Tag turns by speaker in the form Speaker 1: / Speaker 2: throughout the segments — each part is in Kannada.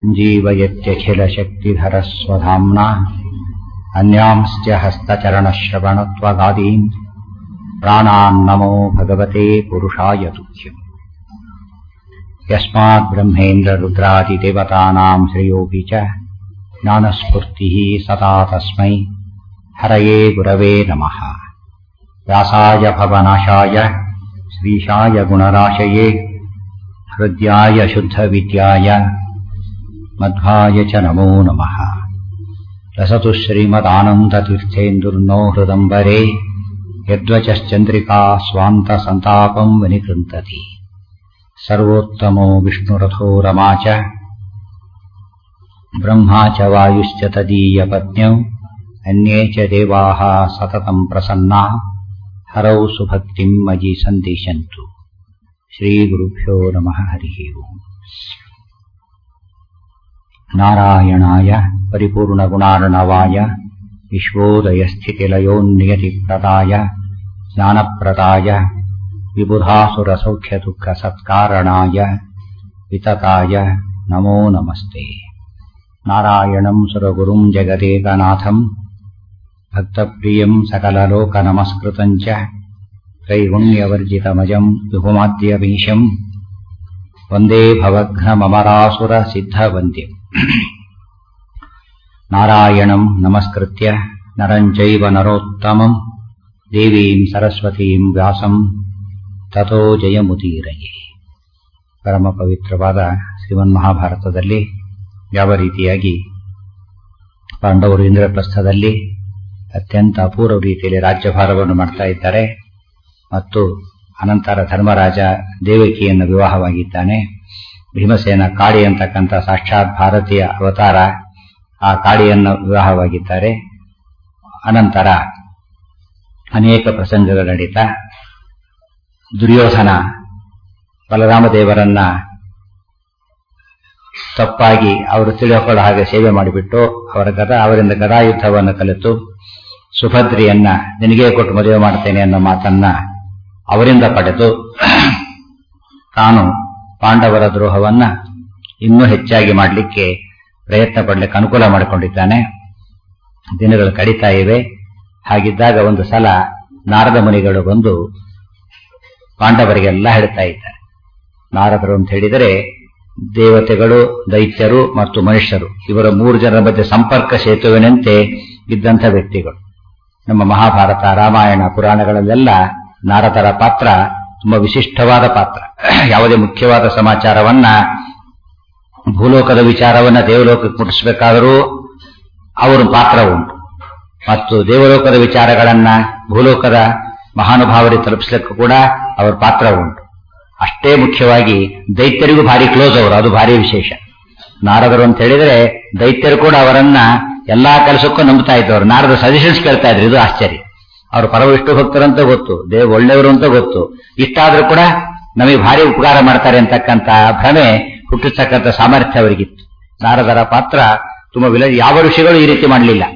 Speaker 1: जीवयत्यखिलशक्तिधरस्वधाम्ना अन्यांश्च हस्तचरणश्रवणत्वगादीन् प्राणान्नमो भगवते पुरुषाय तुभ्यम् यस्माद्ब्रह्मेन्द्ररुद्रादिदेवतानाम् श्रेयोऽपि च ज्ञानस्फूर्तिः सदा तस्मै हरये गुरवे नमः व्यासाय भवनाशाय श्रीशाय गुणराशये हृद्याय शुद्धविद्याय मध्वाय च नमो नमः रसतु श्रीमदानन्दतीर्थेन्दुर्नो हृदम्बरे यद्वचश्चन्द्रिका स्वान्तसन्तापम् विनिकृन्तति सर्वोत्तमो विष्णुरथो रमा च ब्रह्मा च वायुश्च तदीयपत्न्यौ अन्ये च देवाः सततम् प्रसन्नाः हरौ सुभक्तिम् मयि सन्दिशन्तु श्रीगुरुभ्यो नमः हरिः ओम् नारायणाय परिपूर्णगुणार्णवाय विश्वोदयस्थितिलयोन्नियतिप्रदाय ज्ञानप्रदाय विबुधासुरसौख्यदुःखसत्कारणाय वितताय नमो नमस्ते नारायणम् सुरगुरुम् जगदेकनाथम् भक्तप्रियम् सकललोकनमस्कृतम् च त्रैगुण्यवर्जितमजम् विभुमाद्यमीशम् वन्दे भवघ्नममरासुरसिद्धवन्द्यम् नारायणम् नमस्कृत्य नरम् चैव नरोत्तमम् देवीम् सरस्वतीम् ವ್ಯಾಸಂ ತಥೋ ಜಯಮುದೀರಯೇ ಪರಮ ಪವಿತ್ರವಾದ ಶ್ರೀಮನ್ ಮಹಾಭಾರತದಲ್ಲಿ ಯಾವ ರೀತಿಯಾಗಿ ಪಾಂಡವರು ಇಂದ್ರಪ್ರಸ್ಥದಲ್ಲಿ ಅತ್ಯಂತ ಅಪೂರ್ವ ರೀತಿಯಲ್ಲಿ ರಾಜ್ಯಭಾರವನ್ನು ಮಾಡ್ತಾ ಇದ್ದಾರೆ ಮತ್ತು ಅನಂತರ ಧರ್ಮರಾಜ ದೇವಕಿಯನ್ನು ವಿವಾಹವಾಗಿದ್ದಾನೆ ಭೀಮಸೇನ ಕಾಳಿ ಅಂತಕ್ಕಂಥ ಸಾಕ್ಷಾತ್ ಭಾರತೀಯ ಅವತಾರ ಆ ಕಾಳಿಯನ್ನು ವಿವಾಹವಾಗಿದ್ದಾರೆ ಅನಂತರ ಅನೇಕ ಪ್ರಸಂಗಗಳು ನಡೀತಾ ದುರ್ಯೋಧನ ಬಲರಾಮದೇವರನ್ನ ತಪ್ಪಾಗಿ ಅವರು ತಿಳಿದುಕೊಳ್ಳೋ ಹಾಗೆ ಸೇವೆ ಮಾಡಿಬಿಟ್ಟು ಅವರ ಗದಾ ಅವರಿಂದ ಗದಾಯುದ್ಧವನ್ನು ಕಲಿತು ಸುಭದ್ರಿಯನ್ನ ನಿನಗೆ ಕೊಟ್ಟು ಮದುವೆ ಮಾಡ್ತೇನೆ ಅನ್ನೋ ಮಾತನ್ನ ಅವರಿಂದ ಪಡೆದು ತಾನು ಪಾಂಡವರ ದ್ರೋಹವನ್ನ ಇನ್ನೂ ಹೆಚ್ಚಾಗಿ ಮಾಡಲಿಕ್ಕೆ ಪ್ರಯತ್ನ ಪಡಲಿಕ್ಕೆ ಅನುಕೂಲ ಮಾಡಿಕೊಂಡಿದ್ದಾನೆ ದಿನಗಳು ಕಡಿತಾ ಇವೆ ಹಾಗಿದ್ದಾಗ ಒಂದು ಸಲ ನಾರದ ಮುನಿಗಳು ಬಂದು ಪಾಂಡವರಿಗೆಲ್ಲ ಹೇಳ್ತಾ ಇದ್ದಾರೆ ನಾರದರು ಅಂತ ಹೇಳಿದರೆ ದೇವತೆಗಳು ದೈತ್ಯರು ಮತ್ತು ಮನುಷ್ಯರು ಇವರ ಮೂರು ಜನರ ಮಧ್ಯೆ ಸಂಪರ್ಕ ಸೇತುವಿನಂತೆ ಇದ್ದಂಥ ವ್ಯಕ್ತಿಗಳು ನಮ್ಮ ಮಹಾಭಾರತ ರಾಮಾಯಣ ಪುರಾಣಗಳಲ್ಲೆಲ್ಲ ನಾರದರ ಪಾತ್ರ ತುಂಬಾ ವಿಶಿಷ್ಟವಾದ ಪಾತ್ರ ಯಾವುದೇ ಮುಖ್ಯವಾದ ಸಮಾಚಾರವನ್ನ ಭೂಲೋಕದ ವಿಚಾರವನ್ನ ದೇವಲೋಕಕ್ಕೆ ಮುಟ್ಟಿಸಬೇಕಾದರೂ ಅವರ ಪಾತ್ರ ಉಂಟು ಮತ್ತು ದೇವಲೋಕದ ವಿಚಾರಗಳನ್ನ ಭೂಲೋಕದ ಮಹಾನುಭಾವರಿಗೆ ತಲುಪಿಸಲಿಕ್ಕೂ ಕೂಡ ಅವರ ಪಾತ್ರ ಉಂಟು ಅಷ್ಟೇ ಮುಖ್ಯವಾಗಿ ದೈತ್ಯರಿಗೂ ಭಾರಿ ಕ್ಲೋಸ್ ಅವರು ಅದು ಭಾರಿ ವಿಶೇಷ ನಾರದರು ಅಂತ ಹೇಳಿದ್ರೆ ದೈತ್ಯರು ಕೂಡ ಅವರನ್ನ ಎಲ್ಲಾ ಕೆಲಸಕ್ಕೂ ನಂಬ್ತಾ ಇದ್ದವರು ನಾರದ ಸಜೆಷನ್ಸ್ ಕೇಳ್ತಾ ಇದ್ರು ಇದು ಆಶ್ಚರ್ಯ ಅವರು ಪರವಿಷ್ಟು ಭಕ್ತರಂತ ಗೊತ್ತು ದೇವ್ ಒಳ್ಳೆಯವರು ಅಂತ ಗೊತ್ತು ಇಷ್ಟಾದ್ರೂ ಕೂಡ ನಮಗೆ ಭಾರಿ ಉಪಕಾರ ಮಾಡ್ತಾರೆ ಅಂತಕ್ಕಂಥ ಭ್ರಮೆ ಹುಟ್ಟಿಸ್ತಕ್ಕಂಥ ಸಾಮರ್ಥ್ಯ ಅವರಿಗಿತ್ತು ನಾರದರ ಪಾತ್ರ ತುಂಬಾ ವಿಲ ಯಾವ ಋಷಿಗಳು ಈ ರೀತಿ ಮಾಡಲಿಲ್ಲ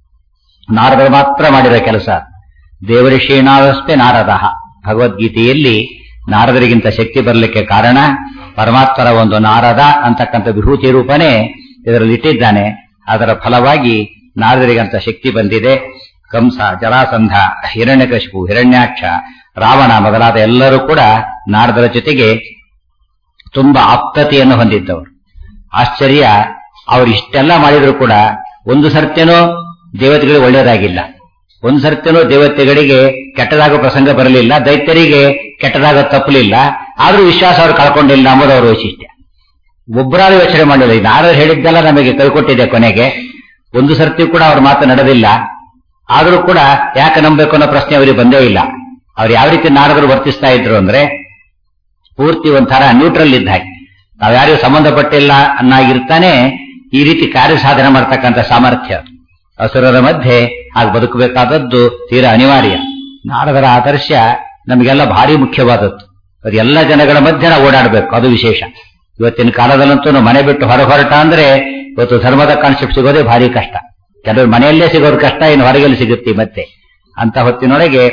Speaker 1: ನಾರದರು ಮಾತ್ರ ಮಾಡಿರೋ ಕೆಲಸ ದೇವಋಷೀಣಾದಷ್ಟೇ ನಾರದ ಭಗವದ್ಗೀತೆಯಲ್ಲಿ ನಾರದರಿಗಿಂತ ಶಕ್ತಿ ಬರಲಿಕ್ಕೆ ಕಾರಣ ಪರಮಾತ್ಮರ ಒಂದು ನಾರದ ಅಂತಕ್ಕಂಥ ವಿಭೂತಿ ರೂಪನೇ ಇದರಲ್ಲಿ ಇಟ್ಟಿದ್ದಾನೆ ಅದರ ಫಲವಾಗಿ ನಾರದರಿಗಂತ ಶಕ್ತಿ ಬಂದಿದೆ ಕಂಸ ಜಲಾಸಂಧ ಹಿರಣ್ಯಕಶಿಪು ಹಿರಣ್ಯಾಕ್ಷ ರಾವಣ ಮೊದಲಾದ ಎಲ್ಲರೂ ಕೂಡ ನಾರದರ ಜೊತೆಗೆ ತುಂಬಾ ಆಪ್ತತೆಯನ್ನು ಹೊಂದಿದ್ದವರು ಆಶ್ಚರ್ಯ ಅವರು ಇಷ್ಟೆಲ್ಲ ಮಾಡಿದ್ರು ಕೂಡ ಒಂದು ಸರ್ತಿನೂ ದೇವತೆಗಳಿಗೆ ಒಳ್ಳೆಯದಾಗಿಲ್ಲ ಒಂದು ಸರ್ತಿನೂ ದೇವತೆಗಳಿಗೆ ಕೆಟ್ಟದಾಗ ಪ್ರಸಂಗ ಬರಲಿಲ್ಲ ದೈತ್ಯರಿಗೆ ಕೆಟ್ಟದಾಗ ತಪ್ಪಲಿಲ್ಲ ಆದ್ರೂ ವಿಶ್ವಾಸ ಅವರು ಕಳ್ಕೊಂಡಿಲ್ಲ ಎಂಬುದು ಅವರ ವೈಶಿಷ್ಟ್ಯ ಒಬ್ಬರಾದ್ರೂ ಯೋಚನೆ ಮಾಡಲಿಲ್ಲ ನಾರದ ಹೇಳಿದ್ದೆಲ್ಲ ನಮಗೆ ಕೈಕೊಟ್ಟಿದೆ ಕೊನೆಗೆ ಒಂದು ಸರ್ತಿ ಕೂಡ ಅವ್ರ ಮಾತು ನಡೆದಿಲ್ಲ ಆದ್ರೂ ಕೂಡ ಯಾಕೆ ನಂಬಬೇಕು ಅನ್ನೋ ಪ್ರಶ್ನೆ ಅವರಿಗೆ ಬಂದೇ ಇಲ್ಲ ಅವ್ರು ಯಾವ ರೀತಿ ನಾರದರು ವರ್ತಿಸ್ತಾ ಇದ್ರು ಅಂದ್ರೆ ಪೂರ್ತಿ ಒಂಥರ ನ್ಯೂಟ್ರಲ್ ಇದ್ದ ಹಾಗೆ ನಾವ್ ಯಾರಿಗೂ ಸಂಬಂಧಪಟ್ಟಿಲ್ಲ ಅನ್ನಾಗಿರ್ತಾನೆ ಈ ರೀತಿ ಕಾರ್ಯ ಸಾಧನೆ ಮಾಡ್ತಕ್ಕಂಥ ಸಾಮರ್ಥ್ಯ ಅಸುರರ ಮಧ್ಯೆ ಆಗ ಬದುಕಬೇಕಾದದ್ದು ತೀರಾ ಅನಿವಾರ್ಯ ನಾರದರ ಆದರ್ಶ ನಮಗೆಲ್ಲ ಭಾರಿ ಮುಖ್ಯವಾದದ್ದು ಅದು ಎಲ್ಲ ಜನಗಳ ಮಧ್ಯೆ ನಾವು ಓಡಾಡಬೇಕು ಅದು ವಿಶೇಷ ಇವತ್ತಿನ ಕಾಲದಲ್ಲಂತೂ ನಾವು ಮನೆ ಬಿಟ್ಟು ಹೊರ ಹೊರಟ ಅಂದ್ರೆ ಇವತ್ತು ಧರ್ಮದ ಕಾನ್ಸೆಪ್ಟ್ ಸಿಗೋದೇ ಭಾರಿ ಕಷ್ಟ ಕೆಲವರು ಮನೆಯಲ್ಲೇ ಸಿಗೋದು ಕಷ್ಟ ಇನ್ನು ಹೊರಗೆಲ್ಲಿ ಸಿಗುತ್ತೆ ಮತ್ತೆ ಅಂತ ಹೊತ್ತಿನೊಳಗೆ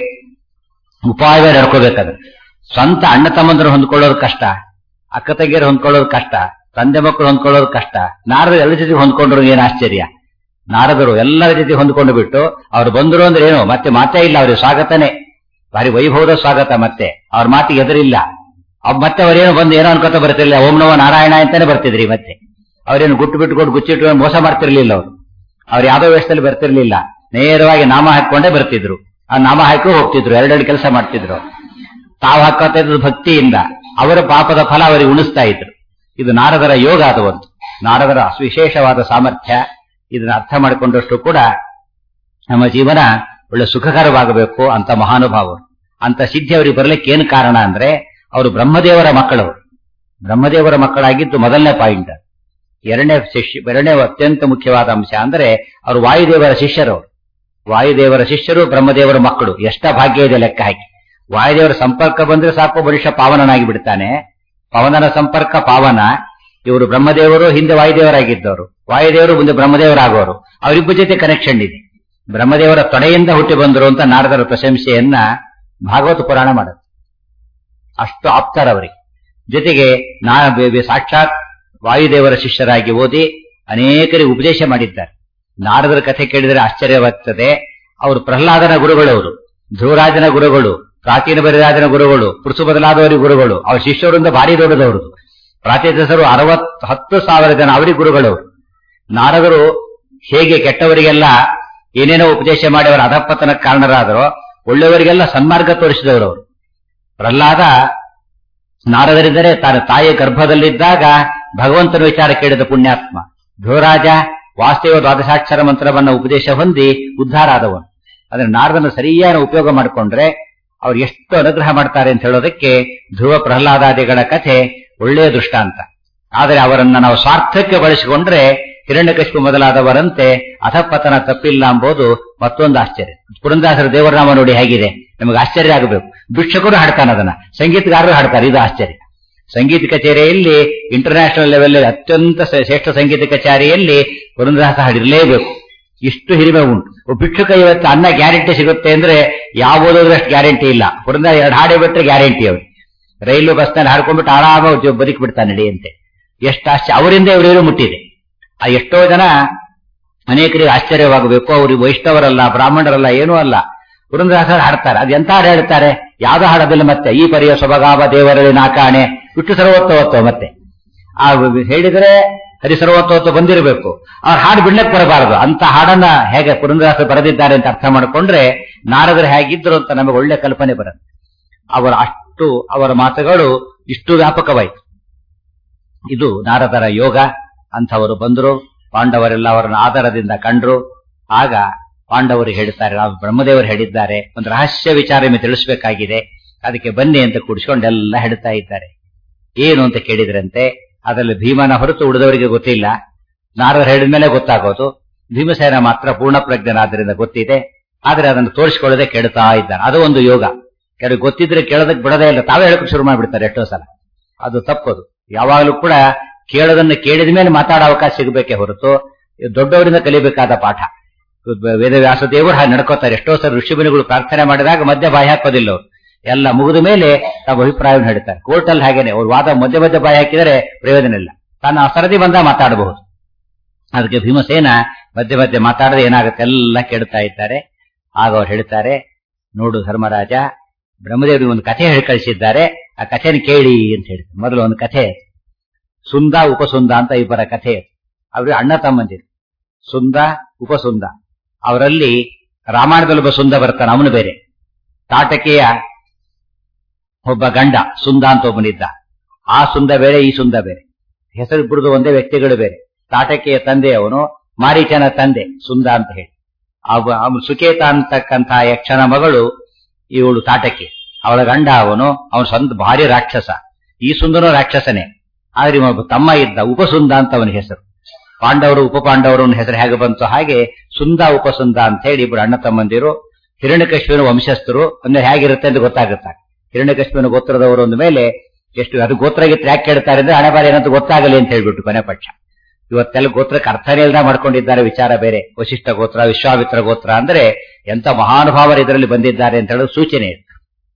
Speaker 1: ಉಪಾಯವೇ ನಡ್ಕೋಬೇಕಾದ್ರೆ ಸ್ವಂತ ಅಣ್ಣ ತಮ್ಮಂದರು ಹೊಂದ್ಕೊಳ್ಳೋದು ಕಷ್ಟ ಅಕ್ಕ ತಂಗಿಯರು ಹೊಂದ್ಕೊಳ್ಳೋದು ಕಷ್ಟ ತಂದೆ ಮಕ್ಕಳು ಹೊಂದ್ಕೊಳ್ಳೋದು ಕಷ್ಟ ನಾರದರು ಎಲ್ಲ ಜೊತೆ ಹೊಂದ್ಕೊಂಡ್ರು ಏನ್ ಆಶ್ಚರ್ಯ ನಾರದರು ಎಲ್ಲರ ಜೊತೆ ಹೊಂದ್ಕೊಂಡು ಬಿಟ್ಟು ಅವ್ರು ಬಂದ್ರು ಅಂದ್ರೆ ಏನು ಮತ್ತೆ ಮಾತೇ ಇಲ್ಲ ಅವ್ರಿಗೆ ಸ್ವಾಗತನೇ ಭಾರಿ ವೈಭವದ ಸ್ವಾಗತ ಮತ್ತೆ ಅವ್ರ ಮಾತಿಗೆ ಎದುರಿಲ್ಲ ಅವ್ ಮತ್ತೆ ಅವ್ರೇನು ಬಂದು ಏನೋ ಅನ್ಕೋತ ಬರ್ತಿರ್ಲಿಲ್ಲ ಓಂ ನಮೋ ನಾರಾಯಣ ಅಂತಾನೆ ಬರ್ತಿದ್ರಿ ಮತ್ತೆ ಅವ್ರೇನು ಗುಟ್ಟು ಬಿಟ್ಟುಕೊಂಡು ಗುಚ್ಚಿಟ್ಟು ಮೋಸ ಮಾಡ್ತಿರ್ಲಿಲ್ಲ ಅವರು ಅವ್ರು ಯಾವ್ದೋ ವೇಷದಲ್ಲಿ ಬರ್ತಿರ್ಲಿಲ್ಲ ನೇರವಾಗಿ ನಾಮ ಹಾಕೊಂಡೇ ಬರ್ತಿದ್ರು ಆ ನಾಮ ಹಾಕಿ ಹೋಗ್ತಿದ್ರು ಎರಡೆರಡು ಕೆಲಸ ಮಾಡ್ತಿದ್ರು ತಾವು ಹಾಕೋತಾ ಇದ್ದು ಭಕ್ತಿಯಿಂದ ಅವರ ಪಾಪದ ಫಲ ಅವರಿಗೆ ಉಣಿಸ್ತಾ ಇದ್ರು ಇದು ನಾರದರ ಯೋಗ ಅದು ಒಂದು ನಾರದರ ವಿಶೇಷವಾದ ಸಾಮರ್ಥ್ಯ ಇದನ್ನ ಅರ್ಥ ಮಾಡಿಕೊಂಡಷ್ಟು ಕೂಡ ನಮ್ಮ ಜೀವನ ಒಳ್ಳೆ ಸುಖಕರವಾಗಬೇಕು ಅಂತ ಮಹಾನುಭಾವರು ಅಂತ ಸಿದ್ಧಿ ಅವರಿಗೆ ಬರ್ಲಿಕ್ಕೆ ಏನು ಕಾರಣ ಅಂದ್ರೆ ಅವರು ಬ್ರಹ್ಮದೇವರ ಮಕ್ಕಳವರು ಬ್ರಹ್ಮದೇವರ ಮಕ್ಕಳಾಗಿದ್ದು ಮೊದಲನೇ ಪಾಯಿಂಟ್ ಎರಡನೇ ಶಿಷ್ಯ ಎರಡನೇ ಅತ್ಯಂತ ಮುಖ್ಯವಾದ ಅಂಶ ಅಂದ್ರೆ ಅವರು ವಾಯುದೇವರ ಶಿಷ್ಯರವರು ವಾಯುದೇವರ ಶಿಷ್ಯರು ಬ್ರಹ್ಮದೇವರ ಮಕ್ಕಳು ಎಷ್ಟ ಭಾಗ್ಯ ಇದೆ ಲೆಕ್ಕ ಹಾಕಿ ವಾಯುದೇವರ ಸಂಪರ್ಕ ಬಂದ್ರೆ ಸಾಕು ಮನುಷ್ಯ ಪಾವನನಾಗಿ ಬಿಡ್ತಾನೆ ಪವನನ ಸಂಪರ್ಕ ಪಾವನ ಇವರು ಬ್ರಹ್ಮದೇವರು ಹಿಂದೆ ವಾಯುದೇವರಾಗಿದ್ದವರು ವಾಯುದೇವರು ಮುಂದೆ ಬ್ರಹ್ಮದೇವರಾಗೋರು ಅವರಿಬ್ಬರ ಜೊತೆ ಕನೆಕ್ಷನ್ ಇದೆ ಬ್ರಹ್ಮದೇವರ ತೊಡೆಯಿಂದ ಹುಟ್ಟಿ ಬಂದರು ಅಂತ ನಾರದರ ಪ್ರಶಂಸೆಯನ್ನ ಭಾಗವತ ಪುರಾಣ ಮಾಡುತ್ತೆ ಅಷ್ಟು ಆಪ್ತರವರಿಗೆ ಜೊತೆಗೆ ನಾ ಬೆ- ಬೆ- ಸಾಕ್ಷಾತ್ ವಾಯುದೇವರ ಶಿಷ್ಯರಾಗಿ ಓದಿ ಅನೇಕರಿಗೆ ಉಪದೇಶ ಮಾಡಿದ್ದಾರೆ ನಾರದರ ಕಥೆ ಕೇಳಿದರೆ ಆಶ್ಚರ್ಯವಾಗ್ತದೆ ಅವರು ಪ್ರಹ್ಲಾದನ ಗುರುಗಳವರು ಧ್ರುವರಾಜನ ಗುರುಗಳು ಪ್ರಾಚೀನ ಬರಿರಾಜನ ಗುರುಗಳು ಪೃಥು ಬದಲಾದವರಿ ಗುರುಗಳು ಅವ್ರ ಶಿಷ್ಯರಿಂದ ಭಾರಿ ದೊಡ್ಡದವರು ಪ್ರಾಚೀನಸರು ಅರವತ್ ಹತ್ತು ಸಾವಿರ ಜನ ಅವರಿಗೆ ಗುರುಗಳವರು ನಾರದರು ಹೇಗೆ ಕೆಟ್ಟವರಿಗೆಲ್ಲ ಏನೇನೋ ಉಪದೇಶ ಮಾಡಿ ಅವರ ಅಧಪತನಕ್ಕೆ ಕಾರಣರಾದರೋ ಒಳ್ಳೆಯವರಿಗೆಲ್ಲ ಸನ್ಮಾರ್ಗ ತೋರಿಸಿದವರು ಅವರು ಪ್ರಹ್ಲಾದ ನಾರದರಿದ್ದರೆ ತಾನು ತಾಯಿಯ ಗರ್ಭದಲ್ಲಿದ್ದಾಗ ಭಗವಂತನ ವಿಚಾರ ಕೇಳಿದ ಪುಣ್ಯಾತ್ಮ ಧ್ರುವರಾಜ ವಾಸ್ತವ ದ್ವಾದಶಾಕ್ಷರ ಮಂತ್ರವನ್ನ ಉಪದೇಶ ಹೊಂದಿ ಉದ್ಧಾರ ಆದವನು ಅಂದ್ರೆ ನಾರದನ ಸರಿಯಾದ ಉಪಯೋಗ ಮಾಡಿಕೊಂಡ್ರೆ ಅವ್ರು ಎಷ್ಟು ಅನುಗ್ರಹ ಮಾಡ್ತಾರೆ ಅಂತ ಹೇಳೋದಕ್ಕೆ ಧ್ರುವ ಪ್ರಹ್ಲಾದಾದಿಗಳ ಕಥೆ ಒಳ್ಳೆಯ ದೃಷ್ಟಾಂತ ಆದರೆ ಅವರನ್ನ ನಾವು ಸ್ವಾರ್ಥಕ್ಕೆ ಬಳಸಿಕೊಂಡ್ರೆ ಹಿರಣ್ಯಕಶಿಪು ಮೊದಲಾದವರಂತೆ ಅಧಪತನ ತಪ್ಪಿಲ್ಲ ಎಂಬುದು ಮತ್ತೊಂದು ಆಶ್ಚರ್ಯ ಪುರಂದಾಸರ ದೇವರನಾಮ ನೋಡಿ ಹೇಗಿದೆ ನಮಗೆ ಆಶ್ಚರ್ಯ ಆಗಬೇಕು ಭಿಕ್ಷಕರು ಹಾಡ್ತಾನೆ ಅದನ್ನ ಸಂಗೀತಗಾರರು ಹಾಡ್ತಾರೆ ಇದು ಆಶ್ಚರ್ಯ ಸಂಗೀತ ಕಚೇರಿಯಲ್ಲಿ ಇಂಟರ್ನ್ಯಾಷನಲ್ ಲೆವೆಲ್ ಅತ್ಯಂತ ಶ್ರೇ- ಶ್ರೇಷ್ಠ ಸಂಗೀತ ಕಚೇರಿಯಲ್ಲಿ ಪುರಂದರದಾಸ ಹಾಡಿರಲೇಬೇಕು ಇಷ್ಟು ಹಿರಿಮೆ ಉಂಟು ಒಬ್ಬ ಭಿಕ್ಷುಕ ಇವತ್ತು ಅನ್ನ ಗ್ಯಾರಂಟಿ ಸಿಗುತ್ತೆ ಅಂದ್ರೆ ಯಾವುದಷ್ಟು ಗ್ಯಾರಂಟಿ ಇಲ್ಲ ಪುರಂದರ ಎರಡು ಹಾಡೇ ಬಿಟ್ರೆ ಗ್ಯಾರಂಟಿ ಅವ್ರು ರೈಲು ಬಸ್ನಲ್ಲಿ ಹಾಡ್ಕೊಂಡ್ಬಿಟ್ಟು ಆರಾಮಾಗಿ ಬದುಕಿ ಬಿಡ್ತಾನೆ ನಡೆಯಂತೆ ಎಷ್ಟು ಆಶ್ಚರ್ಯ ಅವರಿಂದ ಇವರೇನು ಮುಟ್ಟಿದೆ ಆ ಎಷ್ಟೋ ಜನ ಅನೇಕರಿಗೆ ಆಶ್ಚರ್ಯವಾಗಬೇಕು ಅವರು ವೈಷ್ಣವರಲ್ಲ ಬ್ರಾಹ್ಮಣರಲ್ಲ ಏನೂ ಅಲ್ಲ ಪುರಂದರದಾಸರು ಹಾಡ್ತಾರೆ ಅದು ಎಂತ ಹಾಡು ಹೇಳ್ತಾರೆ ಯಾವ್ದು ಹಾಡೋದಿಲ್ಲ ಮತ್ತೆ ಈ ಪರಿಯ ಸೊಬಗಾವ ದೇವರಲ್ಲಿ ನಾಕಾಣೆ ಬಿಟ್ಟು ಸರ್ವೋತ್ತವತ್ವ ಮತ್ತೆ ಆ ಹೇಳಿದರೆ ಹರಿ ಸರ್ವೋತ್ತವತ್ವ ಬಂದಿರಬೇಕು ಅವ್ರ ಹಾಡು ಬಿಡ್ಲಕ್ಕೆ ಬರಬಾರದು ಅಂತ ಹಾಡನ್ನ ಹೇಗೆ ಪುರಂದರದಾಸರು ಬರೆದಿದ್ದಾರೆ ಅಂತ ಅರ್ಥ ಮಾಡಿಕೊಂಡ್ರೆ ನಾರದರು ಹೇಗಿದ್ರು ಅಂತ ನಮಗೆ ಒಳ್ಳೆ ಕಲ್ಪನೆ ಬರುತ್ತೆ ಅವರ ಅಷ್ಟು ಅವರ ಮಾತುಗಳು ಇಷ್ಟು ವ್ಯಾಪಕವಾಯಿತು ಇದು ನಾರದರ ಯೋಗ ಅಂಥವರು ಬಂದರು ಪಾಂಡವರೆಲ್ಲ ಅವರನ್ನು ಆಧಾರದಿಂದ ಕಂಡ್ರು ಆಗ ಪಾಂಡವರು ಹೇಳ್ತಾರೆ ನಾವು ಬ್ರಹ್ಮದೇವರು ಹೇಳಿದ್ದಾರೆ ಒಂದು ರಹಸ್ಯ ವಿಚಾರ ನಿಮಗೆ ತಿಳಿಸಬೇಕಾಗಿದೆ ಅದಕ್ಕೆ ಬನ್ನಿ ಅಂತ ಕೂಡಿಸ್ಕೊಂಡೆಲ್ಲ ಹೇಳ್ತಾ ಇದ್ದಾರೆ ಏನು ಅಂತ ಕೇಳಿದ್ರಂತೆ ಅದರಲ್ಲಿ ಭೀಮನ ಹೊರತು ಉಳಿದವರಿಗೆ ಗೊತ್ತಿಲ್ಲ ನಾರದರು ಹೇಳಿದ ಮೇಲೆ ಗೊತ್ತಾಗೋದು ಭೀಮಸೇನ ಮಾತ್ರ ಪೂರ್ಣ ಪ್ರಜ್ಞನಾದ್ರಿಂದ ಗೊತ್ತಿದೆ ಆದ್ರೆ ಅದನ್ನು ತೋರಿಸಿಕೊಳ್ಳದೆ ಕೇಳ್ತಾ ಇದ್ದಾನೆ ಅದು ಒಂದು ಯೋಗ ಕೆಲವು ಗೊತ್ತಿದ್ರೆ ಕೇಳೋದಕ್ಕೆ ಬಿಡದೇ ಇಲ್ಲ ತಾವೇ ಹೇಳಕ್ಕೆ ಶುರು ಮಾಡಿಬಿಡ್ತಾರೆ ಎಷ್ಟೋ ಸಲ ಅದು ತಪ್ಪದು ಯಾವಾಗಲೂ ಕೂಡ ಕೇಳೋದನ್ನ ಕೇಳಿದ ಮೇಲೆ ಮಾತಾಡೋ ಅವಕಾಶ ಸಿಗಬೇಕೇ ಹೊರತು ಇದು ದೊಡ್ಡವರಿಂದ ಕಲಿಬೇಕಾದ ಪಾಠ ವೇದವ್ಯಾಸ ದೇವರು ಹಾಗೆ ನಡ್ಕೋತಾರೆ ಎಷ್ಟೋ ಸಲ ಋಷಿಮುನಿಗಳು ಪ್ರಾರ್ಥನೆ ಮಾಡಿದಾಗ ಮಧ್ಯ ಬಾಯಿ ಹಾಕೋದಿಲ್ಲ ಅವರು ಎಲ್ಲ ಮುಗಿದ ಮೇಲೆ ತಮ್ಮ ಅಭಿಪ್ರಾಯವನ್ನು ಹೇಳ್ತಾರೆ ಕೋರ್ಟಲ್ಲಿ ಹಾಗೇನೆ ಅವ್ರು ವಾದ ಮಧ್ಯ ಮಧ್ಯ ಬಾಯಿ ಹಾಕಿದರೆ ಪ್ರಯೋಜನ ಇಲ್ಲ ತಾನು ಸರದಿ ಬಂದ ಮಾತಾಡಬಹುದು ಅದಕ್ಕೆ ಭೀಮಸೇನ ಮಧ್ಯೆ ಮಧ್ಯೆ ಮಾತಾಡದೆ ಏನಾಗುತ್ತೆ ಎಲ್ಲ ಕೇಳ್ತಾ ಇದ್ದಾರೆ ಆಗ ಅವ್ರು ಹೇಳ್ತಾರೆ ನೋಡು ಧರ್ಮರಾಜ ಬ್ರಹ್ಮದೇವರಿಗೆ ಒಂದು ಕಥೆ ಹೇಳಿ ಕಳಿಸಿದ್ದಾರೆ ಆ ಕಥೆನ ಕೇಳಿ ಅಂತ ಹೇಳಿ ಮೊದಲು ಒಂದು ಕಥೆ ಸುಂದ ಉಪಸುಂದ ಅಂತ ಇಬ್ಬರ ಕಥೆ ಅವರು ಅಣ್ಣ ತಮ್ಮಂದಿರು ಸುಂದ ಉಪಸುಂದ ಅವರಲ್ಲಿ ರಾಮಾಯಣದಲ್ಲಿ ಒಬ್ಬ ಸುಂದ ಬರ್ತಾನೆ ಅವನು ಬೇರೆ ತಾಟಕೆಯ ಒಬ್ಬ ಗಂಡ ಸುಂದ ಅಂತ ಒಬ್ಬನಿದ್ದ ಆ ಸುಂದ ಬೇರೆ ಈ ಸುಂದ ಬೇರೆ ಹೆಸರು ಬಿಡುದು ಒಂದೇ ವ್ಯಕ್ತಿಗಳು ಬೇರೆ ತಾಟಕೆಯ ತಂದೆ ಅವನು ಮಾರೀಚನ ತಂದೆ ಸುಂದ ಅಂತ ಹೇಳಿ ಅವ ಅವನು ಸುಕೇತ ಅಂತಕ್ಕಂತಹ ಯಕ್ಷನ ಮಗಳು ಇವಳು ತಾಟಕಿ ಅವಳ ಗಂಡ ಅವನು ಅವನು ಸ್ವಂತ ಭಾರಿ ರಾಕ್ಷಸ ಈ ಸುಂದರನು ರಾಕ್ಷಸನೇ ಆದ್ರೆ ಇವ ಒಬ್ಬ ತಮ್ಮ ಇದ್ದ ಉಪಸುಂದ ಅಂತ ಅವನ ಹೆಸರು ಪಾಂಡವರು ಉಪ ಪಾಂಡವರು ಅವನ ಹೆಸರು ಹೇಗೆ ಬಂತು ಹಾಗೆ ಸುಂದ ಉಪಸುಂದ ಅಂತ ಹೇಳಿ ಇಬ್ಬರು ಅಣ್ಣ ತಮ್ಮಂದಿರು ಹಿರಣ್ಯಕಶ್ಯಪನ ವಂಶಸ್ಥರು ಅಂದ್ರೆ ಹೇಗಿರುತ್ತೆ ಅಂತ ಗೊತ್ತಾಗುತ್ತೆ ಹಿರಣ್ಯಕಶ್ಯಪನ ಗೋತ್ರದವರು ಅಂದ ಮೇಲೆ ಎಷ್ಟು ಅದು ಗೋತ್ರ ಗಿತ್ರ ಯಾಕೆ ಕೇಳ್ತಾರೆ ಅಂದ್ರೆ ಹಣೆ ಬಾರಿ ಏನಂತ ಗೊತ್ತಾಗಲಿ ಅಂತ ಹೇಳ್ಬಿಟ್ಟು ಕೊನೆ ಪಕ್ಷ ಇವತ್ತೆಲ್ಲ ಗೋತ್ರಕ್ಕೆ ಅರ್ಥನೇ ಇಲ್ಲದ ಮಾಡ್ಕೊಂಡಿದ್ದಾರೆ ವಿಚಾರ ಬೇರೆ ವಶಿಷ್ಠ ಗೋತ್ರ ವಿಶ್ವಾಮಿತ್ರ ಗೋತ್ರ ಅಂದ್ರೆ ಎಂತ ಮಹಾನುಭಾವರು ಇದರಲ್ಲಿ ಬಂದಿದ್ದಾರೆ ಅಂತ ಹೇಳೋದು ಸೂಚನೆ ಇದೆ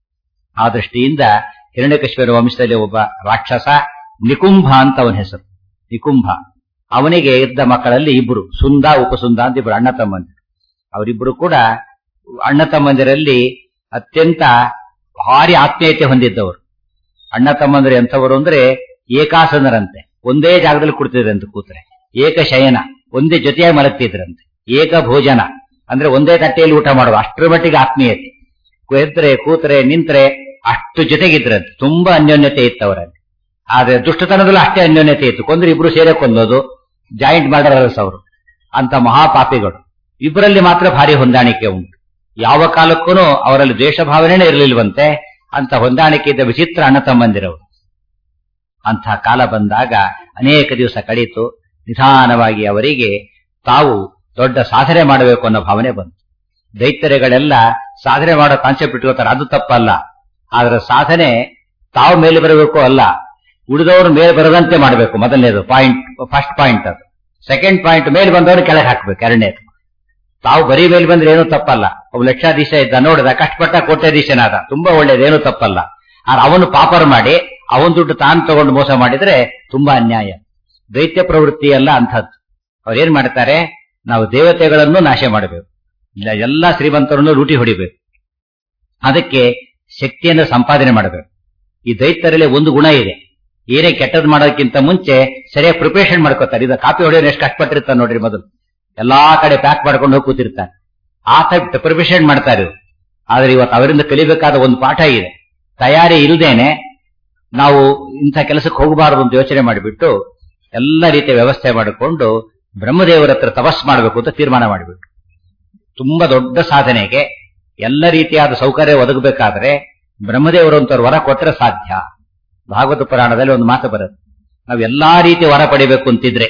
Speaker 1: ಆ ದೃಷ್ಟಿಯಿಂದ ಹಿರಣ್ಯಕಶ್ಯಪನ ವಂಶದಲ್ಲಿ ಒಬ್ಬ ರಾಕ್ಷಸ ನಿಕುಂಭ ಅಂತ ಅವನ ಹೆಸರು ನಿಕುಂಭ ಅವನಿಗೆ ಇದ್ದ ಮಕ್ಕಳಲ್ಲಿ ಇಬ್ರು ಸುಂದ ಉಪಸುಂದ ಅಂತ ಇಬ್ರು ಅಣ್ಣ ತಮ್ಮಂದಿರು ಅವರಿಬ್ರು ಕೂಡ ಅಣ್ಣ ತಮ್ಮಂದಿರಲ್ಲಿ ಅತ್ಯಂತ ಭಾರಿ ಆತ್ಮೀಯತೆ ಹೊಂದಿದ್ದವರು ಅಣ್ಣ ತಮ್ಮಂದಿರು ಎಂಥವರು ಅಂದ್ರೆ ಏಕಾಸನರಂತೆ ಒಂದೇ ಜಾಗದಲ್ಲಿ ಕುಡ್ತಿದ್ರಂತೆ ಕೂತ್ರೆ ಏಕ ಶಯನ ಒಂದೇ ಜೊತೆಯಾಗಿ ಮಲಗ್ತಿದ್ರಂತೆ ಏಕ ಭೋಜನ ಅಂದ್ರೆ ಒಂದೇ ತಟ್ಟೆಯಲ್ಲಿ ಊಟ ಮಾಡುವ ಅಷ್ಟರ ಮಟ್ಟಿಗೆ ಆತ್ಮೀಯತೆ ಎದ್ರೆ ಕೂತ್ರೆ ನಿಂತ್ರೆ ಅಷ್ಟು ಜೊತೆಗಿದ್ರಂತೆ ತುಂಬಾ ಅನ್ಯೋನ್ಯತೆ ಇತ್ತು ಅವರಲ್ಲಿ ಆದ್ರೆ ದುಷ್ಟತನದಲ್ಲೂ ಅಷ್ಟೇ ಅನ್ಯೋನ್ಯತೆ ಇತ್ತು ಕೊಂದ್ರೆ ಇಬ್ರು ಸೇರೆ ಕೊಂದೋದು ಜಾಯಿಂಟ್ ಮರ್ಡರರ್ಸ್ ಅವರು ಅಂತ ಮಹಾಪಾಪಿಗಳು ಇಬ್ಬರಲ್ಲಿ ಮಾತ್ರ ಭಾರಿ ಹೊಂದಾಣಿಕೆ ಉಂಟು ಯಾವ ಕಾಲಕ್ಕೂ ಅವರಲ್ಲಿ ದ್ವೇಷ ಭಾವನೆನೇ ಇರಲಿಲ್ವಂತೆ ಅಂತ ಹೊಂದಾಣಿಕೆ ಇದ್ದ ವಿಚಿತ್ರ ಅಣ್ಣ ತಮ್ಮಂದಿರವರು ಅಂಥ ಕಾಲ ಬಂದಾಗ ಅನೇಕ ದಿವಸ ಕಳೀತು ನಿಧಾನವಾಗಿ ಅವರಿಗೆ ತಾವು ದೊಡ್ಡ ಸಾಧನೆ ಮಾಡಬೇಕು ಅನ್ನೋ ಭಾವನೆ ಬಂತು ದೈತ್ಯರೆಗಳೆಲ್ಲ ಸಾಧನೆ ಮಾಡೋ ಕಾನ್ಸೆಪ್ಟ್ ಇಟ್ಕೋತಾರೆ ಅದು ತಪ್ಪಲ್ಲ ಆದ್ರೆ ಸಾಧನೆ ತಾವು ಮೇಲೆ ಬರಬೇಕು ಅಲ್ಲ ಉಳಿದವರು ಮೇಲೆ ಬರದಂತೆ ಮಾಡಬೇಕು ಮೊದಲನೇದು ಪಾಯಿಂಟ್ ಫಸ್ಟ್ ಪಾಯಿಂಟ್ ಅದು ಸೆಕೆಂಡ್ ಪಾಯಿಂಟ್ ಮೇಲೆ ಬಂದವರು ಕೆಳಗೆ ಹಾಕ್ಬೇಕು ಎರಡನೇದು ತಾವು ಬರೀ ಮೇಲೆ ಬಂದ್ರೆ ಏನೂ ತಪ್ಪಲ್ಲ ಒಬ್ಬ ಲಕ್ಷಾಧೀಶ ಇದ್ದ ನೋಡಿದ ಕಷ್ಟಪಟ್ಟ ಕೋಟ್ಯಾಧೀಶನಾದ ತುಂಬಾ ಒಳ್ಳೇದೇನು ತಪ್ಪಲ್ಲ ಆದ್ರೆ ಅವನು ಪಾಪರ್ ಮಾಡಿ ಅವನ್ ದುಡ್ಡು ತಾನು ತಗೊಂಡು ಮೋಸ ಮಾಡಿದ್ರೆ ತುಂಬಾ ಅನ್ಯಾಯ ದೈತ್ಯ ಪ್ರವೃತ್ತಿ ಎಲ್ಲ ಅಂಥದ್ದು ಅವ್ರೇನ್ ಮಾಡ್ತಾರೆ ನಾವು ದೇವತೆಗಳನ್ನು ನಾಶ ಮಾಡಬೇಕು ಇಲ್ಲ ಎಲ್ಲಾ ಶ್ರೀಮಂತರನ್ನು ಲೂಟಿ ಹೊಡಿಬೇಕು ಅದಕ್ಕೆ ಶಕ್ತಿಯನ್ನು ಸಂಪಾದನೆ ಮಾಡಬೇಕು ಈ ದೈತ್ಯರಲ್ಲಿ ಒಂದು ಗುಣ ಇದೆ ಏನೇ ಕೆಟ್ಟದ್ದು ಮಾಡೋದಕ್ಕಿಂತ ಮುಂಚೆ ಸರಿಯಾಗಿ ಪ್ರಿಪರೇಷನ್ ಮಾಡ್ಕೋತಾರೆ ಇದು ಕಾಪಿ ಹೊಡೆಯೋನು ಎಷ್ಟು ಕಷ್ಟಪಟ್ಟಿರ್ತಾನೆ ನೋಡ್ರಿ ಮೊದಲು ಎಲ್ಲಾ ಕಡೆ ಪ್ಯಾಕ್ ಮಾಡ್ಕೊಂಡು ಹೋಗಿ ಕೂತಿರ್ತಾನೆ ಆ ಟೈಪ್ ಪ್ರಿಪರೇಷನ್ ಮಾಡ್ತಾರೆ ಇವ್ರು. ಆದ್ರೆ ಇವತ್ತು ಅವರಿಂದ ಕಲಿಬೇಕಾದ ಒಂದು ಪಾಠ ಇದೆ ತಯಾರಿ ಇಲ್ಲದೇನೆ ನಾವು ಇಂಥ ಕೆಲಸಕ್ಕೆ ಹೋಗಬಾರದು ಅಂತ ಯೋಚನೆ ಮಾಡಿಬಿಟ್ಟು ಎಲ್ಲ ರೀತಿಯ ವ್ಯವಸ್ಥೆ ಮಾಡಿಕೊಂಡು ಬ್ರಹ್ಮದೇವರ ಹತ್ರ ತಪಸ್ ಮಾಡಬೇಕು ಅಂತ ತೀರ್ಮಾನ ಮಾಡಿಬಿಟ್ಟು ತುಂಬಾ ದೊಡ್ಡ ಸಾಧನೆಗೆ ಎಲ್ಲ ರೀತಿಯಾದ ಸೌಕರ್ಯ ಒದಗಬೇಕಾದ್ರೆ ಬ್ರಹ್ಮದೇವರು ಅಂತ ವರ ಕೊಟ್ಟರೆ ಸಾಧ್ಯ ಭಾಗವತ ಪುರಾಣದಲ್ಲಿ ಒಂದು ಮಾತು ಬರುತ್ತೆ ನಾವು ಎಲ್ಲಾ ರೀತಿ ವರ ಪಡಿಬೇಕು ಅಂತಿದ್ರೆ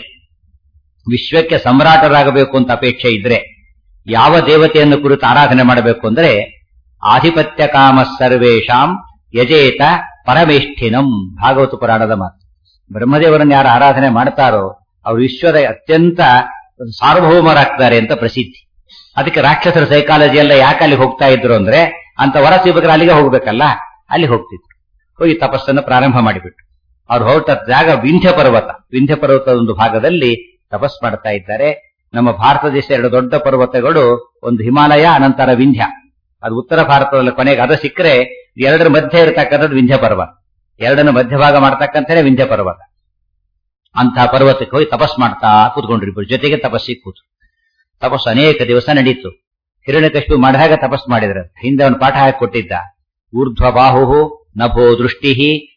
Speaker 1: ವಿಶ್ವಕ್ಕೆ ಸಮ್ರಾಟರಾಗಬೇಕು ಅಂತ ಅಪೇಕ್ಷೆ ಇದ್ರೆ ಯಾವ ದೇವತೆಯನ್ನು ಕುರಿತು ಆರಾಧನೆ ಮಾಡಬೇಕು ಅಂದ್ರೆ ಆಧಿಪತ್ಯ ಕಾಮ ಸರ್ವೇಶಾಂ ಯಜೇತ ಪರಮೇಷ್ಠಿನಂ ಭಾಗವತ ಪುರಾಣದ ಮಾತು ಬ್ರಹ್ಮದೇವರನ್ನು ಯಾರು ಆರಾಧನೆ ಮಾಡ್ತಾರೋ ಅವರು ವಿಶ್ವದ ಅತ್ಯಂತ ಸಾರ್ವಭೌಮರಾಗ್ತಾರೆ ಅಂತ ಪ್ರಸಿದ್ಧಿ ಅದಕ್ಕೆ ರಾಕ್ಷಸರ ಸೈಕಾಲಜಿ ಎಲ್ಲ ಯಾಕೆ ಅಲ್ಲಿ ಹೋಗ್ತಾ ಇದ್ರು ಅಂದ್ರೆ ಅಂತ ವರ ಸಿಬ್ಬಕರು ಅಲ್ಲಿಗೆ ಹೋಗ್ಬೇಕಲ್ಲ ಅಲ್ಲಿ ಹೋಗ್ತಿದ್ರು ಹೋಗಿ ತಪಸ್ಸನ್ನು ಪ್ರಾರಂಭ ಮಾಡಿಬಿಟ್ಟು ಅವ್ರು ಹೊರಟ ಜಾಗ ವಿಂಧ್ಯ ಪರ್ವತ ವಿಂಧ್ಯ ಪರ್ವತದ ಒಂದು ಭಾಗದಲ್ಲಿ ತಪಸ್ ಮಾಡ್ತಾ ಇದ್ದಾರೆ ನಮ್ಮ ಭಾರತ ದೇಶ ಎರಡು ದೊಡ್ಡ ಪರ್ವತಗಳು ಒಂದು ಹಿಮಾಲಯ ಅನಂತರ ವಿಂಧ್ಯ ಅದು ಉತ್ತರ ಭಾರತದಲ್ಲಿ ಕೊನೆಗೆ ಅದು ಸಿಕ್ಕರೆ ಎರಡರ ಮಧ್ಯೆ ಇರತಕ್ಕಂಥದ್ದು ವಿಂಧ್ಯ ಪರ್ವತ ಎರಡನ್ನು ಮಧ್ಯಭಾಗ ಮಾಡ್ತಕ್ಕಂಥನೇ ವಿಂಧ್ಯ ಪರ್ವತ ಅಂತ ಪರ್ವತಕ್ಕೆ ಹೋಗಿ ತಪಸ್ ಮಾಡ್ತಾ ಕೂತ್ಕೊಂಡ್ರು ಜೊತೆಗೆ ತಪಸ್ಸಿಗೆ ಕೂತು ತಪಸ್ಸು ಅನೇಕ ದಿವಸ ನಡೀತು ಹಿರಣ್ಯಕಶಿಪು ಮಾಡಿದಾಗ ತಪಸ್ ಮಾಡಿದ್ರ ಹಿಂದೆ ಅವನು ಪಾಠ ಹಾಕಿ ಕೊಟ್ಟಿದ್ದ ಊರ್ಧ್ವ ಬಾಹು ನಭೋ ದೃಷ್ಟಿ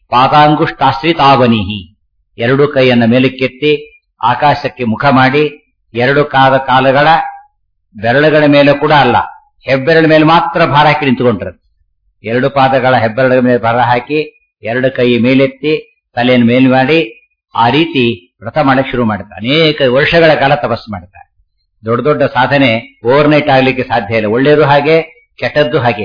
Speaker 1: ಪಾದಾಂಗುಷ್ಟಾಶ್ರಿತಾವನಿಹಿ ಎರಡು ಕೈಯನ್ನ ಮೇಲಕ್ಕೆತ್ತಿ ಆಕಾಶಕ್ಕೆ ಮುಖ ಮಾಡಿ ಎರಡು ಕಾದ ಕಾಲಗಳ ಬೆರಳುಗಳ ಮೇಲೆ ಕೂಡ ಅಲ್ಲ ಹೆಬ್ಬೆರಳ ಮೇಲೆ ಮಾತ್ರ ಭಾರ ಹಾಕಿ ನಿಂತುಕೊಂಡ್ರು ಎರಡು ಪಾದಗಳ ಹೆಬ್ಬೆರಳ ಮೇಲೆ ಭಾರ ಹಾಕಿ ಎರಡು ಕೈ ಮೇಲೆತ್ತಿ ತಲೆಯನ್ನು ಮೇಲ್ ಮಾಡಿ ಆ ರೀತಿ ವ್ರತ ಮಾಡಕ್ಕೆ ಶುರು ಮಾಡ್ತಾರೆ ಅನೇಕ ವರ್ಷಗಳ ಕಾಲ ತಪಸ್ಸು ಮಾಡ್ತಾರೆ ದೊಡ್ಡ ದೊಡ್ಡ ಸಾಧನೆ ಓವರ್ ನೈಟ್ ಆಗ್ಲಿಕ್ಕೆ ಸಾಧ್ಯ ಇಲ್ಲ ಒಳ್ಳೆಯದು ಹಾಗೆ ಕೆಟ್ಟದ್ದು ಹಾಗೆ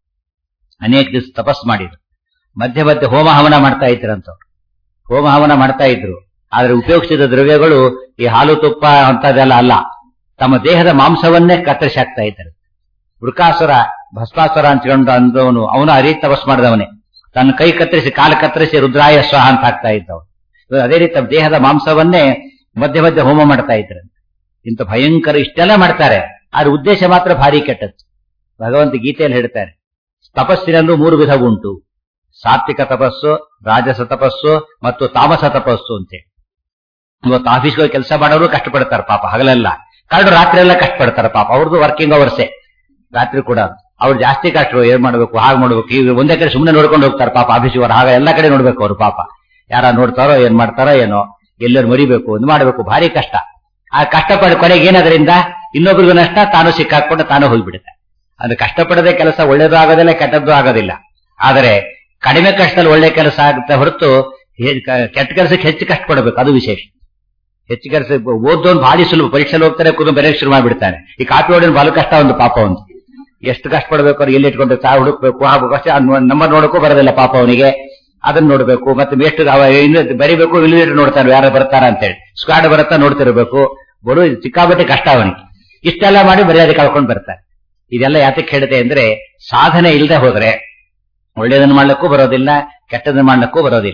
Speaker 1: ಅನೇಕ ದಿವಸ ತಪಸ್ ಮಾಡಿದ್ರು ಮಧ್ಯೆ ಮಧ್ಯೆ ಹೋಮ ಹವನ ಮಾಡ್ತಾ ಇದ್ರಂತವ್ರು ಹೋಮ ಹವನ ಮಾಡ್ತಾ ಇದ್ರು ಆದ್ರೆ ಉಪಯೋಗಿಸಿದ ದ್ರವ್ಯಗಳು ಈ ಹಾಲು ತುಪ್ಪ ಅಂತದೆಲ್ಲ ಅಲ್ಲ ತಮ್ಮ ದೇಹದ ಮಾಂಸವನ್ನೇ ಕತ್ತರಿಸಿ ಹಾಕ್ತಾ ಇದ್ದಾರೆ ವೃಕಾಸುರ ಭಸ್ಮಾಸುರ ಅಂತ್ಕೊಂಡು ಅಂದವನು ಅವನು ಅರಿ ತಪಸ್ ಮಾಡಿದವನೇ ತನ್ನ ಕೈ ಕತ್ತರಿಸಿ ಕಾಲು ಕತ್ತರಿಸಿ ರುದ್ರಾಯ ಸ್ವಾಹ ಅಂತ ಹಾಕ್ತಾ ಇದ್ದವನು ಇವರು ಅದೇ ರೀತಿ ತಮ್ಮ ದೇಹದ ಮಾಂಸವನ್ನೇ ಮಧ್ಯೆ ಮಧ್ಯೆ ಹೋಮ ಮಾಡ್ತಾ ಇದ್ರು ಇಂಥ ಭಯಂಕರ ಇಷ್ಟೆಲ್ಲ ಮಾಡ್ತಾರೆ ಆದ್ರೆ ಉದ್ದೇಶ ಮಾತ್ರ ಭಾರಿ ಕೆಟ್ಟದ್ದು ಭಗವಂತ ಗೀತೆಯಲ್ಲಿ ಹೇಳ್ತಾರೆ ತಪಸ್ಸಿನಲ್ಲೂ ಮೂರು ವಿಧ ಉಂಟು ಸಾತ್ವಿಕ ತಪಸ್ಸು ರಾಜಸ ತಪಸ್ಸು ಮತ್ತು ತಾಮಸ ತಪಸ್ಸು ಅಂತೆ ಇವತ್ತು ಆಫೀಸ್ಗೆ ಕೆಲಸ ಮಾಡೋರು ಕಷ್ಟಪಡ್ತಾರೆ ಪಾಪ ಹಗಲೆಲ್ಲ ಕರಡು ರಾತ್ರಿ ಎಲ್ಲ ಕಷ್ಟಪಡ್ತಾರೆ ಪಾಪ ಅವ್ರದ್ದು ವರ್ಕಿಂಗ್ ಅವರ್ಸೇ ರಾತ್ರಿ ಕೂಡ ಅವ್ರು ಜಾಸ್ತಿ ಕಷ್ಟ ಏನ್ ಮಾಡ್ಬೇಕು ಹಾಗೆ ಮಾಡ್ಬೇಕು ಈಗ ಒಂದೇ ಕಡೆ ಸುಮ್ಮನೆ ನೋಡ್ಕೊಂಡು ಹೋಗ್ತಾರೆ ಪಾಪ ಆಫೀಸಿಗೆ ಅವ್ರು ಹಾಗ ಎಲ್ಲ ಕಡೆ ನೋಡ್ಬೇಕು ಅವ್ರು ಪಾಪ ಯಾರ ನೋಡ್ತಾರೋ ಏನ್ ಮಾಡ್ತಾರೋ ಏನೋ ಎಲ್ಲರೂ ಮರಿಬೇಕು ಇದು ಮಾಡ್ಬೇಕು ಭಾರಿ ಕಷ್ಟ ಆ ಕಷ್ಟಪಡ ಕೊನೆಗೆ ಏನದರಿಂದ ಇನ್ನೊಬ್ರಿಗೂ ನಷ್ಟ ತಾನು ಸಿಕ್ಕಾಕೊಂಡು ತಾನು ಹೋಗ್ಬಿಡುತ್ತೆ ಅದು ಕಷ್ಟಪಡದೆ ಕೆಲಸ ಒಳ್ಳೇದು ಆಗೋದಿಲ್ಲ ಕೆಟ್ಟದ್ದು ಆಗೋದಿಲ್ಲ ಆದರೆ ಕಡಿಮೆ ಕಷ್ಟದಲ್ಲಿ ಒಳ್ಳೆ ಕೆಲಸ ಆಗುತ್ತೆ ಹೊರತು ಹೆ- ಕ- ಕೆಟ್ಟ ಕೆಲಸಕ್ಕೆ ಹೆಚ್ಚು ಕಷ್ಟಪಡಬೇಕು ಅದು ವಿಶೇಷ ಹೆಚ್ಚು ಕೆಲಸ ಓದೋನ್ ಭಾರಿ ಸುಲಭ ಪರೀಕ್ಷೆಲಿ ಹೋಗ್ತಾರೆ ಕೂತು ಬೆರೆಗೆ ಶುರು ಮಾಡ್ಬಿಡ್ತಾನೆ ಈ ಕಾಪಿ ಹೊಡಿನ ಬಲು ಕಷ್ಟ ಒಂದು ಪಾಪ ಒಂದು ಎಷ್ಟು ಕಷ್ಟಪಡ್ಬೇಕು ಅವ್ರು ಎಲ್ಲಿ ಇಟ್ಕೊಂಡು ಚಾ ಹುಡುಕ್ಬೇಕು ಹಾಗಬೇಕು ಅಷ್ಟೇ ನಮ್ಮ ನೋಡಕ್ಕೂ ಬರೋದಿಲ್ಲ ಪಾಪ ಅವನಿಗೆ ಅದನ್ನ ನೋಡ್ಬೇಕು ಮತ್ತೆ ಎಷ್ಟು ಅವ ಇನ್ನು ಬರಿಬೇಕು ಇಲ್ಲಿವೇಟರ್ ನೋಡ್ತಾನೆ ಯಾರು ಬರ್ತಾರ ಅಂತೇಳಿ ಸ್ಕ್ವಾಡ್ ಬರುತ್ತಾ ನೋಡ್ತಿರ್ಬೇಕು ಬರು ಸಿಕ್ಕಾಬಟ್ಟೆ ಕಷ್ಟ ಅವನಿಗೆ ಇಷ್ಟೆಲ್ಲ ಮಾಡಿ ಮರ್ಯಾದೆ ಕಳ್ಕೊಂಡು ಬರ್ತಾರೆ ಇದೆಲ್ಲ ಯಾತಕ್ಕೆ ಹೇಳಿದೆ ಅಂದ್ರೆ ಸಾಧನೆ ಇಲ್ಲದೆ ಹೋದ್ರೆ ಒಳ್ಳೇದನ್ನು ಮಾಡ್ಲಿಕ್ಕೂ ಬರೋದಿಲ್ಲ ಕೆಟ್ಟದನ್ನು ಮಾಡ್ಲಿಕ್ಕೂ ಬರೋದಿಲ್ಲ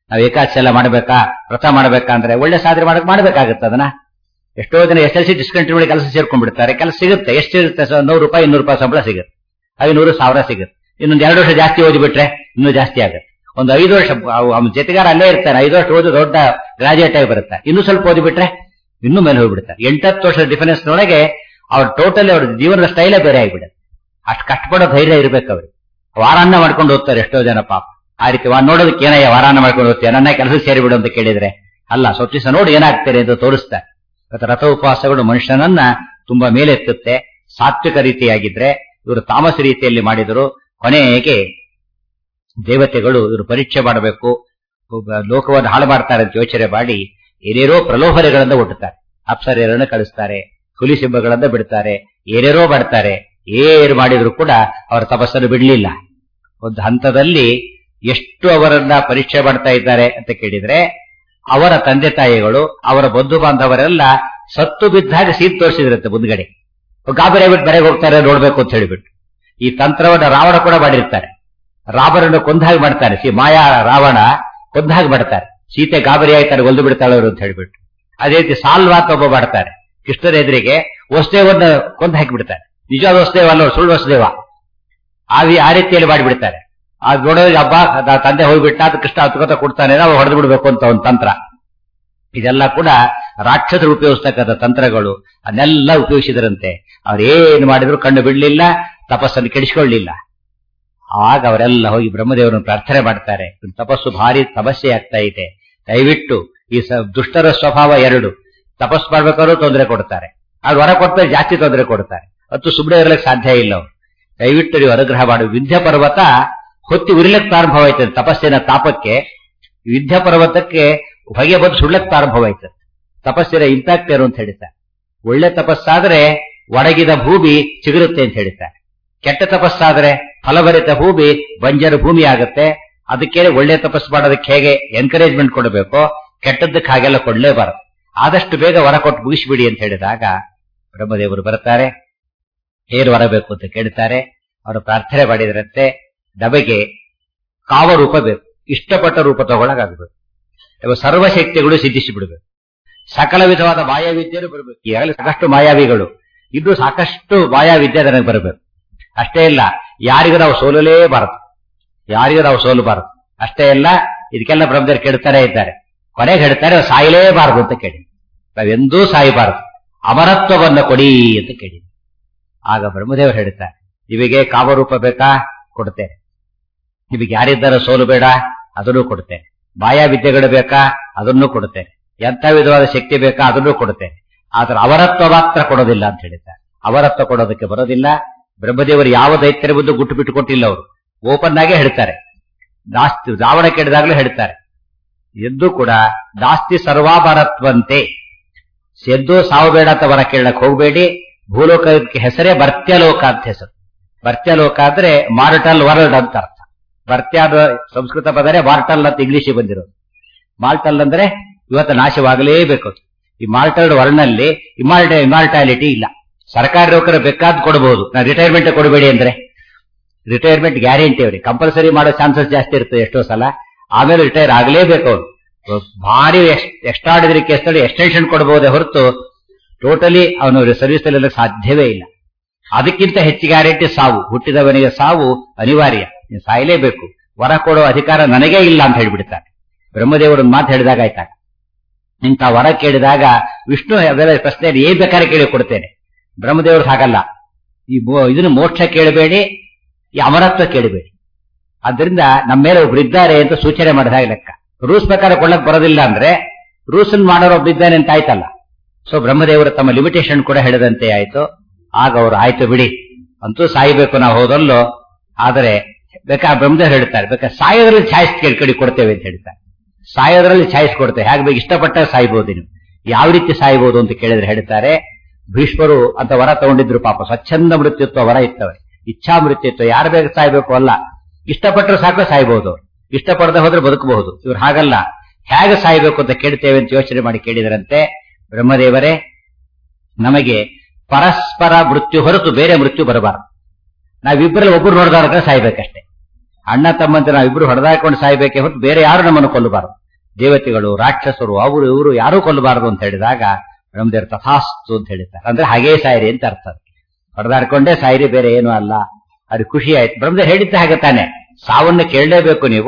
Speaker 1: ನಾವು ಏಕಾದಶಿ ಎಲ್ಲ ಮಾಡಬೇಕಾ ವ್ರತ ಮಾಡಬೇಕಾ ಅಂದ್ರೆ ಒಳ್ಳೆ ಸಾಧನೆ ಮಾಡಕ್ ಮಾಡ್ಬೇಕಾಗತ್ತೆ ಅದನ್ನ ಎಷ್ಟೋ ಜನ ಎಸ್ ಎಲ್ ಸಿ ಡಿಸ್ಕಂಟಿನ್ಯೂ ಕೆಲಸ ಸೇರ್ಕೊಂಡ್ಬಿಡ್ತಾರೆ ಕೆಲಸ ಸಿಗುತ್ತೆ ಎಷ್ಟು ಸಿಗುತ್ತೆ ಸರ್ ನೂರು ರೂಪಾಯಿ ಇನ್ನೂರು ರೂಪಾಯಿ ಸಂಬಳ ಸಿಗುತ್ತೆ ಐನೂರು ಸಾವಿರ ಸಿಗುತ್ತೆ ಇನ್ನೊಂದು ಎರಡು ವರ್ಷ ಜಾಸ್ತಿ ಓದಿಬಿಟ್ರೆ ಇನ್ನೂ ಜಾಸ್ತಿ ಆಗುತ್ತೆ ಒಂದು ಐದು ವರ್ಷ ಅವ್- ಅವ್ನ ಜೊತೆಗಾರ ಅಲ್ಲೇ ಇರ್ತಾನೆ ಐದು ವರ್ಷ ಓದಿ ದೊಡ್ಡ ಗ್ರಾಜುಯೇಟ್ ಆಗಿ ಬರುತ್ತೆ ಇನ್ನೂ ಸ್ವಲ್ಪ ಓದಿಬಿಟ್ರೆ ಇನ್ನೂ ಮೇಲೆ ಹೋಗ್ಬಿಡ್ತಾರೆ ಎಂಟತ್ತು ವರ್ಷದ ಡಿಫರೆನ್ಸ್ ನೊಳಗೆ ಅವ್ರ ಟೋಟಲಿ ಅವ್ರ ಜೀವನದ ಸ್ಟೈಲೇ ಬೇರೆ ಆಗಿಬಿಡುತ್ತೆ ಅಷ್ಟು ಕಷ್ಟಪಡೋ ಧೈರ್ಯ ಇರ್ಬೇಕು ಅವ್ರಿಗೆ ವಾರಾನ್ನ ಮಾಡ್ಕೊಂಡು ಹೋಗ್ತಾರೆ ಎಷ್ಟೋ ಜನ ಪಾಪ ಆ ರೀತಿ ವಾ- ನೋಡೋದಕ್ಕೆ ಏನಯ್ಯ ವಾರಾನ್ನ ಮಾಡ್ಕೊಂಡು ಹೋಗ್ತೀಯ ನನ್ನ ಕೆಲಸಕ್ಕೆ ಸೇರಿಬಿಡು ಅಂತ ಕೇಳಿದ್ರೆ ಅಲ್ಲ ಸ್ವಲ್ಪ ದಿವಸ ನೋಡಿ ಏನಾಗ್ತಾರೆ ಅಂತ ತೋರಿಸ್ತಾರೆ ಇವತ್ತು ರಥ ಉಪವಾಸಗಳು ಮನುಷ್ಯನನ್ನ ತುಂಬಾ ಮೇಲೆತ್ತುತ್ತೆ ಸಾತ್ವಿಕ ರೀತಿಯಾಗಿದ್ರೆ ಇವರು ತಾಮಸ ರೀತಿಯಲ್ಲಿ ಮಾಡಿದರು ಕೊನೆಗೆ ದೇವತೆಗಳು ಇವರು ಪರೀಕ್ಷೆ ಮಾಡಬೇಕು ಒಬ್ಬ ಲೋಕವನ್ನು ಹಾಳು ಮಾಡ್ತಾರೆ ಅಂತ ಯೋಚನೆ ಮಾಡಿ ಏನೇನೋ ಪ್ರಲೋಭನೆಗಳಿಂದ ಹುಟ್ಟುತ್ತಾರೆ ಅಪ್ಸರೆಯರನ್ನು ಕಳಿಸ್ತಾರೆ ಹುಲಿ ಸಿಂಹಗಳನ್ನ ಬಿಡ್ತಾರೆ ಏನೇನೋ ಮಾಡ್ತಾರೆ ಏರು ಮಾಡಿದ್ರು ಕೂಡ ಅವರ ತಪಸ್ಸನ್ನು ಬಿಡಲಿಲ್ಲ ಒಂದು ಹಂತದಲ್ಲಿ ಎಷ್ಟು ಅವರನ್ನ ಪರೀಕ್ಷೆ ಮಾಡ್ತಾ ಇದ್ದಾರೆ ಅಂತ ಕೇಳಿದ್ರೆ ಅವರ ತಂದೆ ತಾಯಿಗಳು ಅವರ ಬಂಧು ಬಾಂಧವರೆಲ್ಲ ಸತ್ತು ಬಿದ್ದಾಗ ಸೀಟ್ ತೋರಿಸಿದ್ರಂತೆ ಮುಂದ್ಗಡೆ ಗಾಬರಿ ಬಿಟ್ಟು ಮನೆಗೆ ಹೋಗ್ತಾರೆ ನೋಡ್ಬೇಕು ಅಂತ ಹೇಳಿಬಿಟ್ಟು ಈ ತಂತ್ರವನ್ನ ರಾವಣ ಕೂಡ ಮಾಡಿರ್ತಾರೆ ರಾಮರನ್ನು ಕೊಂದಾಗಿ ಮಾಡ್ತಾರೆ ಸಿ ಮಾಯಾ ರಾವಣ ಕೊಂದಾಗಿ ಮಾಡ್ತಾರೆ ಸೀತೆ ಗಾಬರಿ ಆಯ್ತಾರೆ ಒಲ್ದು ಬಿಡ್ತಾಳೆ ಅವರು ಅಂತ ಹೇಳ್ಬಿಟ್ಟು ಅದೇ ರೀತಿ ಸಾಲ್ವಾತ ಒಬ್ಬ ಮಾಡ್ತಾರೆ ಕೃಷ್ಣನ ಎದುರಿಗೆ ವಸುದೇವನ್ನ ಕೊಂದು ಹಾಕಿಬಿಡ್ತಾರೆ ನಿಜವಾದ ವಸುದೇವ ಅಲ್ಲ ಸುಳ್ಳು ವಸುದೇವ ಆ ವಿ- ಆ ರೀತಿಯಲ್ಲಿ ಮಾಡಿಬಿಡ್ತಾರೆ ಅದು ನೋಡೋದು ಹಬ್ಬ ತ- ತಂದೆ ಹೋಗ್ಬಿಟ್ಟ ಅದು ಕೃಷ್ಣ ಹತ್ಕೊತ ಕೊಡ್ತಾನೆ ನಾವು ಹೊಡೆದು ಬಿಡ್ಬೇಕು ಅಂತ ಒಂದು ತಂತ್ರ ಇದೆಲ್ಲ ಕೂಡ ರಾಕ್ಷಸರು ಉಪಯೋಗಿಸ್ತಕ್ಕಂಥ ತಂತ್ರಗಳು ಅದನ್ನೆಲ್ಲ ಉಪಯೋಗಿಸಿದ್ರಂತೆ ಅವ್ರೇನು ಮಾಡಿದ್ರು ಕಣ್ಣು ಬಿಡ್ಲಿಲ್ಲ ತಪಸ್ಸನ್ನು ಕೆಡಿಸ್ಕೊಳ್ಳಿಲ್ಲ ಆಗ ಅವರೆಲ್ಲ ಹೋಗಿ ಬ್ರಹ್ಮದೇವರನ್ನು ಪ್ರಾರ್ಥನೆ ಮಾಡ್ತಾರೆ ಇವ್ನ ತಪಸ್ಸು ಭಾರಿ ಸಮಸ್ಯೆ ಆಗ್ತಾ ಇದೆ ದಯವಿಟ್ಟು ಈ ಸ- ದುಷ್ಟರ ಸ್ವಭಾವ ಎರಡು ತಪಸ್ಸು ಮಾಡ್ಬೇಕಾದ್ರೂ ತೊಂದರೆ ಕೊಡ್ತಾರೆ ಅವ್ರು ಹೊರ ಕೊಟ್ಟ ಜಾಸ್ತಿ ತೊಂದರೆ ಕೊಡ್ತಾರೆ ಮತ್ತು ಸುಮ್ಮನೆ ಇರಲಿಕ್ಕೆ ಸಾಧ್ಯ ಇಲ್ಲ ಅವ್ರು ದಯವಿಟ್ಟು ನೀವು ಅನುಗ್ರಹ ಮಾಡು ವಿಂಧ್ಯ ಪರ್ವತ ಹೊತ್ತಿ ಉರಿಲಕ್ಕೆ ಪ್ರಾರಂಭ ಆಯ್ತದೆ ತಪಸ್ಸಿನ ತಾಪಕ್ಕೆ ವಿಂಧ್ಯ ಪರ್ವತಕ್ಕೆ ಹೊಗೆ ಬಂದು ಸುಳ್ಳಕ್ಕೆ ಪ್ರಾರಂಭ ಆಯ್ತದೆ ತಪಸ್ಸಿನ ಇಂಪ್ಯಾಕ್ಟ್ ಏನು ಅಂತ ಹೇಳ್ತಾರೆ ಒಳ್ಳೆ ತಪಸ್ಸಾದ್ರೆ ಒಣಗಿದ ಭೂಮಿ ಚಿಗುರುತ್ತೆ ಅಂತ ಹೇಳ್ತಾರೆ ಕೆಟ್ಟ ತಪಸ್ಸಾದ್ರೆ ಫಲಭರಿತ ಭೂಮಿ ಬಂಜರು ಭೂಮಿ ಆಗುತ್ತೆ ಅದಕ್ಕೆ ಒಳ್ಳೆ ತಪಸ್ಸು ಮಾಡೋದಕ್ಕೆ ಹೇಗೆ ಎನ್ಕರೇಜ್ಮೆಂಟ್ ಕೊಡಬೇಕು ಕೆಟ್ಟದ್ದಕ್ಕೆ ಹಾಗೆಲ್ಲ ಕೊಡ್ಲೇಬಾರದು ಆದಷ್ಟು ಬೇಗ ವರ ಕೊಟ್ಟು ಮುಗಿಸ್ಬಿಡಿ ಅಂತ ಹೇಳಿದಾಗ ಬ್ರಹ್ಮದೇವರು ಬರ್ತಾರೆ ಏನು ವರ ಬೇಕು ಅಂತ ಕೇಳ್ತಾರೆ ಅವರು ಪ್ರಾರ್ಥನೆ ಮಾಡಿದ್ರಂತೆ ನಮಗೆ ಕಾವ ರೂಪ ಬೇಕು ಇಷ್ಟಪಟ್ಟ ರೂಪ ತಗೊಳಗಾಗಬೇಕು ಇವಾಗ ಸರ್ವಶಕ್ತಿಗಳು ಸಿದ್ಧಿಸಿ ಬಿಡಬೇಕು ಸಕಲ ವಿಧವಾದ ಮಾಯಾವಿದ್ಯೆನೂ ಬರಬೇಕು ಈಗಾಗಲೇ ಸಾಕಷ್ಟು ಮಾಯಾವಿಗಳು ಇನ್ನು ಸಾಕಷ್ಟು ಮಾಯಾವಿದ್ಯೆ ನನಗೆ ಬರಬೇಕು ಅಷ್ಟೇ ಇಲ್ಲ ಯಾರಿಗೂ ನಾವು ಸೋಲಲೇಬಾರದು ಯಾರಿಗೂ ನಾವು ಸೋಲಬಾರದು ಅಷ್ಟೇ ಇಲ್ಲ ಇದಕ್ಕೆಲ್ಲ ಬ್ರಹ್ಮದೇವರು ಕೇಳ್ತಾನೆ ಇದ್ದಾರೆ ಕೊನೆಗೆ ಹೇಳ್ತಾರೆ "ನಾವು ಸಾಯಲೇಬಾರದು ಅಂತ ಕೇಳಿ ನಾವೆಂದೂ ಸಾಯಬಾರದು ಅಮರತ್ವವನ್ನು ಕೊಡಿ ಅಂತ ಕೇಳಿ ಆಗ ಬ್ರಹ್ಮದೇವರು ಹೇಳ್ತಾರೆ ನಿಮಗೆ ಕಾಮರೂಪ ಬೇಕಾ ಕೊಡ್ತೇನೆ ನಿಮಗೆ ಯಾರಿದ್ದಾರ ಸೋಲು ಬೇಡ ಅದನ್ನು ಕೊಡ್ತೇನೆ ಮಾಯಾ ವಿದ್ಯೆಗಳು ಬೇಕಾ ಅದನ್ನು ಕೊಡುತ್ತೇನೆ ಎಂಥ ವಿಧವಾದ ಶಕ್ತಿ ಬೇಕಾ ಅದನ್ನು ಕೊಡುತ್ತೇನೆ ಆದ್ರೆ ಅವರತ್ವ ಮಾತ್ರ ಕೊಡೋದಿಲ್ಲ ಅಂತ ಹೇಳಿದ್ದಾರೆ ಅವರತ್ವ ಕೊಡೋದಕ್ಕೆ ಬರೋದಿಲ್ಲ ಬ್ರಹ್ಮದೇವರು ಯಾವ ದೈತ್ಯರ ಬಂದು ಗುಟ್ಟು ಬಿಟ್ಟು ಕೊಟ್ಟಿಲ್ಲ ಅವರು ಓಪನ್ ಆಗೇ ಹೇಳ್ತಾರೆ ನಾಸ್ತಿ ರಾವಣ ಕೆಡದಾಗ್ಲೂ ಹೇಳ್ತಾರೆ ಎದ್ದು ಕೂಡ ನಾಸ್ತಿ ಸರ್ವಾಭರತ್ವಂತೆ ಎದ್ದು ಸಾವು ಬೇಡ ಅಂತ ವರ ಕೇಳಕ್ ಹೋಗಬೇಡಿ ಭೂಲೋಕಕ್ಕೆ ಹೆಸರೇ ಭರ್ತ್ಯಲೋಕ ಅಂತ ಹೆಸರು ಭರ್ತ್ಯಲೋಕ ಅಂದ್ರೆ ಮಾರ್ಟಲ್ ವರ್ಲ್ಡ್ ಅಂತ ಅರ್ಥ ಭರ್ತ್ಯ ಅನ್ನೋ ಸಂಸ್ಕೃತ ಪದನೇ ಮಾರ್ಟಲ್ ಅಂತ ಇಂಗ್ಲಿಷ್ ಬಂದಿರೋದು ಮಾರ್ಟಲ್ ಅಂದ್ರೆ ಇವತ್ತು ನಾಶವಾಗಲೇಬೇಕು ಈ ಮಾರ್ಟಲ್ ವರ್ಲ್ಡ್ನಲ್ಲಿ ಇಮಾಲ್ಟ ಇಮಾಲ್ಟಾಲಿಟಿ ಇಲ್ಲ ಸರ್ಕಾರಿ ನೌಕರ ಬೇಕಾದ್ ಕೊಡಬಹುದು ನಾ ರಿಟೈರ್ಮೆಂಟ್ ಕೊಡಬೇಡಿ ಅಂದ್ರೆ ರಿಟೈರ್ಮೆಂಟ್ ಗ್ಯಾರಂಟಿ ಅವ್ರಿಗೆ ಕಂಪಲ್ಸರಿ ಮಾಡೋ ಚಾನ್ಸಸ್ ಜಾಸ್ತಿ ಇರ್ತದೆ ಎಷ್ಟೋ ಸಲ ಆಮೇಲೆ ರಿಟೈರ್ ಆಗಲೇಬೇಕು ಅವ್ರು ಭಾರಿ ಎಕ್ಸ್ಟ್ರಾಡಿನರಿ ಕೇಸ್ನಲ್ಲಿ ಎಕ್ಸ್ಟೆನ್ಷನ್ ಕೊಡಬಹುದೇ ಹೊರತು ಟೋಟಲಿ ಅವನು ಸರ್ವಿಸ್ ಅಲ್ಲಿ ಸಾಧ್ಯವೇ ಇಲ್ಲ ಅದಕ್ಕಿಂತ ಹೆಚ್ಚು ಗ್ಯಾರಂಟಿ ಸಾವು ಹುಟ್ಟಿದವನಿಗೆ ಸಾವು ಅನಿವಾರ್ಯ ನೀನು ಸಾಯಲೇಬೇಕು ವರ ಕೊಡೋ ಅಧಿಕಾರ ನನಗೇ ಇಲ್ಲ ಅಂತ ಹೇಳ್ಬಿಡ್ತಾರೆ ಬ್ರಹ್ಮದೇವರು ಒಂದು ಮಾತು ಹೇಳಿದಾಗ ಆಯ್ತಾಗ ಇಂಥ ವರ ಕೇಳಿದಾಗ ವಿಷ್ಣು ಅವೆಲ್ಲ ಪ್ರಶ್ನೆ ಏನ್ ಬೇಕಾದ್ರೆ ಕೇಳಿ ಕೊಡ್ತೇನೆ ಬ್ರಹ್ಮದೇವರು ಹಾಗಲ್ಲ ಈ ಮೋ- ಇದನ್ನು ಮೋಕ್ಷ ಕೇಳಬೇಡಿ ಈ ಅಮರತ್ವ ಕೇಳಬೇಡಿ ಆದ್ರಿಂದ ನಮ್ಮ ಮೇಲೆ ಒಬ್ರು ಇದ್ದಾರೆ ಅಂತ ಸೂಚನೆ ಮಾಡಿದಾಗ ಲೆಕ್ಕ ರೂಲ್ಸ್ ಪ್ರಕಾರ ಕೊಳ್ಳಕ್ ಬರೋದಿಲ್ಲ ಅಂದ್ರೆ ರೂಲ್ಸ್ ಮಾಡೋರು ಒಬ್ಬ ಇದ್ದಾನೆ ಅಂತ ಆಯ್ತಲ್ಲ ಸೊ ಬ್ರಹ್ಮದೇವರು ತಮ್ಮ ಲಿಮಿಟೇಷನ್ ಕೂಡ ಹೇಳಿದಂತೆ ಆಯ್ತು ಆಗ ಅವರು ಆಯ್ತು ಬಿಡಿ ಅಂತೂ ಸಾಯ್ಬೇಕು ನಾವು ಹೋದಲ್ಲೋ ಆದರೆ ಬೇಕಾ ಬ್ರಹ್ಮದೇವರು ಹೇಳ್ತಾರೆ ಬೇಕಾ ಸಾಯೋದ್ರಲ್ಲಿ ಛಾಯ್ಸ್ ಕೇಳ್ಕಡಿ ಕೊಡ್ತೇವೆ ಅಂತ ಹೇಳ್ತಾರೆ ಸಾಯೋದ್ರಲ್ಲಿ ಛಾಯ್ಸ್ ಕೊಡ್ತೇವೆ ಹಾಗೆ ಬೇಕು ಇಷ್ಟಪಟ್ಟ ಸಾಯ್ಬೋದು ನೀವು ಯಾವ ರೀತಿ ಸಾಯ್ಬೋದು ಅಂತ ಕೇಳಿದ್ರೆ ಹೇಳ್ತಾರೆ ಭೀಷ್ಮರು ಅಂತ ವರ ತಗೊಂಡಿದ್ರು ಪಾಪ ಸ್ವಚ್ಛಂದ ಮೃತ್ಯುತ್ವ ವರ ಇರ್ತವೆ ಇಚ್ಛಾ ಮೃತ್ಯುತ್ವ ಯಾರು ಬೇಕು ಸಾಯ್ಬೇಕು ಅಲ್ಲ ಇಷ್ಟಪಟ್ಟರು ಸಾಕು ಸಾಯ್ಬಹುದು ಇಷ್ಟಪಡದೆ ಹೋದ್ರೆ ಬದುಕಬಹುದು ಇವ್ರು ಹಾಗಲ್ಲ ಹೇಗೆ ಸಾಯ್ಬೇಕು ಅಂತ ಕೇಳ್ತೇವೆ ಅಂತ ಯೋಚನೆ ಮಾಡಿ ಕೇಳಿದರಂತೆ ಬ್ರಹ್ಮದೇವರೇ ನಮಗೆ ಪರಸ್ಪರ ಮೃತ್ಯು ಹೊರತು ಬೇರೆ ಮೃತ್ಯು ಬರಬಾರದು ನಾವಿಬ್ಬರಲ್ಲಿ ಒಬ್ಬರು ಹೊಡೆದಾಡ್ರೆ ಸಾಯ್ಬೇಕಷ್ಟೇ ಅಣ್ಣ ತಮ್ಮಂತೆ ನಾವಿಬ್ರು ಹೊಡೆದಾಕೊಂಡು ಸಾಯ್ಬೇಕೆ ಹೊರತು ಬೇರೆ ಯಾರು ನಮ್ಮನ್ನು ಕೊಲ್ಲಬಾರದು ದೇವತೆಗಳು ರಾಕ್ಷಸರು ಅವರು ಇವರು ಯಾರೂ ಕೊಲ್ಲಬಾರದು ಅಂತ ಹೇಳಿದಾಗ ಬ್ರಹ್ಮದೇವರು ತಥಾಸ್ತು ಅಂತ ಹೇಳಿದ್ದಾರೆ ಅಂದ್ರೆ ಹಾಗೇ ಸಾಯಿರಿ ಅಂತ ಅರ್ಥ ಹೊಡೆದಾಡ್ಕೊಂಡೇ ಸಾಯಿರಿ ಬೇರೆ ಏನೂ ಅಲ್ಲ ಅದು ಖುಷಿ ಆಯ್ತು ಬ್ರಹ್ಮದೇವ್ ಹೇಳಿದ್ದೆ ಹಾಗೆ ತಾನೆ ಸಾವನ್ನು ಕೇಳಲೇಬೇಕು ನೀವು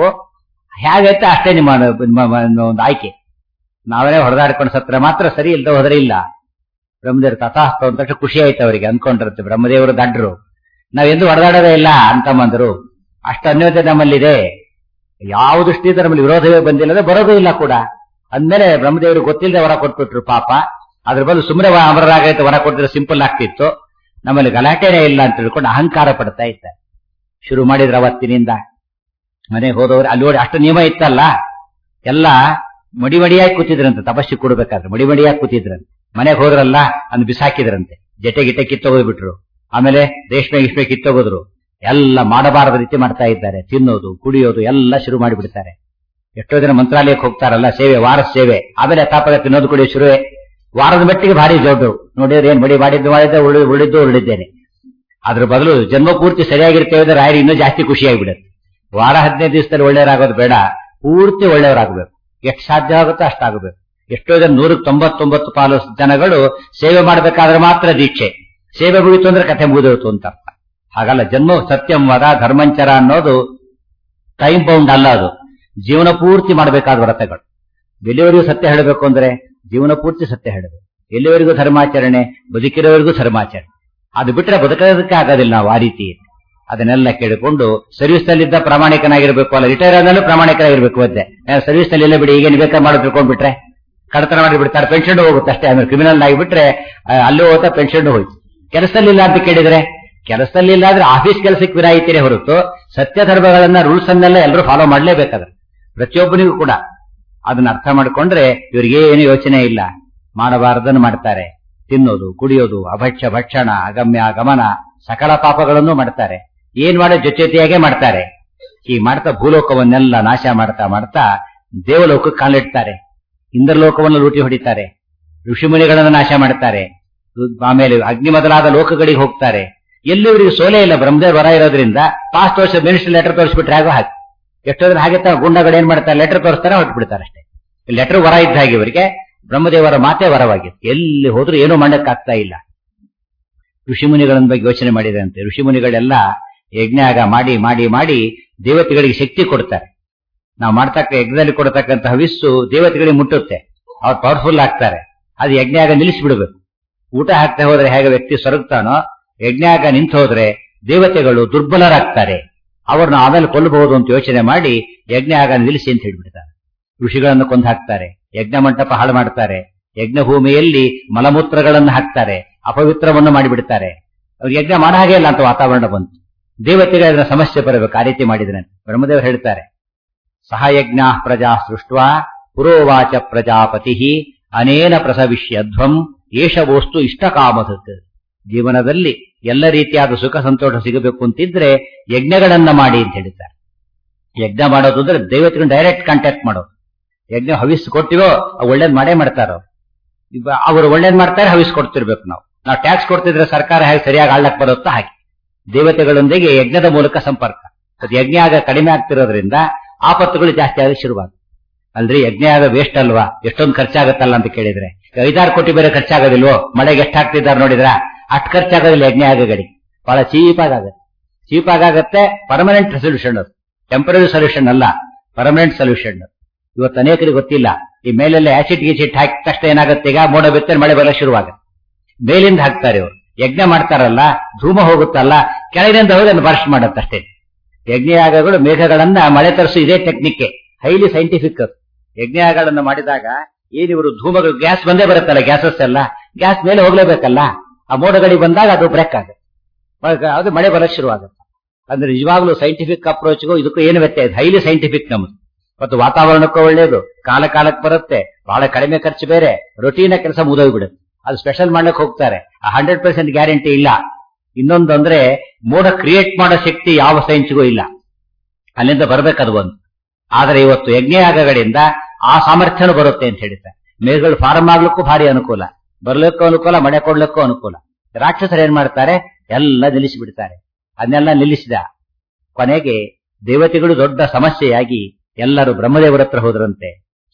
Speaker 1: ಹೇಗೈತೆ ಅಷ್ಟೇ ನಿಮ್ಮ ನಿಮ್ಮ- ನಿಮ್ಮ ಒಂದು ಆಯ್ಕೆ ನಾವೇ ಹೊಡೆದಾಡ್ಕೊಂಡು ಸತ್ರ ಮಾತ್ರ ಸರಿ ಇಲ್ಲದೆ ಹೋದ್ರೆ ಇಲ್ಲ ಬ್ರಹ್ಮದೇವರು ತಥಾಸ್ತು ಅಂತ ತಕ್ಷಣ ಖುಷಿ ಆಯ್ತು ಅವರಿಗೆ ಅಂದ್ಕೊಂಡಿರುತ್ತೆ ಬ್ರಹ್ಮದೇವರು ದಡ್ರು ನಾವೆಂದು ಹೊಡೆದಾಡೋದೇ ಇಲ್ಲ ಅಂತಂಬಂದ್ರು ಅಷ್ಟು ಅನ್ಯೋನ್ಯತೆ ನಮ್ಮಲ್ಲಿದೆ ಯಾವ ದೃಷ್ಟಿಯಿಂದ ನಮ್ಮಲ್ಲಿ ವಿರೋಧವೇ ಬಂದಿಲ್ಲ ಬರೋದೇ ಇಲ್ಲ ಕೂಡ ಅಂದ್ಮೇಲೆ ಬ್ರಹ್ಮದೇವರು ಗೊತ್ತಿಲ್ಲದೆ ವರ ಕೊಟ್ಬಿಟ್ರು ಪಾಪ ಅದ್ರ ಬದಲು ಸುಮ್ಮನೆ ಅಮರರಾಗೈತೆ ವರ ಕೊಟ್ಟಿದ್ರೆ ಸಿಂಪಲ್ ಆಗ್ತಿತ್ತು ನಮ್ಮಲ್ಲಿ ಗಲಾಟೆನೇ ಇಲ್ಲ ಅಂತ ತಿಳ್ಕೊಂಡು ಅಹಂಕಾರ ಪಡ್ತಾ ಇದ್ದಾರೆ ಶುರು ಮಾಡಿದ್ರು ಅವತ್ತಿನಿಂದ ಮನೆಗೆ ಹೋದವರು ಅಲ್ಲಿ ನೋಡಿ ಅಷ್ಟು ನಿಯಮ ಇತ್ತಲ್ಲ ಎಲ್ಲ ಮಡಿ ಮಡಿಯಾಗಿ ಕೂತಿದ್ರಂತೆ ತಪಸ್ಸಿ ಕೊಡ್ಬೇಕಾದ್ರೆ ಮಡಿ ಮಡಿಯಾಗಿ ಕೂತಿದ್ರಂತೆ ಮನೆಗೆ ಹೋದ್ರಲ್ಲ ಅಂದ್ ಬಿಸಾಕಿದ್ರಂತೆ ಜಟೆ ಗಿಟೆ ಕಿತ್ತೋಗ್ಬಿಟ್ರು ಆಮೇಲೆ ರೇಷ್ಮೆ ಗಿಷ್ಮೆ ಕಿತ್ತೋಗೋದ್ರು ಎಲ್ಲ ಮಾಡಬಾರದ ರೀತಿ ಮಾಡ್ತಾ ಇದ್ದಾರೆ ತಿನ್ನೋದು ಕುಡಿಯೋದು ಎಲ್ಲ ಶುರು ಮಾಡಿಬಿಡ್ತಾರೆ ಎಷ್ಟೋ ಜನ ಮಂತ್ರಾಲಯಕ್ಕೆ ಹೋಗ್ತಾರಲ್ಲ ಸೇವೆ ವಾರದ ಸೇವೆ ಆಮೇಲೆ ತಾಪದ ತಿನ್ನೋದು ಕುಡಿಯೋ ಶುರುವೆ ವಾರದ ಮಟ್ಟಿಗೆ ಭಾರಿ ಜೋಡು ನೋಡಿದ್ರೆ ಏನ್ ಮಡಿ ಮಾಡಿದ್ದು ಮಾಡಿದ್ದೆ ಉಳಿ ಉಳಿದ್ದು ಉಳಿದ್ದೇನೆ ಅದ್ರ ಬದಲು ಜನ್ಮ ಪೂರ್ತಿ ಸರಿಯಾಗಿರ್ತೇವೆ ಅಂದ್ರೆ ರಾಯರು ಇನ್ನೂ ಜಾಸ್ತಿ ಖುಷಿಯಾಗಿಬಿಡುತ್ತೆ ವಾರ ಹದಿನೈದು ದಿವಸದಲ್ಲಿ ಒಳ್ಳೆಯವರಾಗೋದು ಬೇಡ ಪೂರ್ತಿ ಒಳ್ಳೆಯವರಾಗಬೇಕು ಎಷ್ಟು ಸಾಧ್ಯ ಆಗುತ್ತೋ ಅಷ್ಟಾಗಬೇಕು ಎಷ್ಟೋ ಜನ ನೂರಕ್ಕೆ ತೊಂಬತ್ತೊಂಬತ್ತು ಪಾಲು ಜನಗಳು ಸೇವೆ ಮಾಡಬೇಕಾದ್ರೆ ಮಾತ್ರ ದೀಕ್ಷೆ ಸೇವೆ ಮುಗಿತು ಅಂದ್ರೆ ಕಥೆ ಮುಗಿದೋಯ್ತು ಅಂತ ಅರ್ಥ ಹಾಗಲ್ಲ ಜನ್ಮ ಸತ್ಯಂ ವದ ಧರ್ಮಂಚರ ಅನ್ನೋದು ಟೈಮ್ ಬೌಂಡ್ ಅಲ್ಲ ಅದು ಜೀವನ ಪೂರ್ತಿ ಮಾಡಬೇಕಾದ ವ್ರತಗಳು ಎಲ್ಲಿವರೆಗೂ ಸತ್ಯ ಹೇಳಬೇಕು ಅಂದ್ರೆ ಜೀವನ ಪೂರ್ತಿ ಸತ್ಯ ಹೇಳಬೇಕು ಎಲ್ಲಿವರೆಗೂ ಧರ್ಮಾಚರಣೆ ಬದುಕಿರೋವರೆಗೂ ಧರ್ಮಾಚರಣೆ ಅದು ಬಿಟ್ರೆ ಬದುಕೋದಕ್ಕೆ ಆಗೋದಿಲ್ಲ ನಾವು ಆ ರೀತಿ ಅದನ್ನೆಲ್ಲ ಕೇಳಿಕೊಂಡು ಸರ್ವಿಸ್ ನಲ್ಲಿದ್ದ ಪ್ರಾಮಾಣಿಕನಾಗಿರ್ಬೇಕು ಅಲ್ಲ ರಿಟೈರ್ ಆದ್ಮೇಲೆ ಪ್ರಾಮಾಣಿಕನಾಗಿರ್ಬೇಕು ಅದೇ ಸರ್ವಿಸ್ ನಲ್ಲಿ ಎಲ್ಲ ಬಿಡಿ ಈಗೇನು ಬೇಕಾದ್ರೆ ಮಾಡೋದು ತಿಳ್ಕೊಂಡ್ಬಿಟ್ರೆ ಕಡತನ ಮಾಡಿ ಬಿಡ್ತಾರೆ ಪೆನ್ಷನ್ ಹೋಗುತ್ತೆ ಅಷ್ಟೇ ಆಮೇಲೆ ಕ್ರಿಮಿನಲ್ ಆಗಿಬಿಟ್ರೆ ಆ, ಅಲ್ಲೂ ಹೋಗ್ತಾ ಪೆನ್ಷನ್ ಹೋಯ್ತು ಕೆಲಸದಲ್ಲಿಲ್ಲ ಅಂತ ಕೇಳಿದ್ರೆ ಕೆಲಸದಲ್ಲಿಲ್ಲ ಆದ್ರೆ ಆಫೀಸ್ ಕೆಲಸಕ್ಕೆ ವಿನಾಯಿತಿನೇ ಹೊರತು ಸತ್ಯ ಧರ್ಮಗಳನ್ನ ರೂಲ್ಸ್ ಅನ್ನೆಲ್ಲ ಎಲ್ಲರೂ ಫಾಲೋ ಮಾಡ್ಲೇಬೇಕಾದ್ರೆ ಪ್ರತಿಯೊಬ್ಬನಿಗೂ ಕೂಡ ಅದನ್ನ ಅರ್ಥ ಮಾಡ್ಕೊಂಡ್ರೆ ಇವ್ರಿಗೆ ಏನು ಯೋಚನೆ ಇಲ್ಲ ಮಾಡಬಾರದನ್ನು ಮಾಡ್ತಾರೆ ತಿನ್ನೋದು ಕುಡಿಯೋದು ಅಭಕ್ಷ್ಯ ಭಕ್ಷಣ ಅಗಮ್ಯ ಗಮನ ಸಕಲ ಪಾಪಗಳನ್ನು ಮಾಡ್ತಾರೆ ಏನ್ ಮಾಡೋ ಜೊತೆಯಾಗೆ ಮಾಡ್ತಾರೆ ಈ ಮಾಡ್ತಾ ಭೂಲೋಕವನ್ನೆಲ್ಲ ನಾಶ ಮಾಡ್ತಾ ಮಾಡ್ತಾ ದೇವಲೋಕಕ್ಕೆ ಕಾಲಿಡ್ತಾರೆ ಇಂದ್ರಲೋಕವನ್ನು ಲೂಟಿ ಹೊಡಿತಾರೆ ಋಷಿಮುನಿಗಳನ್ನು ನಾಶ ಮಾಡ್ತಾರೆ ಆಮೇಲೆ ಅಗ್ನಿ ಮೊದಲಾದ ಲೋಕಗಳಿಗೆ ಹೋಗ್ತಾರೆ ಎಲ್ಲಿ ಇವರಿಗೆ ಸೋಲೆ ಇಲ್ಲ ಬ್ರಹ್ಮದೇವ್ ವರ ಇರೋದ್ರಿಂದ ಪಾಸ್ಟ್ ವರ್ಷ ಮಿನಿಸ್ಟರ್ ಲೆಟರ್ ತೋರಿಸ್ಬಿಟ್ರೆ ಆಗೋ ಹಾಗೆ ಎಷ್ಟೋ ಜನ ಹಾಗೆ ತ- ಗುಂಡಗಳು ಏನ್ ಮಾಡ್ತಾರೆ ಲೆಟರ್ ತೋರಿಸ್ತಾರೆ ಹೊರಟ್ಬಿಡ್ತಾರೆ ಅಷ್ಟೇ ಲೆಟರ್ ವರ ಇದ್ದ ಹಾಗೆ ಇವರಿಗೆ ಬ್ರಹ್ಮದೇವರ ಮಾತೇ ವರವಾಗಿತ್ತು ಎಲ್ಲಿ ಹೋದ್ರೂ ಏನೂ ಮಾಡಕ್ಕಾಗ್ತಾ ಇಲ್ಲ ಋಷಿಮುನಿಗಳನ್ನ ಬಗ್ಗೆ ಯೋಚನೆ ಮಾಡಿದಂತೆ ಋಷಿಮುನಿಗಳೆಲ್ಲ ಯಜ್ಞಾಗ ಮಾಡಿ ಮಾಡಿ ಮಾಡಿ ದೇವತೆಗಳಿಗೆ ಶಕ್ತಿ ಕೊಡ್ತಾರೆ ನಾವು ಮಾಡ್ತಕ್ಕ ಯಜ್ಞದಲ್ಲಿ ಕೊಡತಕ್ಕಂತ ಹವಿಸ್ಸು ದೇವತೆಗಳಿಗೆ ಮುಟ್ಟುತ್ತೆ ಅವ್ರು ಪವರ್ಫುಲ್ ಆಗ್ತಾರೆ ಅದು ಯಜ್ಞಾಗ ನಿಲ್ಲಿಸ್ಬಿಡ್ಬೇಕು ಊಟ ಹಾಕ್ತಾ ಹೋದ್ರೆ ಹೇಗೆ ವ್ಯಕ್ತಿ ಸೊರಗ್ತಾನೋ ಯಜ್ಞಾಗ ನಿಂತು ಹೋದ್ರೆ ದೇವತೆಗಳು ದುರ್ಬಲರಾಗ್ತಾರೆ ಅವ್ರನ್ನ ಆಮೇಲೆ ಕೊಲ್ಲಬಹುದು ಅಂತ ಯೋಚನೆ ಮಾಡಿ ಯಜ್ಞ ಆಗ ನಿಲ್ಲಿಸಿ ಅಂತ ಹೇಳ್ಬಿಡ್ತಾರೆ ಋಷಿಗಳನ್ನು ಕೊಂದು ಹಾಕ್ತಾರೆ ಯಜ್ಞ ಮಂಟಪ ಹಾಳು ಮಾಡ್ತಾರೆ ಯಜ್ಞ ಭೂಮಿಯಲ್ಲಿ ಮಲಮೂತ್ರಗಳನ್ನು ಹಾಕ್ತಾರೆ ಅಪವಿತ್ರವನ್ನು ಮಾಡಿಬಿಡ್ತಾರೆ ಅವ್ರು ಯಜ್ಞ ಮಾಡ ಹಾಗೆ ಇಲ್ಲ ಅಂತ ವಾತಾವರಣ ಬಂತು ದೇವತೆಗೆ ಅದರ ಸಮಸ್ಯೆ ಬರಬೇಕು ಆ ರೀತಿ ಮಾಡಿದ್ರೆ ಬ್ರಹ್ಮದೇವರು ಹೇಳ್ತಾರೆ ಸಹಯಜ್ಞ ಪ್ರಜಾ ಸೃಷ್ಟ ಪುರೋವಾಚ ಪ್ರಜಾಪತಿ ಅನೇನ ಪ್ರಸವಿಷ್ಯಧ್ವಂ ಏಷ ವಸ್ತು ಇಷ್ಟ ಕಾಮಧಕ್ ಜೀವನದಲ್ಲಿ ಎಲ್ಲ ರೀತಿಯಾದ ಸುಖ ಸಂತೋಷ ಸಿಗಬೇಕು ಅಂತಿದ್ರೆ ಯಜ್ಞಗಳನ್ನ ಮಾಡಿ ಅಂತ ಹೇಳಿದ್ದಾರೆ ಯಜ್ಞ ಮಾಡೋದು ಅಂದ್ರೆ ದೇವತೆಗಳನ್ನ ಡೈರೆಕ್ಟ್ ಕಾಂಟ್ಯಾಕ್ಟ್ ಮಾಡೋದು ಯಜ್ಞ ಹವಿಸ್ ಕೊಟ್ಟಿವೋ ಅವು ಒಳ್ಳೇದ್ ಮಾಡೇ ಮಾಡ್ತಾರೋ ಈಗ ಅವರು ಒಳ್ಳೇದ್ ಮಾಡ್ತಾರೆ ಹವಿಸ್ ಕೊಡ್ತಿರ್ಬೇಕು ನಾವು ನಾವು ಟ್ಯಾಕ್ಸ್ ಕೊಡ್ತಿದ್ರೆ ಸರ್ಕಾರ ಹೇಗೆ ಸರಿಯಾಗಿ ಆಳ್ಲಕ್ ಬರುತ್ತೋ ಹಾಗೆ ದೇವತೆಗಳೊಂದಿಗೆ ಯಜ್ಞದ ಮೂಲಕ ಸಂಪರ್ಕ ಅದು ಯಜ್ಞ ಆಗ ಕಡಿಮೆ ಆಗ್ತಿರೋದ್ರಿಂದ ಆಪತ್ತುಗಳು ಜಾಸ್ತಿ ಆಗ ಶುರುವಾಗುತ್ತೆ ಅಲ್ರಿ ಯಜ್ಞ ಆಗ ವೇಸ್ಟ್ ಅಲ್ವಾ ಎಷ್ಟೊಂದು ಖರ್ಚಾಗತ್ತಲ್ಲ ಅಂತ ಕೇಳಿದ್ರೆ ಐದಾರು ಕೋಟಿ ಬೇರೆ ಖರ್ಚಾಗೋದಿಲ್ವೋ ಮಳೆಗೆ ಎಷ್ಟು ಹಾಕ್ತಿದ್ದಾರೆ ನೋಡಿದ್ರ ಅಷ್ಟು ಖರ್ಚಾಗೋದಿಲ್ಲ ಯಜ್ಞ ಆಗ ಗಡಿ ಬಹಳ ಚೀಪ್ ಆಗುತ್ತೆ ಚೀಪ್ ಆಗುತ್ತೆ ಪರ್ಮನೆಂಟ್ ಸೊಲ್ಯೂಷನ್ ಅದು ಟೆಂಪರರಿ ಸೊಲ್ಯೂಷನ್ ಅಲ್ಲ ಪರ್ಮನೆಂಟ್ ಸೊಲ್ಯೂಷನ್ ಇವತ್ತು ಅನೇಕರಿಗೆ ಗೊತ್ತಿಲ್ಲ ಈ ಮೇಲೆಲ್ಲ ಆಸಿಡ್ ಗೀಸಿಡ್ ಹಾಕಿದ ತಕ್ಷಣ ಏನಾಗುತ್ತೆ ಈಗ ಮೋಡ ಬಿತ್ತನೆ ಮಳೆ ಬರಲು ಶುರುವಾಗುತ್ತೆ ಮೇಲಿಂದ ಹಾಕ್ತಾರೆ ಇವರು ಯಜ್ಞ ಮಾಡ್ತಾರಲ್ಲ ಧೂಮ ಹೋಗುತ್ತಲ್ಲ ಕೆಳಗಿನಿಂದ ಹೋಗಿ ಅದನ್ನು ಬರ್ಸ್ಟ್ ಮಾಡುತ್ತಷ್ಟೇ ಯಜ್ಞಯಾಗಗಳು ಮೇಘಗಳನ್ನ ಮಳೆ ತರಿಸು ಇದೇ ಟೆಕ್ನಿಕ್ ಹೈಲಿ ಸೈಂಟಿಫಿಕ್ ಯಜ್ಞಯಾಗಗಳನ್ನ ಮಾಡಿದಾಗ ಏನ್ ಇವರು ಧೂಮಗಳು ಗ್ಯಾಸ್ ಬಂದೇ ಬರುತ್ತಲ್ಲ ಗ್ಯಾಸಸ್ ಎಲ್ಲ ಗ್ಯಾಸ್ ಮೇಲೆ ಹೋಗ್ಲೇಬೇಕಲ್ಲ ಆ ಮೋಡಗಳಿಗೆ ಬಂದಾಗ ಅದು ಬ್ರೇಕ್ ಆಗುತ್ತೆ ಅದು ಮಳೆ ಬರಕ್ ಶುರು ಆಗುತ್ತೆ ಅಂದ್ರೆ ನಿಜವಾಗ್ಲೂ ಸೈಂಟಿಫಿಕ್ ಅಪ್ರೋಚ್ಗೂ ಇದಕ್ಕೂ ಏನು ವ್ಯತ್ಯಾಸ ಹೈಲಿ ಸೈಂಟಿಫಿಕ್ ನಮ್ದು ಮತ್ತು ವಾತಾವರಣಕ್ಕೂ ಒಳ್ಳೇದು ಕಾಲ ಕಾಲಕ್ಕೆ ಬರುತ್ತೆ ಬಹಳ ಕಡಿಮೆ ಖರ್ಚು ಬೇರೆ ರೊಟೀನ ಕೆಲಸ ಮುಗಿದೋಗ್ಬಿಡುತ್ತೆ ಅದು ಸ್ಪೆಷಲ್ ಮಾಡ್ಲಿಕ್ಕೆ ಹೋಗ್ತಾರೆ ಆ ಹಂಡ್ರೆಡ್ ಪರ್ಸೆಂಟ್ ಗ್ಯಾರಂಟಿ ಇಲ್ಲ ಇನ್ನೊಂದು ಅಂದ್ರೆ ಮೋಡ ಕ್ರಿಯೇಟ್ ಮಾಡೋ ಶಕ್ತಿ ಯಾವ ಸೈನ್ಸ್ಗೂ ಇಲ್ಲ ಅಲ್ಲಿಂದ ಬರ್ಬೇಕದು ಒಂದು ಆದ್ರೆ ಇವತ್ತು ಯಜ್ಞಯಾಗಗಳಿಂದ ಆ ಸಾಮರ್ಥ್ಯನೂ ಬರುತ್ತೆ ಅಂತ ಹೇಳ್ತಾರೆ ಮೇಘಗಳು ಫಾರ್ಮ್ ಆಗ್ಲಿಕ್ಕೂ ಭಾರಿ ಅನುಕೂಲ ಬರ್ಲಿಕ್ಕೂ ಅನುಕೂಲ ಮಳೆ ಕೊಡ್ಲಿಕ್ಕೂ ಅನುಕೂಲ ರಾಕ್ಷಸರು ಏನ್ ಮಾಡ್ತಾರೆ ಎಲ್ಲ ನಿಲ್ಲಿಸಿ ಬಿಡ್ತಾರೆ ಅದನ್ನೆಲ್ಲ ನಿಲ್ಲಿಸಿದ ಕೊನೆಗೆ ದೇವತೆಗಳು ದೊಡ್ಡ ಸಮಸ್ಯೆಯಾಗಿ ಎಲ್ಲರೂ ಬ್ರಹ್ಮದೇವರ ಹತ್ರ ಹೋದ್ರಂತೆ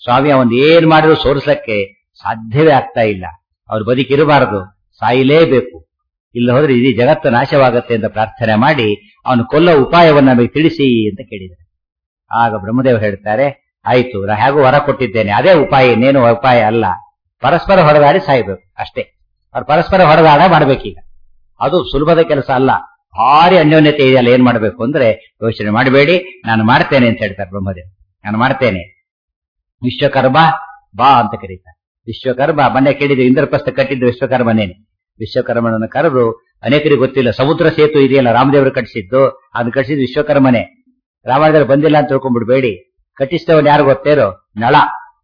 Speaker 1: ಸ್ವಾಮಿ ಅವನ್ ಏನ್ ಮಾಡಿದ್ರು ಸೋರಿಸಕ್ಕೆ ಸಾಧ್ಯವೇ ಆಗ್ತಾ ಇಲ್ಲ ಅವ್ರು ಬದುಕಿರಬಾರದು ಸಾಯಲೇಬೇಕು ಇಲ್ಲ ಹೋದ್ರೆ ಇಡೀ ಜಗತ್ತು ನಾಶವಾಗತ್ತೆ ಅಂತ ಪ್ರಾರ್ಥನೆ ಮಾಡಿ ಅವನು ಕೊಲ್ಲೋ ಉಪಾಯವನ್ನ ನಮಗೆ ತಿಳಿಸಿ ಅಂತ ಕೇಳಿದ್ದಾರೆ ಆಗ ಬ್ರಹ್ಮದೇವರು ಹೇಳ್ತಾರೆ ಆಯ್ತು ನಾ ಹೇಗೂ ಹೊರ ಕೊಟ್ಟಿದ್ದೇನೆ ಅದೇ ಉಪಾಯ ಇನ್ನೇನು ಉಪಾಯ ಅಲ್ಲ ಪರಸ್ಪರ ಹೊಡೆದಾಡಿ ಸಾಯ್ಬೇಕು ಅಷ್ಟೇ ಅವ್ರು ಪರಸ್ಪರ ಹೊಡೆದಾಡ ಮಾಡ್ಬೇಕೀಗ ಅದು ಸುಲಭದ ಕೆಲಸ ಅಲ್ಲ ಭಾರಿ ಅನ್ಯೋನ್ಯತೆ ಇದೆಯಲ್ಲ ಏನ್ ಮಾಡ್ಬೇಕು ಅಂದ್ರೆ ಯೋಚನೆ ಮಾಡಬೇಡಿ ನಾನು ಮಾಡ್ತೇನೆ ಅಂತ ಹೇಳ್ತಾರೆ ಬ್ರಹ್ಮದೇವ್ ನಾನು ಮಾಡ್ತೇನೆ ವಿಶ್ವಕರ್ಮ ಬಾ ಅಂತ ಕರೀತಾರೆ ವಿಶ್ವಕರ್ಮ ಮೊನ್ನೆ ಕೇಳಿದ್ರು ಇಂದ್ರಪ್ರಸ್ಥ ಕಟ್ಟಿದ್ದು ವಿಶ್ವಕರ್ಮನೇನೆ ವಿಶ್ವಕರ್ಮನನ್ನು ಕರೆದು ಅನೇಕರಿಗೆ ಗೊತ್ತಿಲ್ಲ ಸಮುದ್ರ ಸೇತು ಇದೆಯಲ್ಲ ರಾಮದೇವರು ಕಟ್ಟಿಸಿದ್ದು ಅದನ್ನ ಕಟ್ಟಿಸಿದ್ದು ವಿಶ್ವಕರ್ಮನೇ ರಾಮಾಯಣದಲ್ಲಿ ಬಂದಿಲ್ಲ ಅಂತ ತಿಳ್ಕೊಂಡ್ಬಿಡ್ಬೇಡಿ ಕಟ್ಟಿಸಿದವನ್ ಯಾರು ಗೊತ್ತೇರೋ ನಳ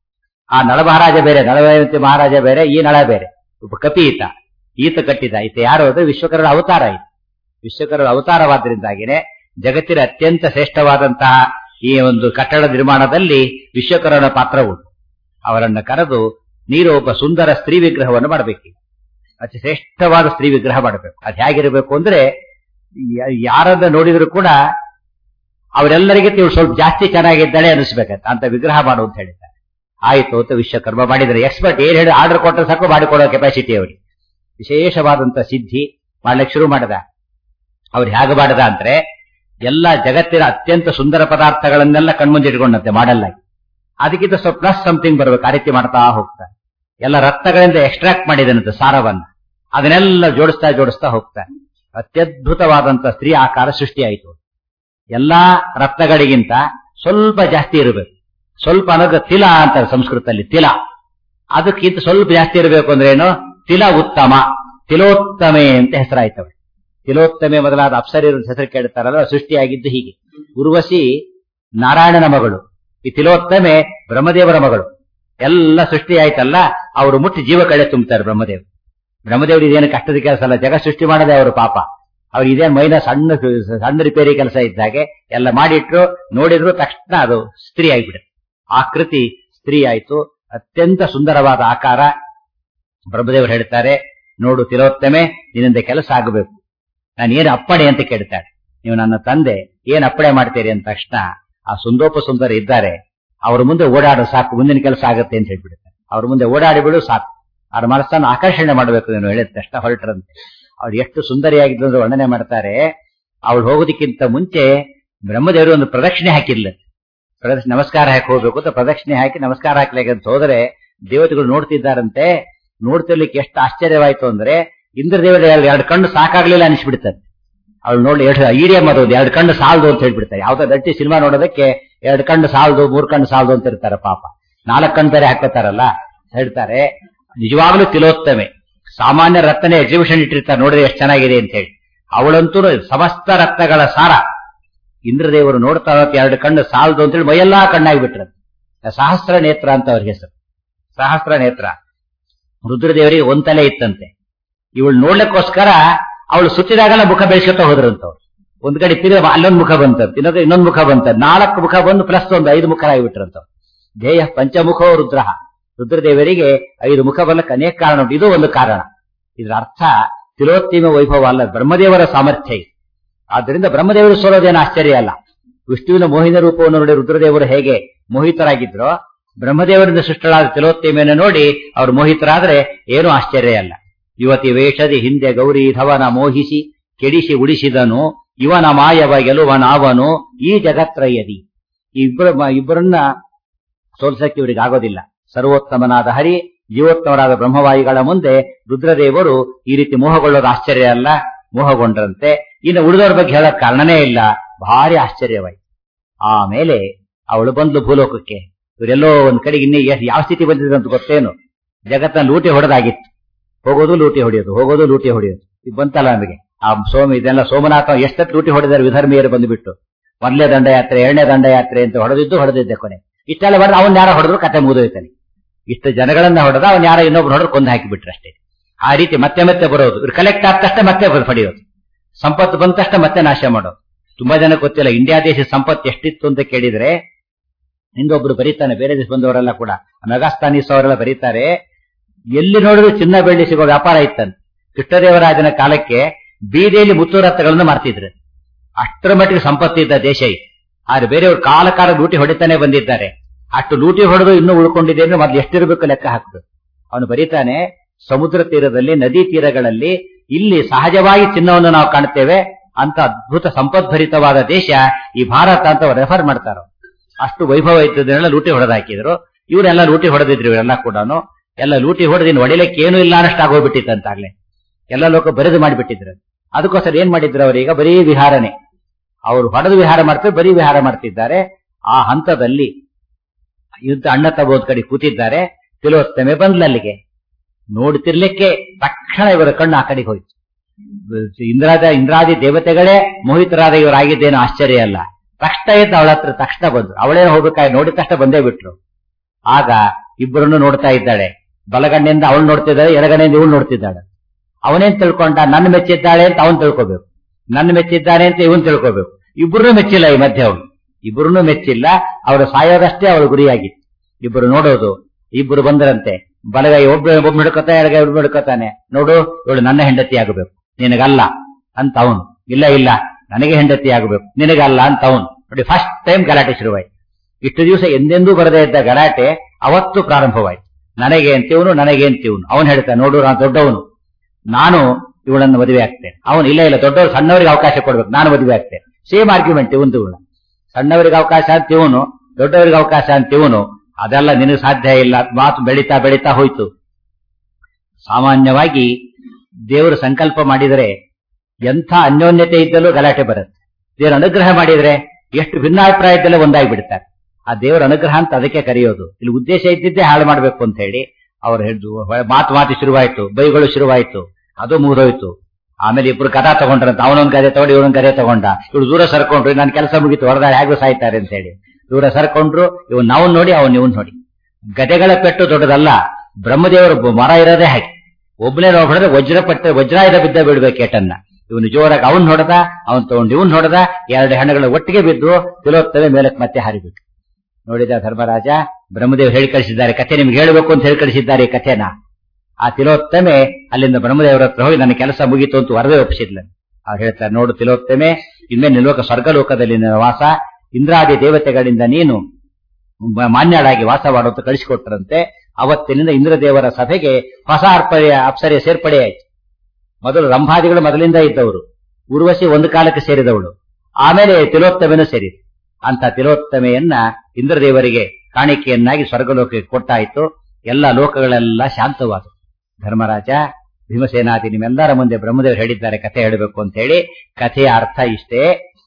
Speaker 1: ಆ ನಳ ಮಹಾರಾಜ ಬೇರೆ ನಳವಂತಿ ಮಹಾರಾಜ ಬೇರೆ ಈ ನಳ ಬೇರೆ ಒಬ್ಬ ಕಪಿ ಈತ ಈತ ಕಟ್ಟಿದ ಈತ ಯಾರು ಅಂದ್ರೆ ವಿಶ್ವಕರ್ಮನ ಅವತಾರ ಇದು ವಿಶ್ವಕರ್ಮನ ಅವತಾರವಾದ್ರಿಂದಾಗಿನೇ ಜಗತ್ತಿನ ಅತ್ಯಂತ ಶ್ರೇಷ್ಠವಾದಂತಹ ಈ ಒಂದು ಕಟ್ಟಡ ನಿರ್ಮಾಣದಲ್ಲಿ ವಿಶ್ವಕರ್ಮನ ಪಾತ್ರ ಉಂಟು ಅವರನ್ನ ಕರೆದು ನೀರು ಒಬ್ಬ ಸುಂದರ ಸ್ತ್ರೀ ವಿಗ್ರಹವನ್ನು ಮಾಡಬೇಕು ಅತಿ ಶ್ರೇಷ್ಠವಾದ ಸ್ತ್ರೀ ವಿಗ್ರಹ ಮಾಡಬೇಕು ಅದು ಹೇಗಿರಬೇಕು ಅಂದ್ರೆ ಯ- ಯಾರನ್ನ ನೋಡಿದ್ರು ಕೂಡ ಅವರೆಲ್ಲರಿಗೆ ಇವಳು ಸ್ವಲ್ಪ ಜಾಸ್ತಿ ಚೆನ್ನಾಗಿದ್ದಾಳೆ ಅನಿಸ್ಬೇಕಂತ ಅಂತ ವಿಗ್ರಹ ಮಾಡು ಅಂತ ಹೇಳಿದ್ದಾರೆ ಆಯ್ತು ಅಂತ ವಿಶ್ವಕರ್ಮ ಮಾಡಿದ್ರೆ ಎಕ್ಸ್ಪರ್ಟ್ ಏನ್ ಹೇಳಿ ಆರ್ಡರ್ ಕೊಟ್ಟರೆ ಸಾಕು ಮಾಡಿಕೊಡೋ ಕೆಪಾಸಿಟಿ ಅವರಿಗೆ ವಿಶೇಷವಾದಂತ ಸಿದ್ಧಿ ಮಾಡ್ಲಿಕ್ಕೆ ಶುರು ಮಾಡದ ಅವ್ರು ಹೇಗೆ ಮಾಡದ ಅಂದ್ರೆ ಎಲ್ಲ ಜಗತ್ತಿನ ಅತ್ಯಂತ ಸುಂದರ ಪದಾರ್ಥಗಳನ್ನೆಲ್ಲ ಕಣ್ಮುಂದಿಟ್ಕೊಂಡಂತೆ ಮಾಡಲ್ಲ ಅದಕ್ಕಿಂತ ಸ್ವಲ್ಪ ಪ್ಲಸ್ ಸಮಥಿಂಗ್ ಬರ್ಬೇಕು ಆ ರೀತಿ ಮಾಡ್ತಾ ಹೋಗ್ತಾರೆ ಎಲ್ಲ ರತ್ನಗಳಿಂದ ಎಕ್ಸ್ಟ್ರಾಕ್ಟ್ ಮಾಡಿದನಂತೆ ಸಾರವನ್ನ ಅದನ್ನೆಲ್ಲ ಜೋಡಿಸ್ತಾ ಜೋಡಿಸ್ತಾ ಹೋಗ್ತಾರೆ ಅತ್ಯದ್ಭುತವಾದಂತ ಸ್ತ್ರೀ ಆಕಾರ ಸೃಷ್ಟಿಯಾಯಿತು ಎಲ್ಲಾ ರತ್ನಗಳಿಗಿಂತ ಸ್ವಲ್ಪ ಜಾಸ್ತಿ ಇರಬೇಕು ಸ್ವಲ್ಪ ಅನ್ನೋದು ತಿಲ ಅಂತಾರೆ ಸಂಸ್ಕೃತದಲ್ಲಿ ತಿಲ ಅದಕ್ಕಿಂತ ಸ್ವಲ್ಪ ಜಾಸ್ತಿ ಇರಬೇಕು ಅಂದ್ರೆ ಏನು ತಿಲ ಉತ್ತಮ ತಿಲೋತ್ತಮೆ ಅಂತ ಹೆಸರಾಯ್ತವೆ ತಿಲೋತ್ತಮೆ ಮೊದಲಾದ ಅಪ್ಸರಿಯರ ಹೆಸರು ಕೇಳ್ತಾರಲ್ಲ ಸೃಷ್ಟಿಯಾಗಿದ್ದು ಹೀಗೆ ಉರ್ವಶಿ ನಾರಾಯಣನ ಮಗಳು ಈ ತಿಲೋತ್ತಮೆ ಬ್ರಹ್ಮದೇವರ ಮಗಳು ಎಲ್ಲ ಸೃಷ್ಟಿ ಆಯ್ತಲ್ಲ ಅವರು ಮುಟ್ಟಿ ಜೀವ ಕಳೆ ತುಂಬುತ್ತಾರೆ ಬ್ರಹ್ಮದೇವ್ ಬ್ರಹ್ಮದೇವ್ರು ಇದೇನು ಕಷ್ಟದ ಕೆಲಸ ಅಲ್ಲ ಜಗ ಸೃಷ್ಟಿ ಮಾಡದೆ ಅವರು ಪಾಪ ಅವ್ರು ಇದೇನು ಮೈನ ಸಣ್ಣ ಸಣ್ಣ ರಿಪೇರಿ ಕೆಲಸ ಇದ್ದಾಗೆ ಎಲ್ಲ ಮಾಡಿಟ್ರು ನೋಡಿದ್ರು ತಕ್ಷಣ ಅದು ಸ್ತ್ರೀ ಆಗಿಬಿಡುತ್ತೆ ಆಕೃತಿ ಸ್ತ್ರೀ ಆಯ್ತು ಅತ್ಯಂತ ಸುಂದರವಾದ ಆಕಾರ ಬ್ರಹ್ಮದೇವರು ಹೇಳ್ತಾರೆ ನೋಡು ತಿಲೋತ್ತಮೆ ನಿನ್ನಿಂದ ಕೆಲಸ ಆಗಬೇಕು ನಾನು ಏನು ಅಪ್ಪಣೆ ಅಂತ ಕೇಳ್ತಾಳೆ ನೀವು ನನ್ನ ತಂದೆ ಏನ್ ಅಪ್ಪಣೆ ಮಾಡ್ತೀರಿ ಅಂತ ತಕ್ಷಣ ಆ ಸುಂದೋಪ ಸುಂದರ ಇದ್ದಾರೆ ಅವ್ರ ಮುಂದೆ ಓಡಾಡು ಸಾಕು ಮುಂದಿನ ಕೆಲಸ ಆಗುತ್ತೆ ಅಂತ ಹೇಳ್ಬಿಡುತ್ತೆ ಅವ್ರ ಮುಂದೆ ಓಡಾಡಿ ಬಿಡು ಸಾಕು ಅವ್ರ ಮನಸ್ಸನ್ನು ಆಕರ್ಷಣೆ ಮಾಡಬೇಕು ನೀನು ಹೇಳಿದ ತಕ್ಷಣ ಹೊರಟ್ರಂತೆ ಅವ್ರು ಎಷ್ಟು ಸುಂದರಿಯಾಗಿದ್ದು ಅಂದ್ರೆ ವರ್ಣನೆ ಮಾಡ್ತಾರೆ ಅವಳು ಹೋಗೋದಕ್ಕಿಂತ ಮುಂಚೆ ಬ್ರಹ್ಮದೇವರು ಒಂದು ಪ್ರದಕ್ಷಿಣೆ ಹಾಕಿಲ್ಲ ಪ್ರದಕ್ಷಿಣೆ ನಮಸ್ಕಾರ ಹಾಕಿ ಹೋಗ್ಬೇಕು ಅಂತ ಪ್ರದಕ್ಷಿಣೆ ಹಾಕಿ ನಮಸ್ಕಾರ ಹಾಕ್ಲಿಕ್ಕೆ ಅಂತ ಹೋದ್ರೆ ದೇವತೆಗಳು ನೋಡ್ತಿದ್ದಾರಂತೆ ನೋಡ್ತಿರ್ಲಿಕ್ಕೆ ಎಷ್ಟು ಆಶ್ಚರ್ಯವಾಯ್ತು ಅಂದ್ರೆ ಇಂದ್ರದೇವರ ಎರಡು ಎರಡು ಕಣ್ಣು ಸಾಕಾಗ್ಲಿಲ್ಲ ಅನಿಸ್ಬಿಡ್ತಾರೆ ಅವಳು ನೋಡಿ ಎಷ್ಟು ಈಡಿಯಂ ಅದು ಎರಡು ಕಣ್ಣು ಸಾಲದು ಅಂತ ಹೇಳ್ಬಿಡ್ತಾರೆ ಯಾವ್ದೋ ದಟ್ಟಿ ಸಿನಿಮಾ ನೋಡೋದಕ್ಕೆ ಎರಡು ಕಣ್ಣು ಸಾಲದು ಮೂರ್ ಕಣ್ಣು ಸಾಲದು ಅಂತ ಇರ್ತಾರೆ ಪಾಪ ನಾಲ್ಕು ಕಣ್ಣು ಬೇರೆ ಹಾಕೋತಾರಲ್ಲ ಹೇಳ್ತಾರೆ ನಿಜವಾಗ್ಲೂ ತಿಲೋತ್ತಮೆ ಸಾಮಾನ್ಯ ರತ್ನ ಎಕ್ಸಿಬಿಷನ್ ಇಟ್ಟಿರ್ತಾರೆ ನೋಡಿದ್ರೆ ಎಷ್ಟು ಚೆನ್ನಾಗಿದೆ ಅಂತ ಹೇಳಿ ಅವಳಂತೂ ಸಮಸ್ತ ರತ್ನಗಳ ಸಾರ ಇಂದ್ರದೇವರು ನೋಡ್ತಾ ಇರೋಕೆ ಎರಡು ಕಣ್ಣು ಸಾಲದು ಅಂತೇಳಿ ಮೈಯೆಲ್ಲಾ ಕಣ್ಣಾಗ್ಬಿಟ್ರ ಸಹಸ್ರ ನೇತ್ರ ಅಂತ ಅವ್ರ ಹೆಸರು ಸಹಸ್ರ ನೇತ್ರ ರುದ್ರದೇವರಿಗೆ ಒಂದ್ ತಲೆ ಇತ್ತಂತೆ ಇವಳು ನೋಡ್ಲಿಕ್ಕೋಸ್ಕರ ಅವಳು ಸುತ್ತಿದಾಗೆಲ್ಲ ಮುಖ ಬೆಳೆಸ್ಕೊತಾ ಹೋದ್ರಂತವ್ರು ಒಂದ್ ಕಡೆ ತಿರುಗ ಅಲ್ಲೊಂದು ಮುಖ ಬಂತಂತ ಇನ್ನೊಂದು ಇನ್ನೊಂದು ಮುಖ ಬಂತ ನಾಲ್ಕು ಮುಖ ಬಂದು ಪ್ಲಸ್ ಒಂದು ಐದು ಮುಖ ಆಗಿಬಿಟ್ರಂತ ಧ್ಯೇಯ ಪಂಚಮುಖೋ ರುದ್ರ ರುದ್ರದೇವರಿಗೆ ಐದು ಮುಖ ಬರ್ಲಕ್ಕೆ ಅನೇಕ ಕಾರಣ ಉಂಟು ಇದು ಒಂದು ಕಾರಣ ಇದರ ಅರ್ಥ ತಿಲೋತ್ತಿಮ ವೈಭವ ಅಲ್ಲ ಬ್ರಹ್ಮದೇವರ ಸಾಮರ್ಥ್ಯ ಇದು ಆದ್ದರಿಂದ ಬ್ರಹ್ಮದೇವರು ಸೋಲೋದೇನು ಆಶ್ಚರ್ಯ ಅಲ್ಲ ವಿಷ್ಣುವಿನ ಮೋಹಿನ ರೂಪವನ್ನು ನೋಡಿ ರುದ್ರದೇವರು ಹೇಗೆ ಮೋಹಿತರಾಗಿದ್ರೋ ಬ್ರಹ್ಮದೇವರಿಂದ ಸೃಷ್ಟಳಾದ ತಿಲೋತ್ತಿಮೆಯನ್ನು ನೋಡಿ ಅವರು ಮೋಹಿತರಾದ್ರೆ ಏನೂ ಆಶ್ಚರ್ಯ ಅಲ್ಲ ಯುವತಿ ವೇಷದಿ ಹಿಂದೆ ಗೌರಿ ಧವನ ಮೋಹಿಸಿ ಕೆಡಿಸಿ ಉಳಿಸಿದನು ಇವನ ಮಾಯವ ಗೆಲುವನಾವನು ಈ ಜಗತ್ರಯದಿ ಈ ಇಬ್ಬರ ಇಬ್ಬರನ್ನ ಸೋಲ್ಸಕ್ಕೆ ಇವರಿಗೆ ಆಗೋದಿಲ್ಲ ಸರ್ವೋತ್ತಮನಾದ ಹರಿ ಜೀವೋತ್ತಮರಾದ ಬ್ರಹ್ಮವಾಯುಗಳ ಮುಂದೆ ರುದ್ರದೇವರು ಈ ರೀತಿ ಮೋಹಗೊಳ್ಳೋದು ಆಶ್ಚರ್ಯ ಅಲ್ಲ ಮೋಹಗೊಂಡ್ರಂತೆ ಇನ್ನು ಉಳಿದವ್ರ ಬಗ್ಗೆ ಹೇಳಕ್ ಕಾರಣನೇ ಇಲ್ಲ ಭಾರಿ ಆಶ್ಚರ್ಯವಾಯ್ತು ಆಮೇಲೆ ಅವಳು ಬಂದ್ಲು ಭೂಲೋಕಕ್ಕೆ ಇವರೆಲ್ಲೋ ಒಂದ್ ಕಡೆಗೆ ಇನ್ನೇ ಎಷ್ಟ್- ಯಾವ ಸ್ಥಿತಿ ಬಂದಿದೆ ಅಂತ ಗೊತ್ತೇನು ಜಗತ್ತನ್ನ ಲೂಟಿ ಹೊಡೆದಾಗಿತ್ತು ಹೋಗೋದು ಲೂಟಿ ಹೊಡೆಯೋದು ಹೋಗೋದು ಲೂಟಿ ಹೊಡೆಯೋದು ಇದು ಬಂತಲ್ಲ ನಮಗೆ ಆ ಸೋಮ ಇದೆಲ್ಲ ಸೋಮನಾಥ ಎಷ್ಟಕ್ಕೆ ಲೂಟಿ ಹೊಡೆದಾರೆ ವಿಧರ್ಮೀಯರು ಬಂದುಬಿಟ್ಟು ಮೊದಲೇ ದಂಡಯಾತ್ರೆ ಎರಡನೇ ದಂಡಯಾತ್ರೆ ಅಂತ ಹೊಡೆದಿದ್ದು ಹೊಡೆದಿದ್ದೆ ಕೊನೆ ಇಷ್ಟೆಲ್ಲ ಹೊಡೆದು ಅವನ್ ಯಾರೋ ಹೊಡೆದ್ರು ಕತೆ ಮುಗಿದೋಯ್ತಾನೆ ಇಷ್ಟು ಜನಗಳನ್ನ ಹೊಡೆದ ಅವನ್ ಯಾರೋ ಇನ್ನೊಬ್ರು ಹೊಡೆದ್ರು ಕೊಂದು ಹಾಕಿಬಿಟ್ರು ಅಷ್ಟೇ ಆ ರೀತಿ ಮತ್ತೆ ಮತ್ತೆ ಬರೋದು ಇವ್ರು ಕಲೆಕ್ಟ್ ಆದ ತಕ್ಷಣ ಮತ್ತೆ ಬ- ಪಡೆಯೋದು ಸಂಪತ್ತು ಬಂದ ತಕ್ಷಣ ಮತ್ತೆ ನಾಶ ಮಾಡೋದು ತುಂಬಾ ಜನ ಗೊತ್ತಿಲ್ಲ ಇಂಡಿಯಾ ದೇಶದ ಸಂಪತ್ತು ಎಷ್ಟಿತ್ತು ಅಂತ ಕೇಳಿದ್ರೆ ಹಿಂದೊಬ್ರು ಬರೀತಾನೆ ಬೇರೆ ದೇಶ ಬಂದವರೆಲ್ಲ ಕೂಡ ಮೆಗಾಸ್ತಾನೀಸ್ ಅವರೆಲ್ಲ ಬರೀತಾರೆ ಎಲ್ಲಿ ನೋಡಿದ್ರು ಚಿನ್ನ ಬೆಳ್ಳಿ ಸಿಗೋ ವ್ಯಾಪಾರ ಇತ್ತಂತೆ ಕೃಷ್ಣದೇವರಾಜನ ಕಾಲಕ್ಕೆ ಬೀದಿಯಲ್ಲಿ ಮುತ್ತುರತ್ನಗಳನ್ನು ಮಾಡ್ತಿದ್ರು ಅಷ್ಟರ ಮಟ್ಟಿಗೆ ಸಂಪತ್ತಿದ್ದ ದೇಶ ಇದು ಆದ್ರೆ ಬೇರೆಯವರು ಕಾಲ ಕಾಲ ಲೂಟಿ ಹೊಡಿತಾನೆ ಬಂದಿದ್ದಾರೆ ಅಷ್ಟು ಲೂಟಿ ಹೊಡೆದು ಇನ್ನೂ ಉಳ್ಕೊಂಡಿದೆ ಅಂದ್ರೆ ಮೊದ್ಲು ಎಷ್ಟಿರಬೇಕು ಲೆಕ್ಕ ಹಾಕಬೇಕು ಅವನು ಬರೀತಾನೆ ಸಮುದ್ರ ತೀರದಲ್ಲಿ ನದಿ ತೀರಗಳಲ್ಲಿ ಇಲ್ಲಿ ಸಹಜವಾಗಿ ಚಿನ್ನವನ್ನು ನಾವು ಕಾಣ್ತೇವೆ ಅಂತ ಅದ್ಭುತ ಸಂಪದ್ಭರಿತವಾದ ದೇಶ ಈ ಭಾರತ ಅಂತ ರೆಫರ್ ಮಾಡ್ತಾರ ಅಷ್ಟು ವೈಭವ ಇದ್ದದನ್ನೆಲ್ಲ ಲೂಟಿ ಹೊಡೆದಾಕಿದ್ರು ಇವರೆಲ್ಲ ಲೂಟಿ ಹೊಡೆದಿದ್ರು ಇವರೆಲ್ಲ ಕೂಡ ಎಲ್ಲ ಲೂಟಿ ಹೊಡೆದು ಇನ್ನು ಹೊಡಿಲಿಕ್ಕೆ ಏನೂ ಇಲ್ಲ ಅನ್ನಷ್ಟು ಆಗೋಗ್ಬಿಟ್ಟಿತ್ತಂತಾಗ್ಲೇ ಎಲ್ಲ ಲೋಕ ಬರೆದು ಮಾಡಿಬಿಟ್ಟಿದ್ರು ಅದಕ್ಕೋಸ್ಕರ ಏನ್ ಮಾಡಿದ್ರು ಅವರೀಗ ಬರೀ ವಿಹಾರನೆ ಅವರು ಹೊಡೆದು ವಿಹಾರ ಮಾಡ್ತಾರೆ ಬರೀ ವಿಹಾರ ಮಾಡ್ತಿದ್ದಾರೆ ಆ ಹಂತದಲ್ಲಿ ಯುದ್ಧ ಅಣ್ಣ ತಗೋದ್ ಕಡೆ ಕೂತಿದ್ದಾರೆ ತಿಲೋತ್ತಮೆ ಬಂದ್ಲಲ್ಲಿಗೆ ನೋಡ್ತಿರ್ಲಿಕ್ಕೆ ತಕ್ಷಣ ಇವರ ಕಣ್ಣು ಆ ಕಡೆಗೆ ಹೋಯ್ತು ಇಂದ್ರಾದ ಇಂದ್ರಾದಿ ದೇವತೆಗಳೇ ಮೋಹಿತರಾದ ಇವರಾಗಿದ್ದೇನೋ ಆಶ್ಚರ್ಯ ಅಲ್ಲ ತಕ್ಷಣ ಎದ್ದು ಅವಳ ಹತ್ರ ತಕ್ಷಣ ಬಂದ್ರು ಅವಳೇನೋ ಹೋಗ್ಬೇಕಾಗಿ ನೋಡಿದ ತಕ್ಷಣ ಬಂದೇ ಬಿಟ್ರು ಆಗ ಇಬ್ಬರನ್ನು ನೋಡ್ತಾ ಇದ್ದಾಳೆ ಬಲಗಣ್ಣಿಂದ ಅವಳು ನೋಡ್ತಿದ್ದಾಳೆ ಎಡಗಣ್ಣಿಂದ ಇವಳು ನೋಡ್ತಿದ್ದಾಳೆ ಅವನೇನ್ ತಿಳ್ಕೊಂಡ ನನ್ನ ಮೆಚ್ಚಿದ್ದಾಳೆ ಅಂತ ಅವನ್ ತಿಳ್ಕೊಬೇಕು ನನ್ನ ಮೆಚ್ಚಿದ್ದಾನೆ ಅಂತ ಇವನ್ ತಿಳ್ಕೊಬೇಕು ಇಬ್ಬರನ್ನೂ ಮೆಚ್ಚಿಲ್ಲ ಈ ಮಧ್ಯೆ ಅವಳು ಇಬ್ಬರನ್ನೂ ಮೆಚ್ಚಿಲ್ಲ ಅವರು ಸಾಯೋದಷ್ಟೇ ಅವಳು ಗುರಿಯಾಗಿತ್ತು ಇಬ್ಬರು ನೋಡೋದು ಇಬ್ಬರು ಬಂದರಂತೆ ಬಲಗೈ ಒಬ್ಬ ಒಬ್ಬ ಹಿಡ್ಕೊತಾ ಎಡಗೈ ಒಬ್ಬ ಹಿಡ್ಕೊತಾನೆ ನೋಡು ಇವಳು ನನ್ನ ಹೆಂಡತಿ ಆಗಬೇಕು ನಿನಗಲ್ಲ ಅಂತ ಅವನು ಇಲ್ಲ ಇಲ್ಲ ನನಗೆ ಹೆಂಡತಿ ಆಗಬೇಕು ನಿನಗಲ್ಲ ಅಂತ ಅವನು ನೋಡಿ ಫಸ್ಟ್ ಟೈಮ್ ಗಲಾಟೆ ಶುರುವಾಯ್ತು ಇಷ್ಟು ದಿವಸ ಎಂದೆಂದೂ ಬರದೇ ಇದ್ದ ಗಲಾಟೆ ಅವತ್ತು ಪ್ರಾರಂಭವಾಯ್ತು ನನಗೆ ಅಂತೀವನು ನನಗೆ ಅಂತೀವನು ಅವನು ಹೇಳ್ತಾನೆ ನೋಡು ನಾನು ದೊಡ್ಡವನು ನಾನು ಇವಳನ್ನು ಮದುವೆ ಆಗ್ತೇನೆ ಅವನು ಇಲ್ಲ ಇಲ್ಲ ದೊಡ್ಡವರು ಸಣ್ಣವರಿಗೆ ಅವಕಾಶ ಕೊಡ್ಬೇಕು ನಾನು ಮದುವೆ ಆಗ್ತೇನೆ ಸೇಮ್ ಆರ್ಗ್ಯುಮೆಂಟ್ ಇವನು ಇವಳು ಸಣ್ಣವರಿಗೆ ಅವಕಾಶ ಅಂತ ಇವನು ದೊಡ್ಡವರಿಗೆ ಅವಕಾಶ ಅಂತ ಇವನು ಅದೆಲ್ಲ ನಿನಗೆ ಸಾಧ್ಯ ಇಲ್ಲ ಮಾತು ಬೆಳೀತಾ ಬೆಳೀತಾ ಹೋಯ್ತು ಸಾಮಾನ್ಯವಾಗಿ ದೇವರು ಸಂಕಲ್ಪ ಮಾಡಿದರೆ ಎಂಥ ಅನ್ಯೋನ್ಯತೆ ಇದ್ದಲ್ಲೂ ಗಲಾಟೆ ಬರುತ್ತೆ ದೇವರ ಅನುಗ್ರಹ ಮಾಡಿದ್ರೆ ಎಷ್ಟು ಭಿನ್ನಾಭಿಪ್ರಾಯ ಇದ್ದಲ್ಲೇ ಒಂದಾಗಿ ಬಿಡ್ತಾರೆ ಆ ದೇವರ ಅನುಗ್ರಹ ಅಂತ ಅದಕ್ಕೆ ಕರೆಯೋದು ಇಲ್ಲಿ ಉದ್ದೇಶ ಇದ್ದಿದ್ದೇ ಹಾಳು ಮಾಡ್ಬೇಕು ಅಂತ ಹೇಳಿ ಅವ್ರು ಹೇಳಿದ್ರು ಮಾತು ಮಾತು ಶುರುವಾಯ್ತು ಬೈಗಳು ಶುರುವಾಯ್ತು ಅದು ಮುಗಿದೋಯ್ತು ಆಮೇಲೆ ಇಬ್ರು ಕಥಾ ತಗೊಂಡ್ರಂತ ಅವನೊಂದ್ ಗದೆ ತಗೊಂಡು ಇವನೊಂದ್ ಗದೆ ತಗೊಂಡ ಇವಳು ದೂರ ಸರ್ಕೊಂಡ್ರು ನನ್ನ ಕೆಲಸ ಮುಗಿತು ಹೊರದಾಳೆ ಹೇಗೂ ಸಾಯ್ತಾರೆ ಅಂತ ಹೇಳಿ ದೂರ ಸರ್ಕೊಂಡ್ರು ಇವನ್ ನಾವು ನೋಡಿ ಅವನ್ ಇವನ್ ನೋಡಿ ಗದೆಗಳ ಪೆಟ್ಟು ದೊಡ್ಡದಲ್ಲ ಬ್ರಹ್ಮದೇವರು ಮರ ಇರೋದೇ ಹಾಗೆ ಒಬ್ಬನೇ ನಾವು ಹೊಡೆದ್ರೆ ವಜ್ರ ಪಟ್ಟ ವಜ್ರಾಯುಧ ಬಿದ್ದ ಬಿಡ್ಬೇಕು ಏಟನ್ನ ಇವನು ಜೋರಾಗಿ ಅವನ್ ಹೊಡೆದ ಅವನ್ ತಗೊಂಡು ಇವನ್ ಹೊಡೆದ ಎರಡು ಹೆಣ್ಣುಗಳು ಒಟ್ಟಿಗೆ ಬಿದ್ದು ತಿಲೋತ್ತವೆ ಮೇಲಕ್ಕೆ ಮತ್ತೆ ಹಾರಿಬಿಟ್ಟು ನೋಡಿದ ಧರ್ಮರಾಜ ಬ್ರಹ್ಮದೇವ್ ಹೇಳಿ ಕಳಿಸಿದ್ದಾರೆ ಕಥೆ ನಿಮ್ಗೆ ಹೇಳಬೇಕು ಅಂತ ಹೇಳಿ ಕಳಿಸಿದ್ದಾರೆ ಈ ಕಥೆನ ಆ ತಿಲೋತ್ತಮೆ ಅಲ್ಲಿಂದ ಬ್ರಹ್ಮದೇವರ ಹತ್ರ ಹೋಗಿ ನನ್ನ ಕೆಲಸ ಮುಗೀತು ಅಂತ ವರದೇ ಒಪ್ಪಿಸಿದ್ಲ ಅವ್ರು ಹೇಳ್ತಾರೆ ನೋಡು ತಿಲೋತ್ತಮೆ ಇನ್ಮೇಲೆ ನಿಲ್ವಕ ಸ್ವರ್ಗಲೋಕದಲ್ಲಿ ನಿನ್ನ ವಾಸ ಇಂದ್ರಾದಿ ದೇವತೆಗಳಿಂದ ನೀನು ಮಾನ್ಯಳಾಗಿ ವಾಸ ಮಾಡುವಂತ ಕಳಿಸಿಕೊಟ್ರಂತೆ ಅವತ್ತಿನಿಂದ ಇಂದ್ರದೇವರ ಸಭೆಗೆ ಹೊಸ ಅರ್ಪಣೆಯ ಅಪ್ಸರೆಯ ಸೇರ್ಪಡೆ ಆಯ್ತು ಮೊದಲು ರಂಭಾದಿಗಳು ಮೊದಲಿಂದ ಇದ್ದವರು ಉರ್ವಶಿ ಒಂದು ಕಾಲಕ್ಕೆ ಸೇರಿದವಳು ಆಮೇಲೆ ತಿಲೋತ್ತಮೆನೂ ಸೇರಿತು ಅಂತ ತಿಲೋತ್ತಮೆಯನ್ನ ಇಂದ್ರದೇವರಿಗೆ ಕಾಣಿಕೆಯನ್ನಾಗಿ ಸ್ವರ್ಗಲೋಕಕ್ಕೆ ಕೊಟ್ಟಾಯಿತು ಎಲ್ಲ ಲೋಕಗಳೆಲ್ಲ ಶಾಂತವಾದವು ಧರ್ಮರಾಜ ಭೀಮಸೇನಾದಿ ನಿಮ್ಮೆಲ್ಲರ ಮುಂದೆ ಬ್ರಹ್ಮದೇವರು ಹೇಳಿದ್ದಾರೆ ಕಥೆ ಹೇಳಬೇಕು ಅಂತ ಹೇಳಿ ಕಥೆಯ ಅರ್ಥ ಇಷ್ಟೇ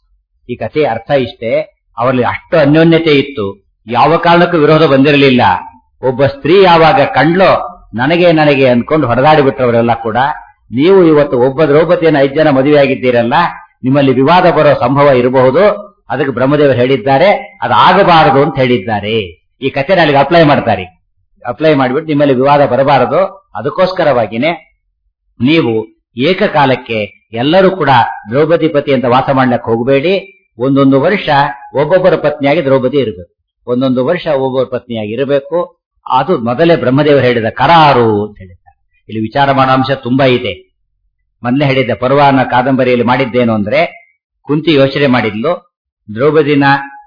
Speaker 1: ಈ ಕಥೆಯ ಅರ್ಥ ಇಷ್ಟೇ ಅವರಲ್ಲಿ ಅಷ್ಟು ಅನ್ಯೋನ್ಯತೆ ಇತ್ತು ಯಾವ ಕಾರಣಕ್ಕೂ ವಿರೋಧ ಬಂದಿರಲಿಲ್ಲ ಒಬ್ಬ ಸ್ತ್ರೀ ಯಾವಾಗ ಕಂಡ್ಲೋ ನನಗೆ ನನಗೆ ಅನ್ಕೊಂಡು ಹೊಡೆದಾಡಿ ಬಿಟ್ಟವರೆಲ್ಲ ಕೂಡ ನೀವು ಇವತ್ತು ಒಬ್ಬ ದ್ರೌಪದಿಯನ್ನು ಐದು ಜನ ಮದುವೆಯಾಗಿದ್ದೀರಲ್ಲ ನಿಮ್ಮಲ್ಲಿ ವಿವಾದ ಬರೋ ಸಂಭವ ಇರಬಹುದು ಅದಕ್ಕೆ ಬ್ರಹ್ಮದೇವರು ಹೇಳಿದ್ದಾರೆ ಅದಾಗಬಾರದು ಅಂತ ಹೇಳಿದ್ದಾರೆ ಈ ಕಥೆನ ಅಲ್ಲಿಗೆ ಅಪ್ಲೈ ಮಾಡ್ತಾರೆ ಅಪ್ಲೈ ಮಾಡಿಬಿಟ್ಟು ನಿಮ್ಮಲ್ಲಿ ವಿವಾದ ಬರಬಾರದು ಅದಕ್ಕೋಸ್ಕರವಾಗಿನೇ ನೀವು ಏಕಕಾಲಕ್ಕೆ ಎಲ್ಲರೂ ಕೂಡ ದ್ರೌಪದಿ ಪತಿ ಅಂತ ವಾಸ ಮಾಡ್ಲಿಕ್ಕೆ ಹೋಗಬೇಡಿ ಒಂದೊಂದು ವರ್ಷ ಒಬ್ಬೊಬ್ಬರ ಪತ್ನಿಯಾಗಿ ದ್ರೌಪದಿ ಇರಬೇಕು ಒಂದೊಂದು ವರ್ಷ ಒಬ್ಬೊಬ್ಬರ ಪತ್ನಿಯಾಗಿ ಇರಬೇಕು ಅದು ಮೊದಲೇ ಬ್ರಹ್ಮದೇವರು ಹೇಳಿದ ಕರಾರು ಅಂತ ಹೇಳಿದ್ದಾರೆ ಇಲ್ಲಿ ವಿಚಾರ ಮಾಡೋ ಅಂಶ ತುಂಬಾ ಇದೆ ಮೊದಲೇ ಹೇಳಿದ್ದೆ ಪರ್ವಾನ ಕಾದಂಬರಿಯಲ್ಲಿ ಮಾಡಿದ್ದೇನು ಅಂದ್ರೆ ಕುಂತಿ ಯೋಚನೆ ಮಾಡಿದ್ಲು ದ್ರೌಪದಿನ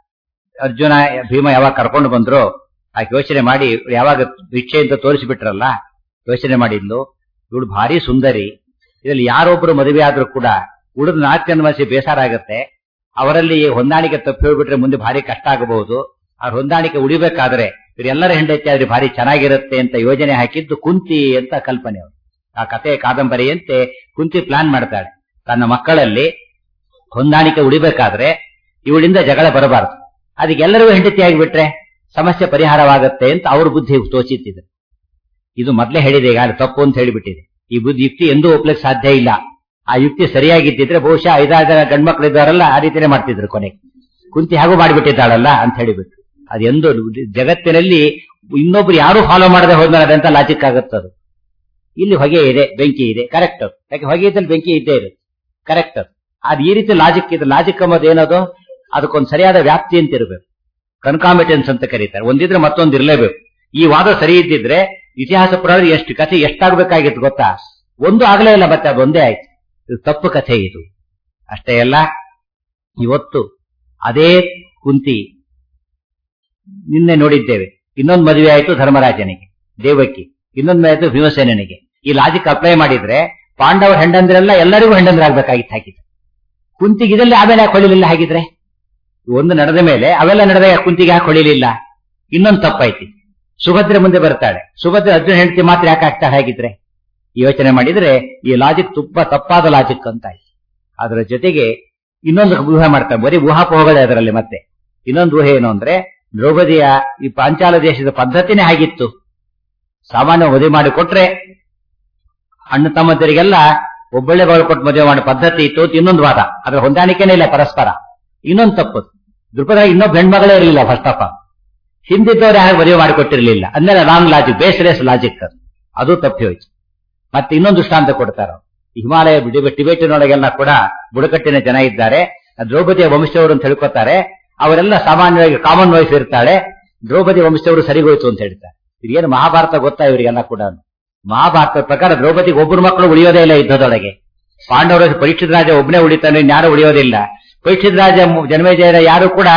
Speaker 1: ಅರ್ಜುನ ಭೀಮ ಯಾವಾಗ ಕರ್ಕೊಂಡು ಬಂದ್ರು ಆಕೆ ಯೋಚನೆ ಮಾಡಿ ಯಾವಾಗ ಭಿಕ್ಷೆ ಅಂತ ತೋರಿಸಿಬಿಟ್ರಲ್ಲ ಯೋಚನೆ ಮಾಡಿದ್ಲು ಇವಳು ಭಾರಿ ಸುಂದರಿ ಇದರಲ್ಲಿ ಯಾರೊಬ್ರು ಮದುವೆ ಆದ್ರೂ ಕೂಡ ಉಳಿದ ನಾಲ್ಕು ಜನ ಮನಸ್ಸಿ ಬೇಸರ ಆಗುತ್ತೆ ಅವರಲ್ಲಿ ಹೊಂದಾಣಿಕೆ ತಪ್ಪಿ ಹೋಗ್ಬಿಟ್ರೆ ಮುಂದೆ ಭಾರಿ ಕಷ್ಟ ಆಗಬಹುದು ಆ ಹೊಂದಾಣಿಕೆ ಉಳಿಬೇಕಾದ್ರೆ ಇವರೆಲ್ಲರ ಹೆಂಡತಿ ಆದ್ರೆ ಭಾರಿ ಚೆನ್ನಾಗಿರುತ್ತೆ ಅಂತ ಯೋಜನೆ ಹಾಕಿದ್ದು ಕುಂತಿ ಅಂತ ಕಲ್ಪನೆ ಅವರು ಆ ಕಥೆ ಕಾದಂಬರಿಯಂತೆ ಕುಂತಿ ಪ್ಲಾನ್ ಮಾಡ್ತಾಳೆ ತನ್ನ ಮಕ್ಕಳಲ್ಲಿ ಹೊಂದಾಣಿಕೆ ಉಳಿಬೇಕಾದ್ರೆ ಇವಳಿಂದ ಜಗಳ ಬರಬಾರದು ಅದಕ್ಕೆ ಎಲ್ಲರಿಗೂ ಹೆಂಡತಿ ಆಗಿಬಿಟ್ರೆ ಸಮಸ್ಯೆ ಪರಿಹಾರವಾಗುತ್ತೆ ಅಂತ ಅವ್ರ ಬುದ್ಧಿ ತೋಚಿತ್ತಿದೆ ಇದು ಮೊದಲೇ ಹೇಳಿದೆ ಈಗ ತಪ್ಪು ಅಂತ ಹೇಳಿಬಿಟ್ಟಿದೆ ಈ ಬುದ್ಧಿ ಯುಕ್ತಿ ಎಂದೂ ಒಪ್ಲಿಕ್ಕೆ ಸಾಧ್ಯ ಇಲ್ಲ ಆ ಯುಕ್ತಿ ಸರಿಯಾಗಿದ್ದಿದ್ರೆ ಬಹುಶಃ ಐದಾರು ಜನ ಗಂಡ್ಮಕ್ಳು ಇದ್ದಾರಲ್ಲ ಆ ರೀತಿನೇ ಮಾಡ್ತಿದ್ರು ಕೊನೆಗೆ ಕುಂತಿ ಹಾಗೂ ಮಾಡಿಬಿಟ್ಟಿದ್ದಾಳಲ್ಲ ಅಂತ ಹೇಳಿಬಿಟ್ಟು ಅದೆಂದು ಜಗತ್ತಿನಲ್ಲಿ ಇನ್ನೊಬ್ರು ಯಾರು ಫಾಲೋ ಮಾಡದೆ ಹೋದ್ಮೇಲೆ ಅದಂತ ಲಾಜಿಕ್ ಆಗುತ್ತದು ಇಲ್ಲಿ ಹೊಗೆ ಇದೆ ಬೆಂಕಿ ಇದೆ ಕರೆಕ್ಟ್ ಯಾಕೆ ಹೊಗೆ ಇದ್ದಲ್ಲಿ ಬೆಂಕಿ ಇದ್ದೇ ಇರುತ್ತೆ ಕರೆಕ್ಟ್ ಅದು ಈ ರೀತಿ ಲಾಜಿಕ್ ಇದೆ ಲಾಜಿಕ್ ಅನ್ನೋದು ಏನದು ಅದಕ್ಕೊಂದು ಸರಿಯಾದ ವ್ಯಾಪ್ತಿ ಅಂತ ಇರಬೇಕು ಕನ್ಕಾಮಿಟೆನ್ಸ್ ಅಂತ ಕರೀತಾರೆ ಒಂದಿದ್ರೆ ಮತ್ತೊಂದು ಇರಲೇಬೇಕು ಈ ವಾದ ಸರಿ ಇದ್ದಿದ್ರೆ ಇತಿಹಾಸ ಪುರಾಣ ಎಷ್ಟು ಕಥೆ ಎಷ್ಟಾಗಬೇಕಾಗಿತ್ತು ಗೊತ್ತಾ ಒಂದು ಆಗಲೇ ಇಲ್ಲ ಮತ್ತೆ ಅದೊಂದೇ ಆಯ್ತು ಇದು ತಪ್ಪು ಕಥೆ ಇದು ಅಷ್ಟೇ ಅಲ್ಲ ಇವತ್ತು ಅದೇ ಕುಂತಿ ನಿನ್ನೆ ನೋಡಿದ್ದೇವೆ ಇನ್ನೊಂದು ಮದುವೆ ಆಯ್ತು ಧರ್ಮರಾಜನಿಗೆ ದೇವಕಿ ಇನ್ನೊಂದು ಮದುವೆ ಆಯ್ತು ಭೀಮಸೇನಿಗೆ ಈ ಲಾಜಿಕ್ ಅಪ್ಲೈ ಮಾಡಿದ್ರೆ ಪಾಂಡವರ ಹೆಂಡಂದ್ರೆಲ್ಲ ಎಲ್ಲರಿಗೂ ಹೆಂಡಂದ್ರಾಗ್ಬೇಕಾಗಿತ್ತು ಹಾಕಿದ್ರೆ ಕುಂತಿಗೆ ಇದರಲ್ಲಿ ಆಮೇಲೆ ಯಾಕೆ ಹೊಳಿಲಿಲ್ಲ ಹಾಗಿದ್ರೆ ಒಂದು ನಡೆದ ಮೇಲೆ ಅವೆಲ್ಲ ನಡೆದ ಕುಂತಿಗೆ ಯಾಕೆ ಹೊಳಿಲಿಲ್ಲ ಇನ್ನೊಂದು ತಪ್ಪಾಯ್ತು ಸುಭದ್ರೆ ಮುಂದೆ ಬರ್ತಾಳೆ ಸುಭದ್ರೆ ಅರ್ಜುನ ಹೆಂಡತಿ ಮಾತ್ರ ಯಾಕೆ ಆಗ್ತಾಳೆ ಹಾಗಿದ್ರೆ ಯೋಚನೆ ಮಾಡಿದ್ರೆ ಈ ಲಾಜಿಕ್ ತುಂಬಾ ತಪ್ಪಾದ ಲಾಜಿಕ್ ಅಂತ ಆಯ್ತು ಅದರ ಜೊತೆಗೆ ಇನ್ನೊಂದು ಊಹೆ ಮಾಡ್ತಾರೆ ಬರೀ ಊಹಾಪೋಹಗಳೇ ಅದರಲ್ಲಿ ಮತ್ತೆ ಇನ್ನೊಂದು ಊಹೆ ಏನು ಅಂದ್ರೆ ದ್ರೌಪದಿಯ ಈ ಪಾಂಚಾಲ ದೇಶದ ಪದ್ಧತಿನೇ ಆಗಿತ್ತು ಸಾಮಾನ್ಯ ಮದುವೆ ಮಾಡಿ ಕೊಟ್ರೆ ಅಣ್ಣ ತಮ್ಮಂದರಿಗೆಲ್ಲ ಒಬ್ಬಳೆ ಬಾಳು ಕೊಟ್ಟು ಮದುವೆ ಮಾಡೋ ಪದ್ಧತಿ ಇತ್ತು ಅಂತ ಇನ್ನೊಂದು ವಾದ ಅದ್ರ ಹೊಂದಾಣಿಕೆನೇ ಇಲ್ಲ ಪರಸ್ಪರ ಇನ್ನೊಂದು ತಪ್ಪು ದೃಪದ ಇನ್ನೊಬ್ಬ ಹೆಣ್ಮಗಳೇ ಇರಲಿಲ್ಲ ಫಸ್ಟ್ ಆಫ್ ಆಲ್ ಹಿಂದಿದ್ದವ್ರು ಯಾರು ಮದುವೆ ಮಾಡಿಕೊಟ್ಟಿರ್ಲಿಲ್ಲ ಅಂದ್ರೆ ರಾಂಗ್ ಲಾಜಿಕ್ ಬೇಸ್ಲೆಸ್ ಲಾಜಿಕ್ ಅದು ಅದು ತಪ್ಪಿ ಹೋಯ್ತು ಮತ್ತೆ ಇನ್ನೊಂದು ದೃಷ್ಟಾಂತ ಕೊಡ್ತಾರ ಹಿಮಾಲಯ ಟಿಬೇಟಿನೊಳಗೆಲ್ಲ ಕೂಡ ಬುಡಕಟ್ಟಿನ ಜನ ಇದ್ದಾರೆ ದ್ರೌಪದಿಯ ವಂಶದವರು ಅಂತ ಹೇಳ್ಕೊತಾರೆ ಅವರೆಲ್ಲ ಸಾಮಾನ್ಯವಾಗಿ ಕಾಮನ್ ವೈಫ್ ಇರ್ತಾಳೆ ದ್ರೌಪದಿ ವಂಶದವರು ಸರಿಗೋಯ್ತು ಅಂತ ಹೇಳ್ತಾರೆ ಇದೇನು ಮಹಾಭಾರತ ಗೊತ್ತಾ ಇವರಿಗೆಲ್ಲ ಕೂಡ ಮಹಾಭಾರತದ ಪ್ರಕಾರ ದ್ರೌಪದಿಗೆ ಒಬ್ಬರು ಮಕ್ಕಳು ಉಳಿಯೋದೇ ಇಲ್ಲ ಯುದ್ಧದೊಳಗೆ ಪಾಂಡವರ ಪರೀಕ್ಷಿತ ರಾಜ ಒಬ್ಬನೇ ಉಳಿತಾನೆ ಯಾರು ಉಳಿಯೋದಿಲ್ಲ ಪರೀಕ್ಷಿತ ರಾಜ ಜನ್ಮೇಜಯರ ಯಾರು ಕೂಡ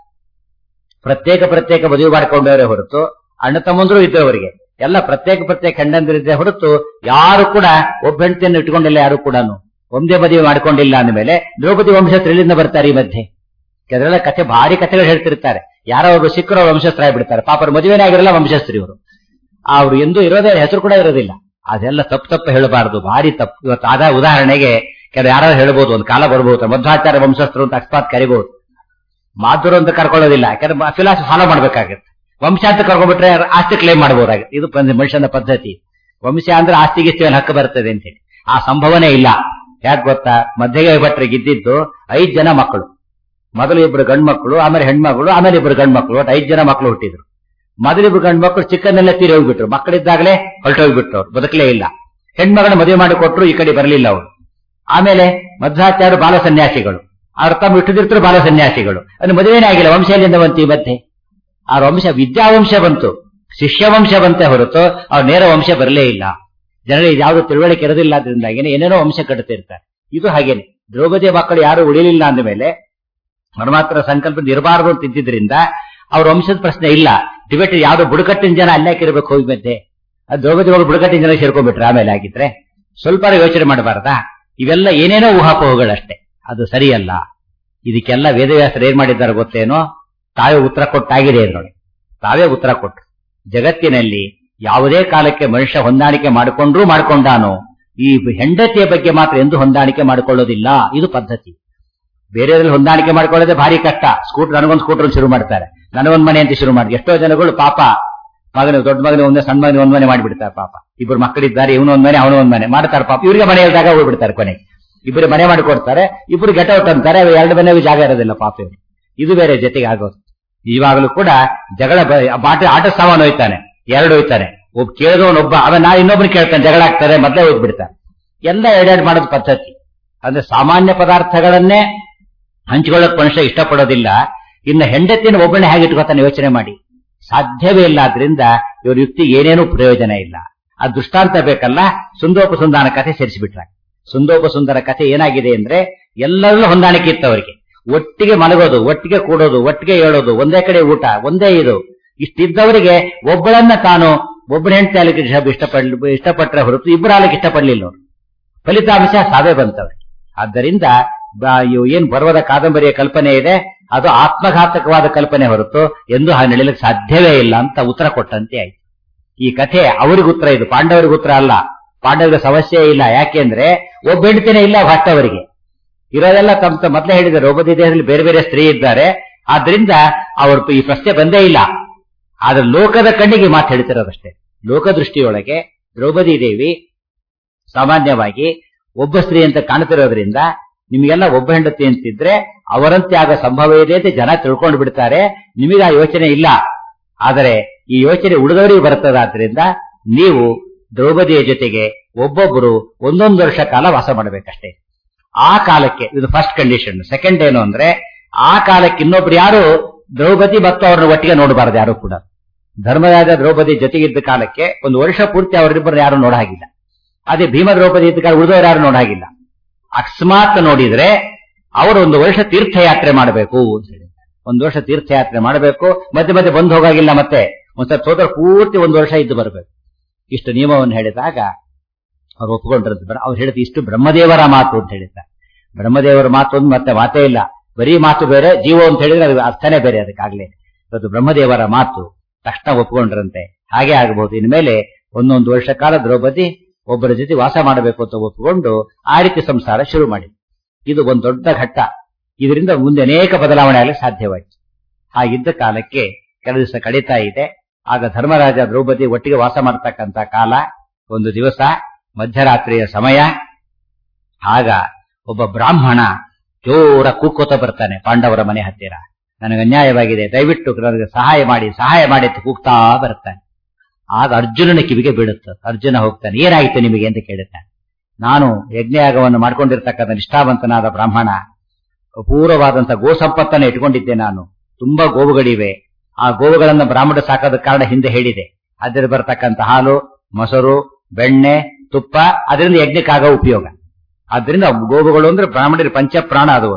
Speaker 1: ಪ್ರತ್ಯೇಕ ಪ್ರತ್ಯೇಕ ಮದುವೆ ಮಾಡಿಕೊಂಡವರೇ ಹೊರತು ಅಣ್ಣ ತಮ್ಮಂದ್ರು ಇದ್ದವರಿಗೆ ಎಲ್ಲ ಪ್ರತ್ಯೇಕ ಪ್ರತ್ಯೇಕ ಹೆಂಡಂದಿರಿದ್ದೆ ಹೊರತು ಯಾರು ಕೂಡ ಒಬ್ಬ ಹೆಂಡತಿಯನ್ನು ಇಟ್ಕೊಂಡಿಲ್ಲ ಯಾರು ಕೂಡ ಒಂದೇ ಮದುವೆ ಮಾಡ್ಕೊಂಡಿಲ್ಲ ಅಂದಮೇಲೆ ದ್ರೌಪದಿ ವಂಶಸ್ಥರು ಎಲ್ಲಿಂದ ಬರ್ತಾರೆ ಈ ಮಧ್ಯೆ ಕೆಲವೆಲ್ಲ ಕಥೆ ಭಾರಿ ಕಥೆಗಳು ಹೇಳ್ತಿರ್ತಾರೆ ಯಾರೋ ಒಬ್ಬರು ಸಿಕ್ಕರೋ ವಂಶಸ್ಥರಾಗಿ ಬಿಡ್ತಾರೆ ಪಾಪರ ಮದುವೆನೇ ಆಗಿರಲ್ಲ ವಂಶಸ್ಥರು ಇವರು ಅವ್ರು ಎಂದೂ ಇರೋದೇ ಹೆಸರು ಕೂಡ ಇರೋದಿಲ್ಲ ಅದೆಲ್ಲ ತಪ್ಪು ತಪ್ಪು ಹೇಳಬಾರದು ಭಾರಿ ತಪ್ಪು ಇವತ್ತು ಆದ ಉದಾಹರಣೆಗೆ ಕೆಲವು ಯಾರು ಹೇಳ್ಬೋದು ಒಂದು ಕಾಲ ಬರ್ಬೋದು ಮಧ್ವಾಚಾರ ವಂಶಸ್ಥರು ಅಂತ ಅಕಸ್ಮಾತ್ ಕರಿಬಹುದು ಮಾಧುರು ಅಂತ ಕರ್ಕೊಳ್ಳೋದಿಲ್ಲ ಯಾಕಂದ್ರೆ ಫಿಲಾಸಫಿ ಫಾಲೋ ಮಾಡ್ಬೇಕಾಗುತ್ತೆ ವಂಶ ಅಂತ ಕರ್ಕೊಂಡ್ಬಿಟ್ರೆ ಆಸ್ತಿ ಕ್ಲೈಮ್ ಮಾಡಬಹುದಾಗುತ್ತೆ ಇದು ಮನುಷ್ಯನ ಪದ್ಧತಿ ವಂಶ ಅಂದ್ರೆ ಆಸ್ತಿಗೆ ಹಕ್ಕು ಬರ್ತದೆ ಅಂತ ಹೇಳಿ ಆ ಸಂಭವನೆ ಇಲ್ಲ ಯಾಕೆ ಗೊತ್ತಾ ಮಧ್ಯಗೆ ಭಟ್ರಿಗೆ ಇದ್ದಿದ್ದು ಐದ್ ಜನ ಮಕ್ಕಳು ಮೊದಲು ಇಬ್ರು ಗಂಡು ಮಕ್ಕಳು ಆಮೇಲೆ ಹೆಣ್ಮಕ್ಳು ಆಮೇಲೆ ಇಬ್ರು ಗಂಡು ಮಕ್ಕಳು ಒಟ್ಟು ಐದ್ ಜನ ಮಕ್ಕಳು ಹುಟ್ಟಿದ್ರು ಮೊದಲಿಬ್ರು ಗಂಡು ಮಕ್ಕಳು ಚಿಕ್ಕನ್ನೆಲ್ಲ ತೀರಿ ಹೋಗ್ಬಿಟ್ರು ಮಕ್ಕಳಿದ್ದಾಗಲೇ ಹೊರಟೋಗ್ಬಿಟ್ರು ಅವ್ರು ಬದುಕಲೇ ಇಲ್ಲ ಹೆಣ್ಮಗಳನ್ನ ಮದುವೆ ಮಾಡಿ ಕೊಟ್ಟರು ಈ ಕಡೆ ಬರಲಿಲ್ಲ ಅವರು ಆಮೇಲೆ ಮಧ್ವಾಚಾರ್ಯರು ಬಾಲ ಸನ್ಯಾಸಿಗಳು ಅವ್ರ ತಮ್ಮ ಇಟ್ಟದಿರ್ತರು ಬಾಲ ಸನ್ಯಾಸಿಗಳು ಅದು ಮದುವೆನೇ ಆಗಿಲ್ಲ ವಂಶದಿಂದ ಬಂತು ಈ ಮಧ್ಯೆ ಆ ವಂಶ ವಿದ್ಯಾವಂಶ ಬಂತು ಶಿಷ್ಯ ವಂಶ ಬಂತೆ ಹೊರತು ಅವ್ರ ನೇರ ವಂಶ ಬರಲೇ ಇಲ್ಲ ಜನರಿಗೆ ಯಾವುದು ತಿಳುವಳಿಕೆ ಇರೋದಿಲ್ಲ ಅದರಿಂದಾಗೇನೆ ಏನೇನೋ ವಂಶ ಕಟ್ಟುತ್ತಿರ್ತಾರೆ ಇದು ಹಾಗೇನೆ ದ್ರೌಪದಿ ಮಕ್ಕಳು ಯಾರು ಉಳಿಲಿಲ್ಲ ಅಂದ ಮೇಲೆ ಪರಮಾತ್ಮ ಸಂಕಲ್ಪದ ಇರಬಾರದು ಅಂತ ಇದ್ದಿದ್ರಿಂದ ಅವ್ರ ವಂಶದ ಪ್ರಶ್ನೆ ಇಲ್ಲ ಟಿಬೆಟ್ ಯಾವ್ದೋ ಬುಡಕಟ್ಟಿನ ಜನ ಅಲ್ಲಾಕೆ ಇರಬೇಕು ಹೋಗಿ ಮಧ್ಯೆ ಅದು ದ್ರೌಪದಿ ಮಗಳು ಬುಡಕಟ್ಟಿನ ಜನ ಸೇರ್ಕೊಂಡ್ಬಿಟ್ರೆ ಆಮೇಲೆ ಆಗಿದ್ರೆ ಸ್ವಲ್ಪ ಯೋಚನೆ ಮಾಡಬಾರದಾ ಇವೆಲ್ಲ ಏನೇನೋ ಊಹಾಪೋಹಗಳಷ್ಟೇ ಅದು ಸರಿಯಲ್ಲ ಇದಕ್ಕೆಲ್ಲ ವೇದವ್ಯಾಸರು ಏನ್ ಮಾಡಿದ್ದಾರೆ ಗೊತ್ತೇನೋ ತಾವೇ ಉತ್ತರ ಕೊಟ್ಟಾಗಿದೆ ನೋಡಿ ತಾವೇ ಉತ್ತರ ಕೊಟ್ಟು ಜಗತ್ತಿನಲ್ಲಿ ಯಾವುದೇ ಕಾಲಕ್ಕೆ ಮನುಷ್ಯ ಹೊಂದಾಣಿಕೆ ಮಾಡಿಕೊಂಡ್ರೂ ಮಾಡ್ಕೊಂಡಾನು ಈ ಹೆಂಡತಿಯ ಬಗ್ಗೆ ಮಾತ್ರ ಎಂದು ಹೊಂದಾಣಿಕೆ ಮಾಡಿಕೊಳ್ಳೋದಿಲ್ಲ ಇದು ಪದ್ಧತಿ ಬೇರೆಯವ್ರಲ್ಲಿ ಹೊಂದಾಣಿಕೆ ಮಾಡ್ಕೊಳ್ಳೋದೇ ಭಾರಿ ಕಷ್ಟ ಸ್ಕೂಟರ್ ನನಗೊಂದು ಸ್ಕೂಟರ್ ಶುರು ಮಾಡ್ತಾರೆ ನನಗೊಂದು ಮನೆ ಅಂತ ಶುರು ಮಾಡಿ ಎಷ್ಟೋ ಜನಗಳು ಪಾಪ ಮಗನ ದೊಡ್ಡ ಮಗನ ಒಂದೇ ಸಣ್ಣ ಮಗನ ಒಂದ್ ಮನೆ ಮಾಡಿಬಿಡ್ತಾರೆ ಪಾಪ ಇಬ್ಬರು ಮಕ್ಕಳಿದ್ದಾರೆ ಇವನು ಒಂದ್ ಮನೆ ಅವನು ಒಂದ್ ಮನೆ ಮಾಡ್ತಾರೆ ಪಾಪ ಇವರಿಗೆ ಮನೆ ಇಲ್ದಾಗ ಹೋಗ್ಬಿಡ್ತಾರೆ ಕೊನೆಗೆ ಇಬ್ಬರು ಮನೆ ಮಾಡಿಕೊಡ್ತಾರೆ ಇಬ್ಬರು ಗೆಟ್ ಔಟ್ ಅಂತಾರೆ ಎರಡು ಮನೆಗೂ ಜಾಗ ಇರೋದಿಲ್ಲ ಪಾಪ ಇವ್ರು ಇದು ಬೇರೆ ಜೊತೆಗೆ ಆಗೋದು ಇವಾಗಲೂ ಕೂಡ ಜಗಳ ಬಾಟ ಆಟ ಸಾಮಾನು ಹೋಯ್ತಾನೆ ಎರಡು ಹೋಯ್ತಾನೆ ಒಬ್ಬ ಕೇಳಿದವನೊಬ್ಬ ಅವನ್ ನಾ ಇನ್ನೊಬ್ರು ಕೇಳ್ತಾನೆ ಜಗಳ ಆಗ್ತಾರೆ ಮೊದಲೇ ಹೋಗ್ಬಿಡ್ತಾನೆ ಎಲ್ಲ ಎರಡೆರಡು ಮಾಡೋದು ಪದ್ಧತಿ ಅಂದ್ರೆ ಸಾಮಾನ್ಯ ಪದಾರ್ಥಗಳನ್ನೇ ಹಂಚಿಕೊಳ್ಳಕ್ ಮನುಷ್ಯ ಇಷ್ಟಪಡೋದಿಲ್ಲ ಇನ್ನು ಹೆಂಡತಿನ ಒಬ್ಬನೇ ಹೇಗೆ ಇಟ್ಕೋತಾನೆ ಯೋಚನೆ ಮಾಡಿ ಸಾಧ್ಯವೇ ಇಲ್ಲ ಆದ್ರಿಂದ ಇವ್ರ ಯುಕ್ತಿ ಏನೇನೂ ಪ್ರಯೋಜನ ಇಲ್ಲ ಆ ದೃಷ್ಟಾಂತ ಬೇಕಲ್ಲ ಸುಂದೋಪ ಸುಂದಾನ ಕಥೆ ಸೇರಿಸಿಬಿಟ್ರ ಸುಂದೋಪ ಸುಂದರ ಕಥೆ ಏನಾಗಿದೆ ಅಂದ್ರೆ ಎಲ್ಲರಲ್ಲೂ ಹೊಂದಾಣಿಕೆ ಇತ್ತು ಅವರಿಗೆ ಒಟ್ಟಿಗೆ ಮಲಗೋದು ಒಟ್ಟಿಗೆ ಕೂಡೋದು ಒಟ್ಟಿಗೆ ಹೇಳೋದು ಒಂದೇ ಕಡೆ ಊಟ ಒಂದೇ ಇದು ಇಷ್ಟಿದ್ದವರಿಗೆ ಒಬ್ಬಳನ್ನ ತಾನು ಒಬ್ಬನ ಹೆಂಡತಿ ಆಲಿಕ್ಕೆ ಇಷ್ಟಪಡ್ ಇಷ್ಟಪಟ್ಟರೆ ಹೊರತು ಇಬ್ಬರು ಆಲಿಕ್ಕೆ ಇಷ್ಟಪಡ್ಲಿಲ್ಲ ಅವರು ಫಲಿತಾಂಶ ಸಾವೇ ಬಂತವ್ರಿಗೆ ಆದ್ದರಿಂದ ಏನ್ ಪರ್ವದ ಕಾದಂಬರಿಯ ಕಲ್ಪನೆ ಇದೆ ಅದು ಆತ್ಮಘಾತಕವಾದ ಕಲ್ಪನೆ ಹೊರತು ಎಂದು ಹಾಗೆ ನಡೆಯಲಿಕ್ಕೆ ಸಾಧ್ಯವೇ ಇಲ್ಲ ಅಂತ ಉತ್ತರ ಕೊಟ್ಟಂತೆ ಆಯ್ತು ಈ ಕಥೆ ಅವ್ರಿಗೆ ಉತ್ತರ ಇದು ಪಾಂಡವರಿಗೆ ಉತ್ತರ ಅಲ್ಲ ಪಾಂಡವರಿಗೆ ಸಮಸ್ಯೆ ಇಲ್ಲ ಯಾಕೆಂದ್ರೆ ಒಬ್ಬ ಹೆಂಡತಿನೇ ಇಲ್ಲ ಭಟ್ಟವರಿಗೆ ಇರೋದೆಲ್ಲ ತಮ್ಮ ಮೊದಲೇ ಹೇಳಿದ ದ್ರೌಪದಿ ದೇಹದಲ್ಲಿ ಬೇರೆ ಬೇರೆ ಸ್ತ್ರೀ ಇದ್ದಾರೆ ಆದ್ರಿಂದ ಅವರು ಈ ಪ್ರಶ್ನೆ ಬಂದೇ ಇಲ್ಲ ಆದ್ರೆ ಲೋಕದ ಕಣ್ಣಿಗೆ ಮಾತು ಹೇಳ್ತಿರೋದಷ್ಟೇ ಲೋಕದೃಷ್ಟಿಯೊಳಗೆ ದ್ರೌಪದಿ ದೇವಿ ಸಾಮಾನ್ಯವಾಗಿ ಒಬ್ಬ ಸ್ತ್ರೀ ಅಂತ ಕಾಣ್ತಿರೋದ್ರಿಂದ ನಿಮಗೆಲ್ಲ ಒಬ್ಬ ಹೆಂಡತಿ ಅಂತಿದ್ರೆ ಅವರಂತೆ ಆಗ ಸಂಭವ ಇದೆ ಅಂತ ಜನ ತಿಳ್ಕೊಂಡು ಬಿಡ್ತಾರೆ ನಿಮಗೆ ಆ ಯೋಚನೆ ಇಲ್ಲ ಆದರೆ ಈ ಯೋಚನೆ ಉಳಿದವರಿಗೆ ಬರ್ತದಾದ್ರಿಂದ ನೀವು ದ್ರೌಪದಿಯ ಜೊತೆಗೆ ಒಬ್ಬೊಬ್ಬರು ಒಂದೊಂದು ವರ್ಷ ಕಾಲ ವಾಸ ಮಾಡಬೇಕಷ್ಟೇ ಆ ಕಾಲಕ್ಕೆ ಇದು ಫಸ್ಟ್ ಕಂಡೀಷನ್ ಸೆಕೆಂಡ್ ಏನು ಅಂದ್ರೆ ಆ ಕಾಲಕ್ಕೆ ಇನ್ನೊಬ್ರು ಯಾರು ದ್ರೌಪದಿ ಮತ್ತು ಅವ್ರನ್ನ ಒಟ್ಟಿಗೆ ನೋಡಬಾರದು ಯಾರು ಕೂಡ ಧರ್ಮರಾಜ ದ್ರೌಪದಿ ಜೊತೆಗಿದ್ದ ಕಾಲಕ್ಕೆ ಒಂದು ವರ್ಷ ಪೂರ್ತಿ ಅವರಿಬ್ಬರು ಯಾರು ನೋಡ ಹಾಗಿಲ್ಲ ಅದೇ ಭೀಮ ದ್ರೌಪದಿ ಇದ್ದ ಕಾಲ ಉಳಿದವರು ಯಾರು ನೋಡ ಹಾಗಿಲ್ಲ ಅಕಸ್ಮಾತ್ ನೋಡಿದ್ರೆ ಅವರು ಒಂದು ವರ್ಷ ತೀರ್ಥಯಾತ್ರೆ ಮಾಡಬೇಕು ಅಂತ ಹೇಳಿ ಒಂದು ವರ್ಷ ತೀರ್ಥಯಾತ್ರೆ ಮಾಡಬೇಕು ಮಧ್ಯೆ ಮಧ್ಯೆ ಬಂದು ಹೋಗಾಗಿಲ್ಲ ಮತ್ತೆ ಒಂದ್ಸಲ ಹೋದ್ರೆ ಪೂರ್ತಿ ಒಂದು ವರ್ಷ ಇದ್ದು ಬರಬೇಕು ಇಷ್ಟು ನಿಯಮವನ್ನು ಹೇಳಿದಾಗ ಅವ್ರು ಒಪ್ಕೊಂಡಿರ್ತಾರೆ ಅವ್ರು ಹೇಳಿದ ಇಷ್ಟು ಬ್ರಹ್ಮದೇವರ ಮಾತು ಅಂತ ಹೇಳಿದ್ದಾರೆ ಬ್ರಹ್ಮದೇವರ ಮಾತು ಒಂದು ಮತ್ತೆ ಮಾತೇ ಇಲ್ಲ ಬರೀ ಮಾತು ಬೇರೆ ಜೀವ ಅಂತ ಹೇಳಿದ್ರೆ ಅದು ಅರ್ಥನೇ ಬೇರೆ ಅದಕ್ಕಾಗ್ಲೇ ಇವತ್ತು ಬ್ರಹ್ಮದೇವರ ಮಾತು ತಕ್ಷಣ ಒಪ್ಕೊಂಡ್ರಂತೆ ಹಾಗೆ ಆಗಬಹುದು ಇನ್ಮೇಲೆ ಒಂದೊಂದು ವರ್ಷ ಕಾಲ ದ್ರೌಪದಿ ಒಬ್ಬರ ಜೊತೆ ವಾಸ ಮಾಡಬೇಕು ಅಂತ ಒಪ್ಪಿಕೊಂಡು ಆ ರೀತಿ ಸಂಸಾರ ಶುರು ಮಾಡಿ ಇದು ಒಂದು ದೊಡ್ಡ ಘಟ್ಟ ಇದರಿಂದ ಮುಂದೆ ಅನೇಕ ಬದಲಾವಣೆ ಆಗಲಿಕ್ಕೆ ಸಾಧ್ಯವಾಯಿತು ಹಾಗಿದ್ದ ಕಾಲಕ್ಕೆ ಕೆಲವು ದಿವಸ ಕಳೀತಾ ಇದೆ ಆಗ ಧರ್ಮರಾಜ ದ್ರೌಪದಿ ಒಟ್ಟಿಗೆ ವಾಸ ಮಾಡತಕ್ಕಂತ ಕಾಲ ಒಂದು ದಿವಸ ಮಧ್ಯರಾತ್ರಿಯ ಸಮಯ ಆಗ ಒಬ್ಬ ಬ್ರಾಹ್ಮಣ ಜೋರ ಕೂಕೋತ ಬರ್ತಾನೆ ಪಾಂಡವರ ಮನೆ ಹತ್ತಿರ ನನಗೆ ಅನ್ಯಾಯವಾಗಿದೆ ದಯವಿಟ್ಟು ನನಗೆ ಸಹಾಯ ಮಾಡಿ ಸಹಾಯ ಮಾಡಿ ಅಂತ ಕೂಗ್ತಾ ಬರ್ತಾನೆ ಆಗ ಅರ್ಜುನನ ಕಿವಿಗೆ ಬೀಳುತ್ತೆ ಅರ್ಜುನ ಹೋಗ್ತಾನೆ ಏನಾಯಿತು ನಿಮಗೆ ಅಂತ ಕೇಳುತ್ತಾನೆ ನಾನು ಯಜ್ಞಯಾಗವನ್ನು ಮಾಡ್ಕೊಂಡಿರ್ತಕ್ಕಂಥ ನಿಷ್ಠಾವಂತನಾದ ಬ್ರಾಹ್ಮಣ ಅಪೂರ್ವವಾದಂತ ಗೋ ಸಂಪತ್ತನ್ನು ಇಟ್ಕೊಂಡಿದ್ದೆ ನಾನು ತುಂಬಾ ಗೋವುಗಳಿವೆ ಆ ಗೋವುಗಳನ್ನ ಬ್ರಾಹ್ಮಣ ಸಾಕೋದ ಕಾರಣ ಹಿಂದೆ ಹೇಳಿದೆ ಅದರಲ್ಲಿ ಬರ್ತಕ್ಕಂಥ ಹಾಲು ಮೊಸರು ಬೆಣ್ಣೆ ತುಪ್ಪ ಅದರಿಂದ ಯಜ್ಞಕ್ಕಾಗೋ ಉಪಯೋಗ ಆದ್ರಿಂದ ಗೋವುಗಳು ಅಂದ್ರೆ ಬ್ರಾಹ್ಮಣರ ಪಂಚಪ್ರಾಣ ಅದು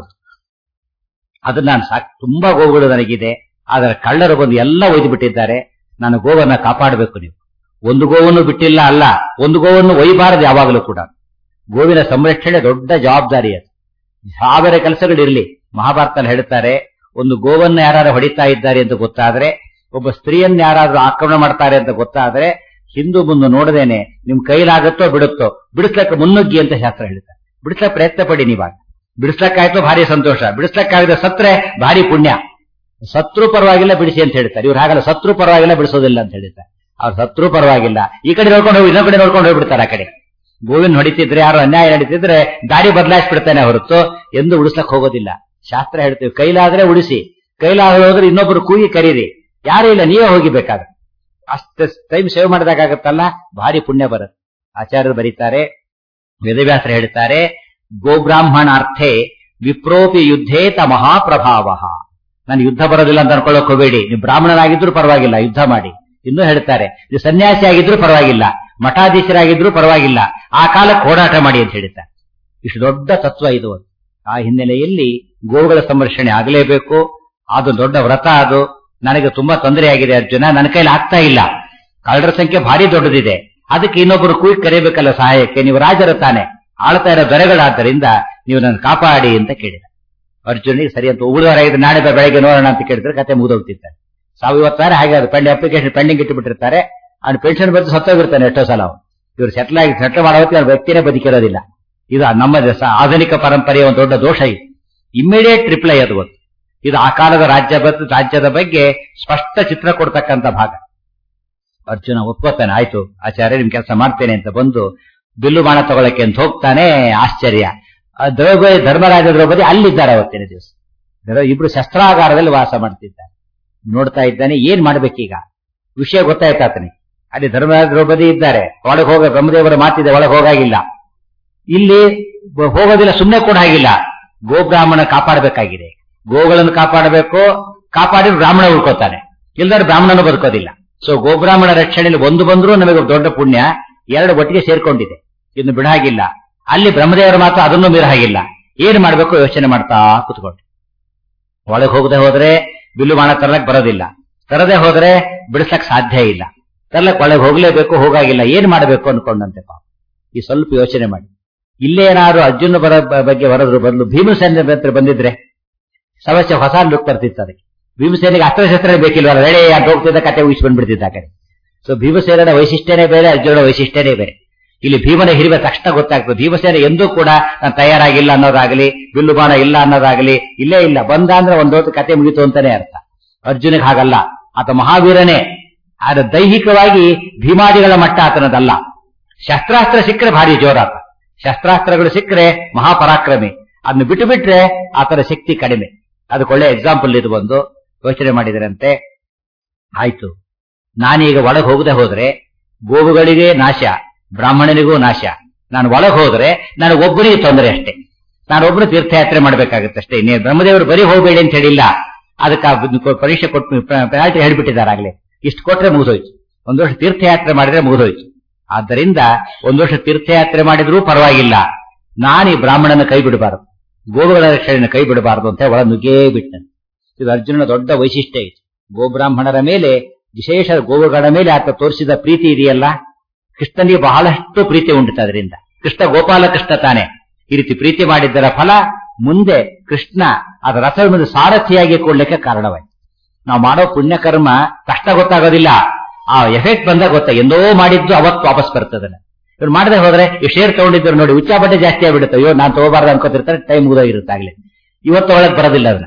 Speaker 1: ಅದನ್ನ ನಾನು ಸಾಕ್ ತುಂಬಾ ಗೋವುಗಳು ನನಗಿದೆ ಆದರೆ ಕಳ್ಳರು ಬಂದು ಎಲ್ಲ ಒಯ್ದು ಬಿಟ್ಟಿದ್ದಾರೆ ನಾನು ಗೋವನ್ನ ಕಾಪಾಡಬೇಕು ನೀವು ಒಂದು ಗೋವನ್ನು ಬಿಟ್ಟಿಲ್ಲ ಅಲ್ಲ ಒಂದು ಗೋವನ್ನು ಒಯ್ಯಬಾರದು ಯಾವಾಗಲೂ ಕೂಡ ಗೋವಿನ ಸಂರಕ್ಷಣೆ ದೊಡ್ಡ ಜವಾಬ್ದಾರಿ ಅದು ಸಾವಿರ ಕೆಲಸಗಳಿರ್ಲಿ ಮಹಾಭಾರತದಲ್ಲಿ ಹೇಳ್ತಾರೆ ಒಂದು ಗೋವನ್ನ ಯಾರು ಹೊಡಿತಾ ಇದ್ದಾರೆ ಅಂತ ಗೊತ್ತಾದ್ರೆ ಒಬ್ಬ ಸ್ತ್ರೀಯನ್ನ ಯಾರಾದ್ರೂ ಆಕ್ರಮಣ ಮಾಡ್ತಾರೆ ಅಂತ ಗೊತ್ತಾದ್ರೆ ಹಿಂದೂ ಮುಂದೆ ನೋಡದೇನೆ ನಿಮ್ ಕೈಲಾಗತ್ತೋ ಬಿಡುತ್ತೋ ಬಿಡಿಸ್ಲಕ್ಕ ಮುನ್ನುಗ್ಗಿ ಅಂತ ಶಾಸ್ತ್ರ ಹೇಳ್ತಾರೆ ಬಿಡಿಸ್ಲಕ್ ಪ್ರಯತ್ನ ಪಡಿ ನೀವಾಗ ಬಿಡಿಸ್ಲಕ್ಕಾಯ್ತು ಭಾರಿ ಸಂತೋಷ ಬಿಡಿಸ್ಲಕ್ಕಾಗದ ಸತ್ರೆ ಭಾರಿ ಪುಣ್ಯ ಸತ್ರು ಪರವಾಗಿಲ್ಲ ಬಿಡಿಸಿ ಅಂತ ಹೇಳ್ತಾರೆ ಇವ್ರು ಹಾಗಲ್ಲ ಸತ್ರು ಪರವಾಗಿಲ್ಲ ಬಿಡಿಸೋದಿಲ್ಲ ಅಂತ ಹೇಳ್ತಾರೆ ಅವ್ರು ಸತ್ರು ಪರವಾಗಿಲ್ಲ ಈ ಕಡೆ ನೋಡ್ಕೊಂಡು ಹೋಗಿ ಇನ್ನೊಂದ್ ಕಡೆ ನೋಡ್ಕೊಂಡು ಹೋಗ್ಬಿಡ್ತಾರೆ ಆ ಕಡೆ ಗೋವಿನ ಹೊಡಿತಿದ್ರೆ ಯಾರು ಅನ್ಯಾಯ ನಡೀತಿದ್ರೆ ದಾರಿ ಬದಲಾಯಿಸ್ಬಿಡ್ತಾನೆ ಹೊರತು ಎಂದು ಉಳಿಸ್ಲಕ್ ಹೋಗೋದಿಲ್ಲ ಶಾಸ್ತ್ರ ಹೇಳ್ತೀವಿ ಕೈಲಾದ್ರೆ ಉಳಿಸಿ ಕೈಲಾದ್ರೆ ಹೋದ್ರೆ ಇನ್ನೊಬ್ರು ಕೂಗಿ ಕರೀರಿ ಯಾರು ಇಲ್ಲ ನೀವೇ ಹೋಗಿಬೇಕಾದ್ರೆ ಅಷ್ಟು ಟೈಮ್ ಸೇವ್ ಮಾಡಿದಾಗತ್ತಲ್ಲ ಭಾರಿ ಪುಣ್ಯ ಬರುತ್ತೆ ಆಚಾರ್ಯರು ಬರೀತಾರೆ ವೇದವ್ಯಾಸರು ಹೇಳ್ತಾರೆ ಗೋಬ್ರಾಹ್ಮಣಾರ್ಥೆ ವಿಪ್ರೋಪಿ ಯುದ್ಧೇತ ಮಹಾಪ್ರಭಾವ ನಾನು ಯುದ್ಧ ಬರೋದಿಲ್ಲ ಅಂತ ಅನ್ಕೊಳ್ಳೋಕ್ ಹೋಗಬೇಡಿ ನೀವು ಬ್ರಾಹ್ಮಣರಾಗಿದ್ರು ಪರವಾಗಿಲ್ಲ ಯುದ್ಧ ಮಾಡಿ ಇನ್ನೂ ಹೇಳ್ತಾರೆ ನೀವು ಸನ್ಯಾಸಿ ಆಗಿದ್ರು ಪರವಾಗಿಲ್ಲ ಮಠಾಧೀಶರಾಗಿದ್ರು ಪರವಾಗಿಲ್ಲ ಆ ಕಾಲಕ್ಕೆ ಹೋರಾಟ ಮಾಡಿ ಅಂತ ಹೇಳ್ತಾರೆ ಇಷ್ಟು ದೊಡ್ಡ ತತ್ವ ಇದು ಆ ಹಿನ್ನೆಲೆಯಲ್ಲಿ ಗೋವುಗಳ ಸಂರಕ್ಷಣೆ ಆಗಲೇಬೇಕು ಅದು ದೊಡ್ಡ ವ್ರತ ಅದು ನನಗೆ ತುಂಬಾ ತೊಂದರೆ ಆಗಿದೆ ಅರ್ಜುನ ನನ್ನ ಕೈಲಿ ಆಗ್ತಾ ಇಲ್ಲ ಕಳ್ಳರ ಸಂಖ್ಯೆ ಭಾರಿ ದೊಡ್ಡದಿದೆ ಅದಕ್ಕೆ ಇನ್ನೊಬ್ಬರು ಕೂಗಿ ಕರೆಯಬೇಕಲ್ಲ ಸಹಾಯಕ್ಕೆ ನೀವು ರಾಜರ ತಾನೆ ಆಳ್ತಾ ಇರೋ ದೊರೆಗಳಾದ್ದರಿಂದ ನೀವು ನನ್ನ ಕಾಪಾಡಿ ಅಂತ ಕೇಳಿದ ಅರ್ಜುನಿಗೆ ಸರಿ ಅಂತ ಉಳಿದವರಾಗಿದ್ರೆ ನಾಳೆ ಬೆಳಗ್ಗೆ ನೋಡೋಣ ಅಂತ ಕೇಳಿದ್ರೆ ಕತೆ ಮುಗಿದೋಗ್ತಿರ್ತಾರೆ ಸಾವಿರ ಇವತ್ತಾರೆ ಹಾಗೆ ಅದು ಪೆಂಡ್ ಅಪ್ಲಿಕೇಶನ್ ಪೆಂಡಿಂಗ್ ಇಟ್ಟುಬಿಟ್ಟಿರ್ತಾರೆ ಅವ್ನು ಪೆನ್ಷನ್ ಬಂದು ಸತ್ತೋಗಿರ್ತಾನೆ ಎಷ್ಟೋ ಸಲ ಅವ್ನು ಇವ್ರು ಸೆಟ್ಲ್ ಆಗಿ ಸೆಟ್ಲ್ ಮಾಡೋ ಹೊತ್ತಿಗೆ ಅವ್ನ ವ್ಯಕ್ತಿನೇ ಬದುಕಿರೋದಿಲ್ಲ ಇದು ನಮ್ಮ ದೇಶ ಆಧುನಿಕ ಪರಂಪರೆಯ ಒಂದು ದೊಡ್ಡ ದೋಷ ಇದು ಇಮ್ಮಿಡಿಯೇಟ್ ರಿಪ್ಲೈ ಅದು ಒಂದು ಇದು ಆ ಕಾಲದ ರಾಜ್ಯ ಬ- ರಾಜ್ಯದ ಬಗ್ಗೆ ಸ್ಪಷ್ಟ ಚಿತ್ರ ಕೊಡ್ತಕ್ಕಂಥ ಭಾಗ ಅರ್ಜುನ ಒಪ್ಕೋತಾನೆ ಆಯ್ತು ಆಚಾರ್ಯ ನಿಮ್ ಕೆಲಸ ಮಾಡ್ತೇನೆ ಅಂತ ಬಂದು ಬಿಲ್ಲು ಬಾಣ ತಗೊಳಕ್ಕೆ ಅಂತ ಹೋಗ್ತಾನೆ ಆಶ್ಚರ್ಯ ಆ ದ್ರೌಪದಿ ಧರ್ಮರಾಜ ದ್ರೌಪದಿ ಅಲ್ಲಿದ್ದಾರೆ ಅವತ್ತಿನ ದಿವಸ ದ್ರ- ಇಬ್ರು ಶಸ್ತ್ರಾಗಾರದಲ್ಲಿ ವಾಸ ಮಾಡ್ತಿದ್ದಾರೆ ನೋಡ್ತಾ ಇದ್ದಾನೆ ಏನ್ ಮಾಡ್ಬೇಕೀಗ ವಿಷಯ ಗೊತ್ತಾಯ್ತಾತನಿಗೆ ಅಲ್ಲಿ ಧರ್ಮರಾಜ ದ್ರೌಪದಿ ಇದ್ದಾರೆ ಒಳಗೆ ಹೋಗ ಬ್ರಹ್ಮದೇವರ ಮಾತಿದೆ ಒಳಗೆ ಹೋಗಾಗಿಲ್ಲ ಇಲ್ಲಿ ಬ- ಹೋಗೋದಿಲ್ಲ ಸುಮ್ಮನೆ ಕೂಡ ಆಗಿಲ್ಲ ಗೋಬ್ರಾಹ್ಮಣ ಕಾಪಾಡಬೇಕಾಗಿದೆ ಗೋಗಳನ್ನು ಕಾಪಾಡಬೇಕು ಕಾಪಾಡಿ ಬ್ರಾಹ್ಮಣ ಉಳ್ಕೋತಾನೆ ಇಲ್ದಾರೆ ಬ್ರಾಹ್ಮಣನು ಬದುಕೋದಿಲ್ಲ ಸೊ ಗೋಬ್ರಾಹ್ಮಣ ರಕ್ಷಣೆಯಲ್ಲಿ ಒಂದು ಬಂದ್ರೂ ನಮಗೆ ದೊಡ್ಡ ಪುಣ್ಯ ಎರಡು ಒಟ್ಟಿಗೆ ಸೇರ್ಕೊಂಡಿದೆ ಇನ್ನು ಬಿಡಾಗಿಲ್ಲ ಅಲ್ಲಿ ಬ್ರಹ್ಮದೇವರ ಮಾತು ಅದನ್ನು ಮೀರ ಹಾಗಿಲ್ಲ ಏನ್ ಮಾಡ್ಬೇಕು ಯೋಚನೆ ಮಾಡ್ತಾ ಕುತ್ಕೊಂಡು ಒಳಗೆ ಹೋಗದೆ ಹೋದ್ರೆ ಬಿಲ್ಲು ಬಾಣ ತರಲಕ್ ಬರೋದಿಲ್ಲ ತರದೆ ಹೋದ್ರೆ ಬಿಡಿಸಕ್ ಸಾಧ್ಯ ಇಲ್ಲ ತರ್ಲಕ್ ಒಳಗೆ ಹೋಗ್ಲೇಬೇಕು ಹೋಗಾಗಿಲ್ಲ ಏನ್ ಮಾಡಬೇಕು ಅನ್ಕೊಂಡಂತೆ ಪಾಪ ಈ ಸ್ವಲ್ಪ ಯೋಚನೆ ಮಾಡಿ ಇಲ್ಲೇ ಏನಾದ್ರು ಅರ್ಜುನ ಬರ ಬ- ಬಗ್ಗೆ ಬರೋದ್ರ ಬದಲು ಭೀಮಸೇನ ಹತ್ರ ಬಂದಿದ್ರೆ ಸಮಸ್ಯೆ ಹೊಸ ಲುಕ್ ಬರ್ತಿತ್ತು ಅದಕ್ಕೆ ಭೀಮಸೇನಿಗೆ ಅಸ್ತ್ರಶಸ್ತ್ರ ಬೇಕಿಲ್ವಲ್ಲ ರೆಡಿ ಅಂತ ಹೋಗ್ತಿದ್ದ ಕತೆ ಉಗಿಸಿ ಬಂದ್ಬಿಡ್ತಿದ್ದ ಆ ಕಡೆ ಸೊ ಭೀಮಸೇನ ವೈಶಿಷ್ಟ್ಯನೇ ಬೇರೆ ಅರ್ಜುನ ವೈಶಿಷ್ಟ್ಯನೇ ಬೇರೆ ಇಲ್ಲಿ ಭೀಮನ ಹಿರಿಮೆ ತಕ್ಷಣ ಗೊತ್ತಾಗ್ತದೆ ಭೀಮಸೇನ ಎಂದೂ ಕೂಡ ನಾನು ತಯಾರಾಗಿಲ್ಲ ಅನ್ನೋದಾಗಲಿ ಬಿಲ್ಲು ಬಾಣ ಇಲ್ಲ ಅನ್ನೋದಾಗಲಿ ಇಲ್ಲೇ ಇಲ್ಲ ಬಂದ ಅಂದ್ರೆ ಒಂದೊತ್ತು ಕತೆ ಮುಗಿತು ಅಂತಾನೆ ಅರ್ಥ ಅರ್ಜುನಿಗೆ ಹಾಗಲ್ಲ ಆತ ಮಹಾವೀರನೇ ಆದ್ರೆ ದೈಹಿಕವಾಗಿ ಭೀಮಾದಿಗಳ ಮಟ್ಟ ಆತನದಲ್ಲ ಶಸ್ತ್ರಾಸ್ತ್ರ ಸಿಕ್ಕರೆ ಭಾರಿ ಜೋರಾತ ಶಸ್ತ್ರಾಸ್ತ್ರಗಳು ಸಿಕ್ಕರೆ ಮಹಾಪರಾಕ್ರಮಿ ಅದನ್ನ ಬಿಟ್ಟು ಬಿಟ್ರೆ ಆತನ ಶಕ್ತಿ ಕಡಿಮೆ ಅದಕ್ಕೆ ಒಳ್ಳೆ ಎಕ್ಸಾಂಪಲ್ ಇದು ಒಂದು ಯೋಚನೆ ಮಾಡಿದರಂತೆ ಆಯ್ತು ನಾನೀಗ ಒಳಗೆ ಹೋಗದೆ ಹೋದ್ರೆ ಗೋವುಗಳಿಗೆ ನಾಶ ಬ್ರಾಹ್ಮಣನಿಗೂ ನಾಶ ನಾನು ಒಳಗೆ ಹೋದ್ರೆ ನನಗೆ ಒಬ್ಬನಿಗೆ ತೊಂದರೆ ಅಷ್ಟೇ ನಾನೊಬ್ಬರು ತೀರ್ಥಯಾತ್ರೆ ಮಾಡ್ಬೇಕಾಗತ್ತೆ ಅಷ್ಟೇ ಇನ್ನೇ ಬ್ರಹ್ಮದೇವರು ಬರೀ ಹೋಗಬೇಡಿ ಅಂತ ಹೇಳಿಲ್ಲ ಅದಕ್ಕೆ ಆ ಬ- ಪರೀಕ್ಷೆ ಕೊಟ್ಟು ಪೆನಾಲ್ಟಿ ಹೇಳ್ಬಿಟ್ಟಿದ್ದಾರೆ ಆಗ್ಲೇ ಇಷ್ಟು ಕೊಟ್ರೆ ಮುಗಿದೋಯ್ತು ಒಂದು ವರ್ಷ ತೀರ್ಥಯಾತ್ರೆ ಮಾಡಿದ್ರೆ ಮುಗಿದೋಯ್ತು ಆದ್ದರಿಂದ ಒಂದು ವರ್ಷ ತೀರ್ಥಯಾತ್ರೆ ಮಾಡಿದ್ರೂ ಪರವಾಗಿಲ್ಲ ನಾನು ಈ ಬ್ರಾಹ್ಮಣನ ಕೈ ಬಿಡಬಾರದು ಗೋವುಗಳ ರಕ್ಷಣೆಯನ್ನು ಕೈ ಬಿಡಬಾರದು ಅಂತ ಒಳ ನುಗ್ಗೇ ಬಿಟ್ಟನು ಇದು ಅರ್ಜುನನ ದೊಡ್ಡ ವೈಶಿಷ್ಟ್ಯ ಇದು ಗೋಬ್ರಾಹ್ಮಣರ ಮೇಲೆ ವಿಶೇಷ ಗೋವುಗಳ ಮೇಲೆ ಆತ ತೋರಿಸಿದ ಪ್ರೀತಿ ಇದೆಯಲ್ಲ ಕೃಷ್ಣನಿಗೆ ಬಹಳಷ್ಟು ಪ್ರೀತಿ ಉಂಟಿತು ಅದರಿಂದ ಕೃಷ್ಣ ಗೋಪಾಲ ಕೃಷ್ಣ ತಾನೆ ಈ ರೀತಿ ಪ್ರೀತಿ ಮಾಡಿದ್ದರ ಫಲ ಮುಂದೆ ಕೃಷ್ಣ ಅದರ ರಥದ ಸಾರಥಿಯಾಗಿ ಕೊಡ್ಲಿಕ್ಕೆ ಕಾರಣವಾಯಿತು ನಾವು ಮಾಡೋ ಪುಣ್ಯಕರ್ಮ ಕಷ್ಟ ಗೊತ್ತಾಗೋದಿಲ್ಲ ಆ ಎಫೆಕ್ಟ್ ಬಂದಾಗ ಗೊತ್ತಾ ಎಂದೋ ಮಾಡಿದ್ದು ಅವತ್ತು ವಾಪಸ್ ಬರ್ತದೆ ಇವ್ರು ಮಾಡದೆ ಹೋದ್ರೆ ಈ ಶೇರ್ ತಗೊಂಡಿದ್ರು ನೋಡಿ ಉಚ್ಚಾಬಟ್ಟೆ ಜಾಸ್ತಿ ಆಗ್ಬಿಡುತ್ತೆ ಅಯ್ಯೋ ನಾನು ತಗೋಬಾರ್ದು ಅನ್ಕೋತಿರ್ತಾರೆ ಟೈಮ್ ಮುಗಿದೋಗಿರುತ್ತೆ ಆಗ್ಲೇ ಇವತ್ತು ಒಳಗೆ ಬರೋದಿಲ್ಲ ಅದನ್ನ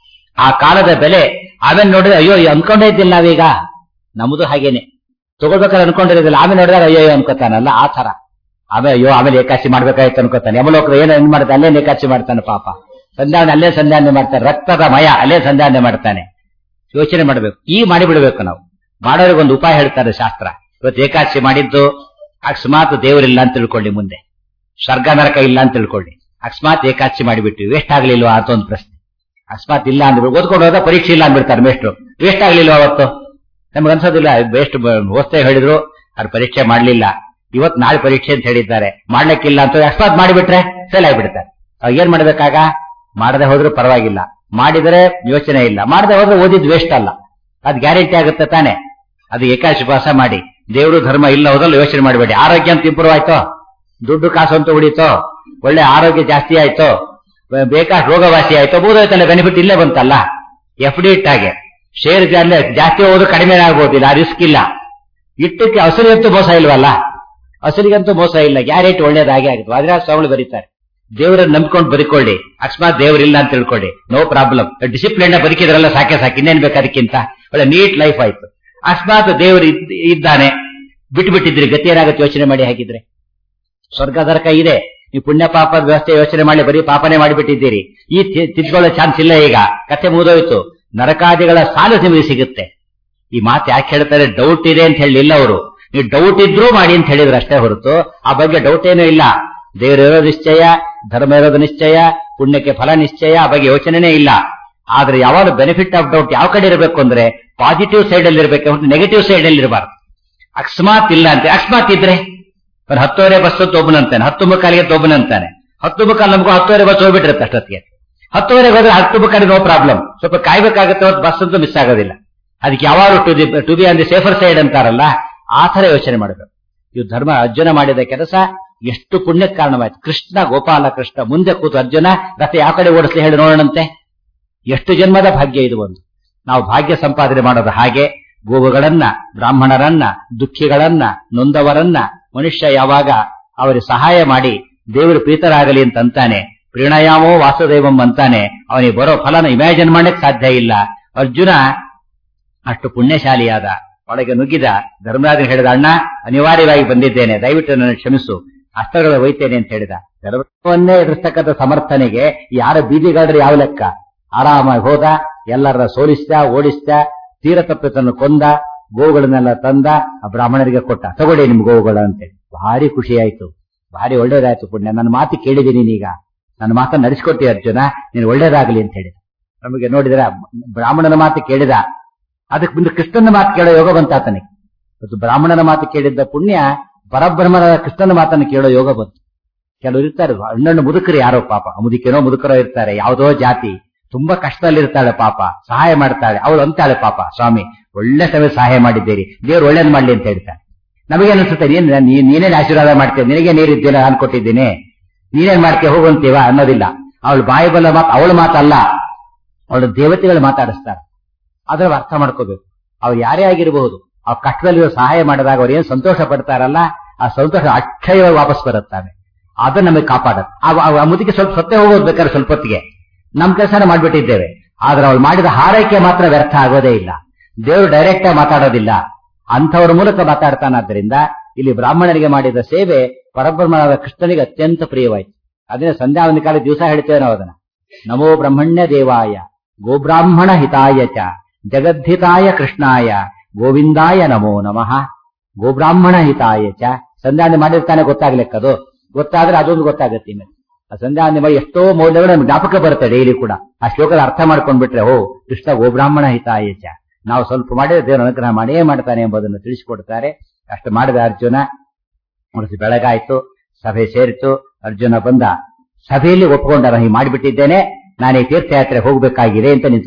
Speaker 1: ಆ ಕಾಲದ ಬೆಲೆ ಆಮೇಲೆ ನೋಡಿದ್ರೆ ಅಯ್ಯೋ ಅನ್ಕೊಂಡೇ ಇದ್ದಿಲ್ಲ ನಾವೀಗ ನಮ್ದು ಹಾಗೇನೆ ತಗೋಬೇಕಾದ್ರೆ ಅನ್ಕೊಂಡಿರೋದಿಲ್ಲ ಆಮೇಲೆ ನೋಡಿದಾಗ ಅಯ್ಯೋ ಅಯ್ಯೋ ಅನ್ಕೋತಾನಲ್ಲ ಆ ತರ ಆಮೇಲೆ ಅಯ್ಯೋ ಆಮೇಲೆ ಏಕಾಸಿ ಮಾಡ್ಬೇಕಾಯ್ತು ಅನ್ಕೋತಾನೆ ಯಮಲೋಕದ ಏನೋ ಏನ್ ಮಾಡ್ತಾನೆ ಅಲ್ಲೇ ಏಕಾಸಿ ಮಾಡ್ತಾನೆ ಪಾಪ ಸಂಧಾನ ಅಲ್ಲೇ ಸಂಧಾನ ಮಾಡ್ತಾನೆ ರಕ್ತದ ಮಯ ಅಲ್ಲೇ ಸಂಧಾನ ಮಾಡ್ತಾನೆ ಯೋಚನೆ ಮಾಡಬೇಕು ಈ ಮಾಡಿಬಿಡ್ಬೇಕು ನಾವು ಮಾಡೋರಿಗೆ ಒಂದು ಉಪಾಯ ಹೇಳ್ತಾರೆ ಶಾಸ್ತ್ರ ಇವತ್ತು ಏಕಾದಶಿ ಮಾಡಿದ್ದು ಅಕಸ್ಮಾತ್ ದೇವರಿಲ್ಲ ಅಂತ ತಿಳ್ಕೊಳ್ಳಿ ಮುಂದೆ ಸ್ವರ್ಗ ನರಕ ಇಲ್ಲ ಅಂತ ತಿಳ್ಕೊಳ್ಳಿ ಅಕಸ್ಮಾತ್ ಏಕಾದಶಿ ಮಾಡಿಬಿಟ್ಟು ವೇಸ್ಟ್ ಆಗ್ಲಿಲ್ವಾ ಅಂತ ಒಂದು ಪ್ರಶ್ನೆ ಅಕಸ್ಮಾತ್ ಇಲ್ಲ ಅಂದ್ರೆ ಓದ್ಕೊಂಡು ಹೋದ ಪರೀಕ್ಷೆ ಇಲ್ಲ ಅಂದ್ಬಿಡ್ತಾರೆ ಮೇಷ್ಟ್ರು ವೇಸ್ಟ್ ಆಗ್ಲಿಲ್ವಾ ಅವತ್ತು ನಮ್ಗೆ ಅನ್ಸೋದಿಲ್ಲ ವೇಸ್ಟ್ ಓದ್ತಾ ಹೇಳಿದ್ರು ಅವ್ರು ಪರೀಕ್ಷೆ ಮಾಡ್ಲಿಲ್ಲ ಇವತ್ ನಾಳೆ ಪರೀಕ್ಷೆ ಅಂತ ಹೇಳಿದ್ದಾರೆ ಮಾಡ್ಲಿಕ್ಕಿಲ್ಲ ಅಂತ ಅಕಸ್ಮಾತ್ ಮಾಡಿಬಿಟ್ರೆ ಫೇಲ್ ಆಗಿಬಿಡ್ತಾರೆ ಅವಾಗ ಏನ್ ಮಾಡ್ಬೇಕಾಗ ಮಾಡದೆ ಹೋದ್ರೂ ಪರವಾಗಿಲ್ಲ ಮಾಡಿದರೆ ಯೋಚನೆ ಇಲ್ಲ ಮಾಡದೆ ಹೋದ್ರೆ ಓದಿದ್ ವೇಸ್ಟ್ ಅಲ್ಲ ಅದ್ ಗ್ಯಾರಂಟಿ ಆಗುತ್ತೆ ತಾನೆ ಅದು ಏಕಾಶಿ ಪಾಸ ಮಾಡಿ ದೇವರು ಧರ್ಮ ಇಲ್ಲ ಹೋದಲ್ಲ ಯೋಚನೆ ಮಾಡಬೇಡಿ ಆರೋಗ್ಯ ಅಂತ ಇಂಪ್ರೂವ್ ಆಯ್ತೋ ದುಡ್ಡು ಕಾಸು ಅಂತ ಉಳಿತೋ ಒಳ್ಳೆ ಆರೋಗ್ಯ ಜಾಸ್ತಿ ಆಯ್ತೋ ಬೇಕಾಷ್ಟು ರೋಗವಾಸಿ ಆಯ್ತೋ ಬೋದಾಯ್ತಲ್ಲ ಬೆನಿಫಿಟ್ ಇಲ್ಲೇ ಬಂತಲ್ಲ ಎಫ್ ಡಿ ಇಟ್ಟಾಗೆ ಶೇರ್ ಜಾಸ್ತಿ ಹೋದ್ರು ಕಡಿಮೆ ಆಗ್ಬೋದಿಲ್ಲ ಆ ರಿಸ್ಕ್ ಇಲ್ಲ ಇಟ್ಟಕ್ಕೆ ಹಸಿರಿಗಂತೂ ಮೋಸ ಇಲ್ವಲ್ಲ ಹಸಿರಿಗಂತೂ ಮೋಸ ಇಲ್ಲ ಗ್ಯಾರೇಟ್ ಒಳ್ಳೇದಾಗೆ ಆಗುತ್ತೆ ವಾದಿರಾಜ ಸ್ವಾಮಿಗಳು ಬರೀತಾರೆ ದೇವರನ್ನ ನಂಬ್ಕೊಂಡು ಬದುಕೊಳ್ಳಿ ಅಕಸ್ಮಾತ್ ದೇವರಿಲ್ಲ ಅಂತ ತಿಳ್ಕೊಳ್ಳಿ ನೋ ಪ್ರಾಬ್ಲಮ್ ಡಿಸಿಪ್ಲಿನ್ ಬದುಕಿದ್ರಲ್ಲ ಸಾಕೆ ಸಾಕು ಇನ್ನೇನ್ ಬೇಕು ಅದಕ್ಕಿಂತ ಒಳ್ಳೆ ನೀಟ್ ಲೈಫ್ ಆಯ್ತು ಅಕಸ್ಮಾತ್ ದೇವರು ಇದ್ದಾನೆ ಬಿಟ್ಟು ಬಿಟ್ಟಿದ್ರಿ ಗತಿ ಏನಾಗುತ್ತೆ ಯೋಚನೆ ಮಾಡಿ ಹಾಕಿದ್ರೆ ಸ್ವರ್ಗ ನರಕ ಇದೆ ನೀವು ಪುಣ್ಯ ಪಾಪದ ವ್ಯವಸ್ಥೆ ಯೋಚನೆ ಮಾಡಿ ಬರೀ ಪಾಪನೇ ಮಾಡಿಬಿಟ್ಟಿದ್ದೀರಿ ಈ ತಿದ್ಕೊಳ್ಳೋ ಚಾನ್ಸ್ ಇಲ್ಲ ಈಗ ಕತೆ ಮುಗಿದೋಯ್ತು ನರಕಾದಿಗಳ ಸಾಲು ನಿಮಗೆ ಸಿಗುತ್ತೆ ಈ ಮಾತು ಯಾಕೆ ಹೇಳ್ತಾರೆ ಡೌಟ್ ಇದೆ ಅಂತ ಹೇಳಿಲ್ಲ ಅವರು ನೀವು ಡೌಟ್ ಇದ್ರೂ ಮಾಡಿ ಅಂತ ಹೇಳಿದ್ರು ಅಷ್ಟೇ ಹೊರತು ಆ ಬಗ್ಗೆ ಡೌಟ್ ಏನೂ ಇಲ್ಲ ದೇವರು ಇರೋದು ನಿಶ್ಚಯ ಧರ್ಮ ಇರೋದು ನಿಶ್ಚಯ ಪುಣ್ಯಕ್ಕೆ ಫಲ ನಿಶ್ಚಯ ಆ ಬಗ್ಗೆ ಯೋಚನೆನೇ ಇಲ್ಲ ಆದ್ರೆ ಯಾವಾಗ ಬೆನಿಫಿಟ್ ಆಫ್ ಡೌಟ್ ಯಾವ ಕಡೆ ಇರಬೇಕು ಅಂದ್ರೆ ಪಾಸಿಟಿವ್ ಸೈಡ್ ಅಲ್ಲಿ ಇರಬೇಕು ಹೊರತು ನೆಗೆಟಿವ್ ಸೈಡ್ ಅಲ್ಲಿ ಇರಬಾರ್ದು ಅಕಸ್ಮಾತ್ ಇಲ್ಲ ಅಂತ ಅಕಸ್ಮಾತ್ ಇದ್ರೆ ಒಂದು ಹತ್ತುವರೆ ಬಸ್ ಒಬ್ಬನಂತಾನೆ ಹತ್ತು ಮುಕ್ಕಾಲಿಗೆ ಒಬ್ಬನಂತಾನೆ ಹತ್ತು ಮುಕ್ಕಾಲು ನಮಗೂ ಹತ್ತುವರೆ ಬಸ್ ಹೋಗ್ಬಿಟ್ಟಿರುತ್ತೆ ಅಷ್ಟೊತ್ತಿಗೆ ಹತ್ತುವರೆಗೆ ಹೋದ್ರೆ ಹತ್ತು ಮುಕ್ಕಾಲಿಗೆ ನೋ ಪ್ರಾಬ್ಲಮ್ ಸ್ವಲ್ಪ ಕಾಯ್ಬೇಕಾಗುತ್ತೆ ಹೊತ್ತು ಬಸ್ ಅಂತೂ ಮಿಸ್ ಆಗೋದಿಲ್ಲ ಅದಕ್ಕೆ ಯಾವಾಗಲೂ to the to be on the safer side ಅಂತಾರಲ್ಲ ಆ ತರ ಯೋಚನೆ ಮಾಡಬೇಕು ಇವು ಧರ್ಮ ಅರ್ಜುನ ಮಾಡಿದ ಕೆಲಸ ಎಷ್ಟು ಪುಣ್ಯಕ್ಕೆ ಕಾರಣವಾಯ್ತು ಕೃಷ್ಣ ಗೋಪಾಲ ಕೃಷ್ಣ ಮುಂದೆ ಕೂತು ಅರ್ಜುನ ರಥ ಯಾವ ಕಡೆ ಓಡಿಸ್ಲಿ ಹೇಳಿ ನೋಡೋಣಂತೆ ಎಷ್ಟು ಜನ್ಮದ ಭಾಗ್ಯ ಇದು ಒಂದು ನಾವು ಭಾಗ್ಯ ಸಂಪಾದನೆ ಮಾಡೋದು ಹಾಗೆ ಗೋವುಗಳನ್ನ ಬ್ರಾಹ್ಮಣರನ್ನ ದುಃಖಿಗಳನ್ನ ನೊಂದವರನ್ನ ಮನುಷ್ಯ ಯಾವಾಗ ಅವರಿಗೆ ಸಹಾಯ ಮಾಡಿ ದೇವರು ಪ್ರೀತರಾಗಲಿ ಅಂತ ಅಂತಾನೆ ಪ್ರಣಯಾಮೋ ವಾಸುದೇವಂ ಅಂತಾನೆ ಅವನಿಗೆ ಬರೋ ಫಲನ ಇಮ್ಯಾಜಿನ್ ಮಾಡಕ್ ಸಾಧ್ಯ ಇಲ್ಲ ಅರ್ಜುನ ಅಷ್ಟು ಪುಣ್ಯಶಾಲಿಯಾದ ಒಳಗೆ ನುಗ್ಗಿದ ಧರ್ಮರಾಜ ಹೇಳಿದ ಅಣ್ಣ ಅನಿವಾರ್ಯವಾಗಿ ಬಂದಿದ್ದೇನೆ ದಯವಿಟ್ಟು ನನ್ನ ಕ್ಷಮಿಸು ಅಸ್ತ್ರಗಳ ಒಯ್ತೇನೆ ಅಂತ ಹೇಳಿದ ಧರ್ಮವನ್ನೇ ಎದುರಿಸ್ತಕ್ಕಂಥ ಸಮರ್ಥನೆಗೆ ಯಾರ ಬೀದಿಗಾಡ್ರೆ ಯಾವ ಲೆಕ್ಕ ಆರಾಮಾಗಿ ಹೋದ ಎಲ್ಲರ ಸೋಲಿಸ್ದ ಓಡಿಸ್ದ ತೀರ ತಪ್ಪಿತನ್ನು ಕೊಂದ ಗೋವುಗಳನ್ನೆಲ್ಲ ತಂದ ಆ ಬ್ರಾಹ್ಮಣರಿಗೆ ಕೊಟ್ಟ ತಗೊಳ್ಳಿ ನಿಮ್ ಗೋವುಗಳು ಅಂತ ಭಾರಿ ಖುಷಿ ಆಯ್ತು ಭಾರಿ ಒಳ್ಳೇದಾಯ್ತು ಪುಣ್ಯ ನನ್ನ ಮಾತು ಕೇಳಿದ್ದೀನಿ ನೀನೀಗ ನನ್ನ ಮಾತನ್ನು ನಡೆಸಿಕೊಟ್ಟಿ ಅರ್ಜುನ ನೀನು ಒಳ್ಳೇದಾಗಲಿ ಅಂತ ಹೇಳಿದ ನಮಗೆ ನೋಡಿದ್ರೆ ಬ್ರಾಹ್ಮಣನ ಮಾತು ಕೇಳಿದ ಅದಕ್ಕೆ ಮುಂದೆ ಕೃಷ್ಣನ ಮಾತು ಕೇಳೋ ಯೋಗ ಬಂತ ಆತನಿಗೆ ಇವತ್ತು ಬ್ರಾಹ್ಮಣನ ಮಾತು ಕೇಳಿದ್ದ ಪುಣ್ಯ ಪರಬ್ರಹ್ಮನ ಕೃಷ್ಣನ ಮಾತನ್ನು ಕೇಳೋ ಯೋಗ ಬಂತು ಕೆಲವರು ಇರ್ತಾರೆ ಹಣ್ಣಣ್ಣು ಮುದುಕರು ಯಾರೋ ಪಾಪ ಮುದುಕೇನೋ ಮುದುಕರೋ ಇರ್ತಾರೆ ಯಾವುದೋ ಜಾತಿ ತುಂಬಾ ಕಷ್ಟದಲ್ಲಿರ್ತಾಳೆ ಪಾಪ ಸಹಾಯ ಮಾಡ್ತಾಳೆ ಅವಳು ಅಂತಾಳೆ ಪಾಪ ಸ್ವಾಮಿ ಒಳ್ಳೆ ಸಮಯ ಸಹಾಯ ಮಾಡಿದ್ದೀರಿ ದೇವ್ರು ಒಳ್ಳೇದ್ ಮಾಡ್ಲಿ ಅಂತ ಹೇಳ್ತಾಳೆ ನಮಗೇನ್ ಅನ್ಸುತ್ತೆ ನೀನ್ ನೀನೇನ್ ಆಶೀರ್ವಾದ ಮಾಡ್ತೇವೆ ನಿನಗೆ ನೀರಿದ್ದಿಲ್ಲ ನಾನು ಕೊಟ್ಟಿದ್ದೀನಿ ನೀನೇನ್ ಮಾಡ್ತೇವೆ ಹೋಗಂತೀವ ಅನ್ನೋದಿಲ್ಲ ಅವಳು ಬಾಯಿ ಬಲ್ಲ ಮಾತು ಅವಳ ಮಾತಲ್ಲ ಅವಳು ದೇವತೆಗಳು ಮಾತಾಡಿಸ್ತಾರೆ ಅದರ ಅರ್ಥ ಮಾಡ್ಕೋಬೇಕು ಅವ್ರು ಯಾರೇ ಆಗಿರಬಹುದು ಆ ಕಷ್ಟದಲ್ಲಿ ಸಹಾಯ ಮಾಡಿದಾಗ ಅವ್ರು ಏನ್ ಸಂತೋಷ ಪಡ್ತಾರಲ್ಲ ಆ ಸಂತೋಷ ಅಕ್ಷಯವಾಗಿ ವಾಪಸ್ ಬರುತ್ತಾರೆ ಅದನ್ನ ನಮಗೆ ಕಾಪಾಡತ್ತೆ ಆ ಮುದಿಗೆ ಸ್ವಲ್ಪ ಸತ್ತೆ ಹೋಗೋದು ಬೇಕಾದ್ರೆ ಸ್ವಲ್ಪ ಹೊತ್ತಿಗೆ ನಮ್ ಕೆಲಸನ ಮಾಡ್ಬಿಟ್ಟಿದ್ದೇವೆ ಆದ್ರೆ ಅವಳು ಮಾಡಿದ ಹಾರೈಕೆ ಮಾತ್ರ ವ್ಯರ್ಥ ಆಗೋದೇ ಇಲ್ಲ ದೇವರು ಡೈರೆಕ್ಟ್ ಆಗಿ ಮಾತಾಡೋದಿಲ್ಲ ಅಂಥವ್ರ ಮೂಲಕ ಮಾತಾಡ್ತಾನಾದ್ರಿಂದ ಇಲ್ಲಿ ಬ್ರಾಹ್ಮಣನಿಗೆ ಮಾಡಿದ ಸೇವೆ ಪರಬ್ರಹ್ಮನಾದ ಕೃಷ್ಣನಿಗೆ ಅತ್ಯಂತ ಪ್ರಿಯವಾಯಿತು ಅದನ್ನ ಸಂಧ್ಯಾ ಒಂದು ಕಾಲ ದಿವಸ ಹೇಳ್ತೇವೆ ನಾವು ಅದನ್ನ ನಮೋ ಬ್ರಹ್ಮಣ್ಯ ದೇವಾಯ ಗೋಬ್ರಾಹ್ಮಣ ಹಿತಾಯ ಚ ಜಗದ್ಧಿತಾಯ ಕೃಷ್ಣಾಯ ಗೋವಿಂದಾಯ ನಮೋ ನಮಃ ಗೋಬ್ರಾಹ್ಮಣ ಹಿತಾಯ ಚ ಸಂಧ್ಯಾವಂದನೆ ಮಾಡಿರ್ತಾನೆ ಗೊತ್ತಾಗ್ಲಿಕ್ಕದು ಗೊತ್ತಾದ್ರೆ ಅದೊಂದು ಗೊತ್ತಾಗತ್ತೆ ಇನ್ನು ಆ ಸಂಧ್ಯಾವಂದನೆ ಮಾಡಿ ಎಷ್ಟೋ ಮೌಲ್ಯಗಳು ನಮ್ಗೆ ಜ್ಞಾಪಕ ಬರುತ್ತೆ ಡೈಲಿ ಕೂಡ ಆ ಶ್ಲೋಕದ ಅರ್ಥ ಮಾಡ್ಕೊಂಡ್ಬಿಟ್ರೆ ಓ ಕೃಷ್ಣ ಗೋಬ್ರಾಹ್ಮಣ ಹಿತಾಯ ಚ ನಾವು ಸ್ವಲ್ಪ ಮಾಡಿದ್ರೆ ದೇವರ ಅನುಗ್ರಹ ಮಾಡೇ ಮಾಡ್ತಾನೆ ಎಂಬುದನ್ನು ತಿಳಿಸಿಕೊಡ್ತಾರೆ ಅಷ್ಟು ಮಾಡಿದ ಅರ್ಜುನ ಮುಡಿಸಿ ಬೆಳಗಾಯ್ತು ಸಭೆ ಸೇರಿತು ಅರ್ಜುನ ಬಂದ ಸಭೆಯಲ್ಲಿ ಒಪ್ಕೊಂಡ ನಾನು ಹೀಗೆ ಮಾಡಿಬಿಟ್ಟಿದ್ದೇನೆ ನಾನು ಈ ತೀರ್ಥಯಾತ್ರೆ ಹೋಗ್ಬೇಕಾಗಿದೆ ಅಂತ ನಿಂತ್ಕೊಂಡ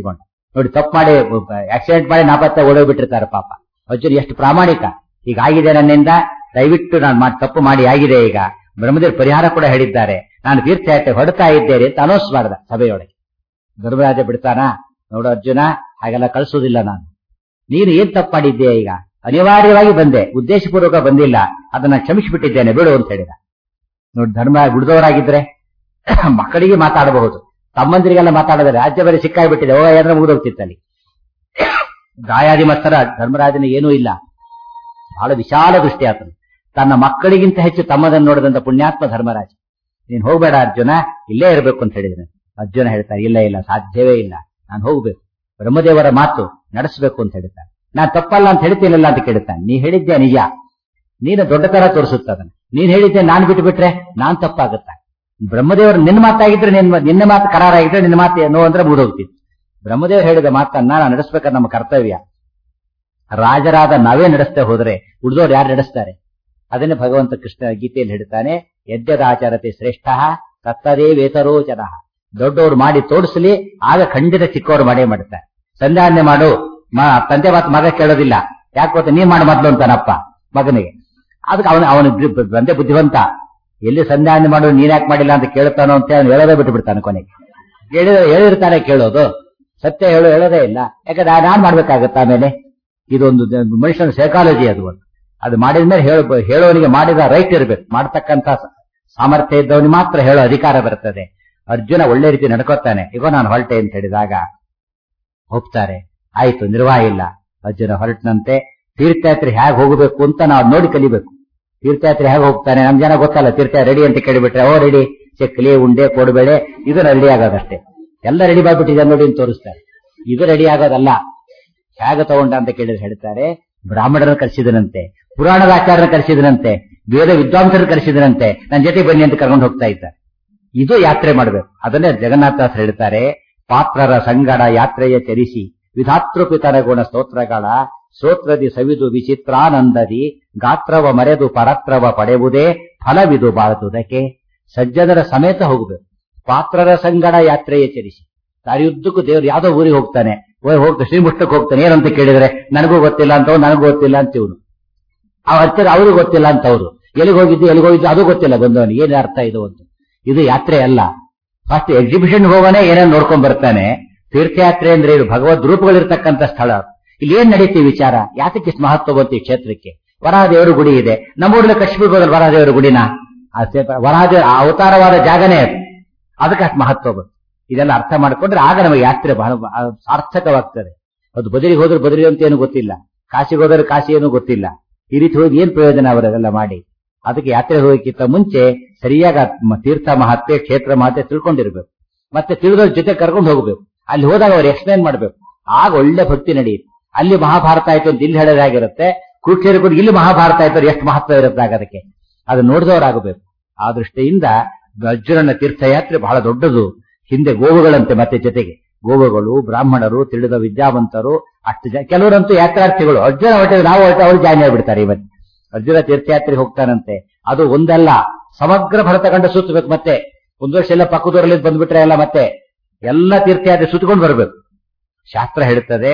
Speaker 1: ನೋಡಿ ತಪ್ಪು ಮಾಡಿ ಆಕ್ಸಿಡೆಂಟ್ ಮಾಡಿ ನಾಪತ್ತೆ ಓಡೋಗ್ಬಿಟ್ಟಿರ್ತಾರೆ ಪಾಪ ಅರ್ಜುನ್ ಎಷ್ಟು ಪ್ರಾಮಾಣಿಕ ಈಗ ಆಗಿದೆ ನನ್ನಿಂದ ದಯವಿಟ್ಟು ನಾನು ಮಾಡಿ ತಪ್ಪು ಮಾಡಿ ಆಗಿದೆ ಈಗ ಬ್ರಹ್ಮದೇವ್ ಪರಿಹಾರ ಕೂಡ ಹೇಳಿದ್ದಾರೆ ನಾನು ತೀರ್ಥಯಾತ್ರೆ ಹೊಡ್ತಾ ಇದ್ದೇನೆ ಅಂತ ಅನೌನ್ಸ್ ಮಾಡ್ದ ಸಭೆಯೊಳಗೆ ಧರ್ಮರಾಜ ಬಿಡ್ತಾನ ನೋಡು ಅರ್ಜುನ ಹಾಗೆಲ್ಲ ಕಳಿಸೋದಿಲ್ಲ ನಾನು ನೀನು ಏನ್ ತಪ್ಪು ಮಾಡಿದ್ದೀಯ ಈಗ ಅನಿವಾರ್ಯವಾಗಿ ಬಂದೆ ಉದ್ದೇಶಪೂರ್ವಕ ಬಂದಿಲ್ಲ ಅದನ್ನ ಕ್ಷಮಿಸಿಬಿಟ್ಟಿದ್ದೇನೆ ಬಿಡು ಅಂತ ಹೇಳಿದ ನೋಡಿ ಧರ್ಮ ಬಿಡ್ದವರಾಗಿದ್ರೆ ಮಕ್ಕಳಿಗೆ ಮಾತಾಡಬಹುದು ತಮ್ಮಂದಿರಿಗೆಲ್ಲ ಮಾತಾಡಿದ್ರೆ ರಾಜ್ಯ ಬರೀ ಸಿಕ್ಕಾಗ್ಬಿಟ್ಟಿದೆ ಹೋಗ ಏನಾರ ಮುಗಿದೋಗ್ತಿತ್ತಲ್ಲಿ ಗಾಯಾದಿ ಮತ್ತರ ಧರ್ಮರಾಜನ ಏನೂ ಇಲ್ಲ ಬಹಳ ವಿಶಾಲ ದೃಷ್ಟಿ ಆತನು ತನ್ನ ಮಕ್ಕಳಿಗಿಂತ ಹೆಚ್ಚು ತಮ್ಮದನ್ನು ನೋಡಿದಂತ ಪುಣ್ಯಾತ್ಮ ಧರ್ಮರಾಜ ನೀನ್ ಹೋಗ್ಬೇಡ ಅರ್ಜುನ ಇಲ್ಲೇ ಇರಬೇಕು ಅಂತ ಹೇಳಿದ್ರೆ ಅರ್ಜುನ ಹೇಳ್ತಾನೆ ಇಲ್ಲ ಇಲ್ಲ ಸಾಧ್ಯವೇ ಇಲ್ಲ ನಾನು ಹೋಗ್ಬೇಕು ಬ್ರಹ್ಮದೇವರ ಮಾತು ನಡೆಸಬೇಕು ಅಂತ ಹೇಳ್ತಾನೆ ನಾನ್ ತಪ್ಪಲ್ಲ ಅಂತ ಹೇಳ್ತೀನಿಲ್ಲ ಅಂತ ಕೇಳ್ತಾನೆ ನೀ ಹೇಳಿದ್ದೆ ನಿಜ ನೀನು ದೊಡ್ಡತರ ತೋರಿಸುತ್ತ ಅದನ್ನ ನೀನ್ ಹೇಳಿದ್ದೆ ನಾನ್ ಬಿಟ್ಟು ಬಿಟ್ರೆ ನಾನ್ ತಪ್ಪಾಗುತ್ತ ಬ್ರಹ್ಮದೇವರು ನಿನ್ನ ಮಾತಾಗಿದ್ರೆ ನಿನ್ನ ನಿನ್ನ ಮಾತು ಕರಾರಾಗಿದ್ರೆ ನಿನ್ನ ಮಾತು ಏನೋ ಅಂದ್ರೆ ಮುಗಿದೋಗ್ತಿತ್ತು ಬ್ರಹ್ಮದೇವರು ಹೇಳಿದ ಮಾತನ್ನ ನಾವು ನಡೆಸ್ಬೇಕಾದ ನಮ್ಮ ಕರ್ತವ್ಯ ರಾಜರಾದ ನಾವೇ ನಡೆಸ್ತಾ ಹೋದ್ರೆ ಉಳಿದವ್ರು ಯಾರು ನಡೆಸ್ತಾರೆ ಅದನ್ನೇ ಭಗವಂತ ಕೃಷ್ಣ ಗೀತೆಯಲ್ಲಿ ಹೇಳ್ತಾನೆ ಯದ್ಯದಾಚಾರತೆ ಶ್ರೇಷ್ಠ ತತ್ತದೇ ವೇತರೋ ಜನ ದೊಡ್ಡವರು ಮಾಡಿ ತೋರಿಸಲಿ ಆಗ ಖಂಡಿತ ಚಿಕ್ಕವರು ಮಾಡೇ ಮಾಡ್ತಾರೆ ಸಂಧಾನ್ಯ ಮಾಡು ಮ- ತಂದೆ ಮಾತು ಮಗ ಕೇಳೋದಿಲ್ಲ ಯಾಕೆ ಗೊತ್ತಾ ನೀನ್ ಮಾಡಿ ಮೊದ್ಲು ಅಂತಾನಪ್ಪ ಮಗನಿಗೆ ಅದಕ್ಕೆ ಅವನ ಅವನ ತಂದೆ ಬುದ್ಧಿವಂತ ಎಲ್ಲಿ ಸಂಧಾನ ಮಾಡು ನೀನ್ ಯಾಕೆ ಮಾಡಿಲ್ಲ ಅಂತ ಕೇಳ್ತಾನೋ ಅಂತ ಅವನು ಹೇಳೋದೇ ಬಿಟ್ಟು ಬಿಡ್ತಾನೆ ಕೊನೆಗೆ ಹೇಳಿದ ಹೇಳಿರ್ತಾನೆ ಕೇಳೋದು ಸತ್ಯ ಹೇಳೋ ಹೇಳೋದೇ ಇಲ್ಲ ಯಾಕಂದ್ರೆ ನಾನ್ ಮಾಡ್ಬೇಕಾಗತ್ತ ಆಮೇಲೆ ಇದೊಂದು ದ- ಮನುಷ್ಯನ ಸೈಕಾಲಜಿ ಅದು ಒಂದು ಅದು ಮಾಡಿದ ಮೇಲೆ ಹೇಳ ಹೇಳೋನಿಗೆ ಮಾಡಿದ ರೈಟ್ ಇರಬೇಕು ಮಾಡತಕ್ಕಂತ ಸ- ಸಾಮರ್ಥ್ಯ ಇದ್ದವನಿಗೆ ಮಾತ್ರ ಹೇಳೋ ಅಧಿಕಾರ ಬರ್ತದೆ ಅರ್ಜುನ ಒಳ್ಳೆ ರೀತಿ ನಡ್ಕೋತಾನೆ ಈಗ ನಾನು ಹೊರಟೆ ಅಂತ ಹೇಳಿದಾಗ ಹೋಗ್ತಾರೆ ಆಯ್ತು ನಿರ್ವಾಹ ಇಲ್ಲ ಅರ್ಜುನ ಹೊರಟನಂತೆ ತೀರ್ಥಯಾತ್ರೆ ಹೇಗೆ ಹೋಗಬೇಕು ಅಂತ ನಾವು ನೋಡಿ ಕಲಿಬೇಕು ತೀರ್ಥಯಾತ್ರೆ ಹೇಗೆ ಹೋಗ್ತಾನೆ ನಮ್ ಜನ ಗೊತ್ತಲ್ಲ ತೀರ್ಥ ರೆಡಿ ಅಂತ ಕೇಳಿಬಿಟ್ರೆ ಓ ರೆಡಿ ಚಕ್ಲಿ ಉಂಡೆ ಕೊಡಬೇಳೆ ಇದು ರೆಡಿ ಆಗೋದಷ್ಟೇ ಎಲ್ಲ ರೆಡಿ ಮಾಡ್ಬಿಟ್ಟಿದೆ ನೋಡಿ ಅಂತ ತೋರಿಸ್ತಾರೆ ಇದು ರೆಡಿ ಆಗೋದಲ್ಲ ಹೇಗೆ ತಗೊಂಡ ಅಂತ ಕೇಳಿದ್ರೆ ಹೇಳ್ತಾರೆ ಬ್ರಾಹ್ಮಣರನ್ನು ಕರೆಸಿದನಂತೆ ಪುರಾಣದ ಆಚಾರ್ಯನ ಕರೆಸಿದನಂತೆ ವೇದ ವಿದ್ವಾಂಸರನ್ನು ಕರೆಸಿದನಂತೆ ನನ್ನ ಜೊತೆ ಬನ್ನಿ ಅಂತ ಕರ್ಕೊಂಡು ಹೋಗ್ತಾ ಇದ್ದಾರೆ ಇದು ಯಾತ್ರೆ ಮಾಡಬೇಕು ಅದನ್ನೇ ಜಗನ್ನಾಥದಾಸರು ಹೇಳ್ತಾರೆ ಪಾತ್ರರ ಸಂಗಡ ಯಾತ್ರೆಯ ಚರಿಸಿ ವಿಧಾತೃಪಿತರ ಗುಣ ಸ್ತೋತ್ರಗಳ ಸ್ತೋತ್ರದಿ ಸವಿದು ವಿಚಿತ್ರಾನಂದದಿ ಗಾತ್ರವ ಮರೆದು ಪರತ್ರವ ಪಡೆಯುವುದೇ ಫಲವಿದು ಬಾಳುವುದಕ್ಕೆ ಸಜ್ಜನರ ಸಮೇತ ಹೋಗಬೇಕು ಪಾತ್ರರ ಸಂಗಡ ಯಾತ್ರೆಯ ಚರಿಸಿ ದಾರಿಯುದ್ದಕ್ಕೂ ದೇವ್ರು ಯಾವ್ದೋ ಊರಿಗೆ ಹೋಗ್ತಾನೆ ಹೋಗಿ ಹೋಗ್ತಾ ಶ್ರೀಮುಷ್ಟಕ್ಕೆ ಹೋಗ್ತಾನೆ ಏನಂತ ಕೇಳಿದ್ರೆ ನನಗೂ ಗೊತ್ತಿಲ್ಲ ಅಂತ ನನಗೂ ಗೊತ್ತಿಲ್ಲ ಅಂತ ಇವನು ಆ ಹತ್ತಿರ ಅವ್ರಿಗೆ ಗೊತ್ತಿಲ್ಲ ಅಂತ ಅವರು ಎಲ್ಲಿಗೆ ಹೋಗಿದ್ದು ಎಲ್ಲಿಗೆ ಹೋಗಿದ್ದು ಅದು ಗೊತ್ತಿಲ್ಲ ಬಂದವನಿಗೆ ಏನ್ ಅರ್ಥ ಇದು ಅಂತ ಇದು ಯಾತ್ರೆ ಅಲ್ಲ ಫಸ್ಟ್ ಎಕ್ಸಿಬಿಷನ್ ಹೋಗೋನೆ ಏನೇನು ನೋಡ್ಕೊಂಡ್ ಬರ್ತಾನೆ ತೀರ್ಥಯಾತ್ರೆ ಅಂದ್ರೆ ಇದು ಭಗವದ್ ರೂಪಗಳಿರ್ತಕ್ಕಂಥ ಸ್ಥಳ ಇಲ್ಲಿ ಏನ್ ನಡೀತಿ ವಿಚಾರ ಯಾತಕ್ಕೆ ಇಷ್ಟು ಮಹತ್ವ ಬಂತು ಈ ಕ್ಷೇತ್ರಕ್ಕೆ ವರಹದೇವರ ಗುಡಿ ಇದೆ ನಮ್ಮೂರಲ್ಲಿ ಕಶ್ಮೀರ್ಗೋದಲ್ಲಿ ವರಹದೇವರ ಗುಡಿನ ಆ ಸೇ- ವರಹದೇವ ಆ ಅವತಾರವಾದ ಜಾಗನೇ ಅದು ಅದಕ್ಕೆ ಅಷ್ಟು ಮಹತ್ವ ಬಂತು ಇದೆಲ್ಲ ಅರ್ಥ ಮಾಡ್ಕೊಂಡ್ರೆ ಆಗ ನಮಗೆ ಯಾತ್ರೆ ಬಹಳ ಬಹಳ ಸಾರ್ಥಕವಾಗ್ತದೆ ಅದು ಬದಲಿಗೆ ಹೋದ್ರೆ ಬದಲಿ ಅಂತ ಏನು ಗೊತ್ತಿಲ್ಲ ಕಾಶಿಗೆ ಹೋದ್ರೆ ಕಾಶಿ ಏನು ಗೊತ್ತಿಲ್ಲ ಈ ರೀತಿ ಹೋಗಿ ಏನ್ ಪ್ರಯೋಜನ ಅವರೆಲ್ಲ ಮಾಡಿ ಅದಕ್ಕೆ ಯಾತ್ರೆ ಹೋಗಕ್ಕಿಂತ ಮುಂಚೆ ಸರಿಯಾಗಿ ಆ ಮ- ತೀರ್ಥ ಮಹತ್ಯೆ ಕ್ಷೇತ್ರ ಮಹತ್ಯೆ ತಿಳ್ಕೊಂಡಿರ್ಬೇಕು ಮತ್ತೆ ತಿಳಿದವ್ರ ಜೊತೆ ಕರ್ಕೊಂಡು ಹೋಗ್ಬೇಕು ಅಲ್ಲಿ ಹೋದಾಗ ಅವ್ರು ಎಕ್ಸ್ಪ್ಲೈನ್ ಮಾಡ್ಬೇಕು ಆಗ ಒಳ್ಳೆ ಭಕ್ತಿ ನಡೆಯುತ್ತೆ ಅಲ್ಲಿ ಮಹಾಭಾರತ ಆಯ್ತು ಅಂತ ಇಲ್ಲಿ ಹೇಳೋದಾಗಿರುತ್ತೆ ಕುರುಕ್ಷೇತ್ರ ಕೂಡ ಇಲ್ಲಿ ಮಹಾಭಾರತ ಆಯ್ತು ಎಷ್ಟು ಮಹತ್ವ ಇರುತ್ತೆ ಆಗ ಅದಕ್ಕೆ ಅದು ನೋಡಿದವರಾಗಬೇಕು ಆ ದೃಷ್ಟಿಯಿಂದ ಅರ್ಜುನನ ತೀರ್ಥಯಾತ್ರೆ ಬಹಳ ದೊಡ್ಡದು ಹಿಂದೆ ಗೋವುಗಳಂತೆ ಮತ್ತೆ ಜೊತೆಗೆ ಗೋವುಗಳು ಬ್ರಾಹ್ಮಣರು ತಿಳಿದ ವಿದ್ಯಾವಂತರು ಅಷ್ಟು ಜನ ಕೆಲವರಂತೂ ಯಾತ್ರಾರ್ಥಿಗಳು ಅರ್ಜುನ ಹೊಟ್ಟೆ ನಾವು ಹೊಟ್ಟೆ ಅವ್ರು ಜಾಯ್ನ್ ಆಗ್ಬಿಡ್ತಾರೆ ಇವತ್ತು ಅರ್ಜುನ ತೀರ್ಥಯಾತ್ರೆಗೆ ಹೋಗ್ತಾನಂತೆ ಅದು ಒಂದಲ್ಲ ಸಮಗ್ರ ಭರತಖಂಡ ಸುತ್ತಬೇಕು ಮತ್ತೆ ಒಂದು ವರ್ಷ ಎಲ್ಲ ಪಕ್ಕದೂರಲ್ಲಿ ಬಂದ್ಬಿಟ್ರೆ ಎಲ್ಲ ಮತ್ತೆ ಎಲ್ಲ ತೀರ್ಥಯಾತ್ರೆ ಸುತ್ತಕೊಂಡು ಬರಬೇಕು ಶಾಸ್ತ್ರ ಹೇಳುತ್ತದೆ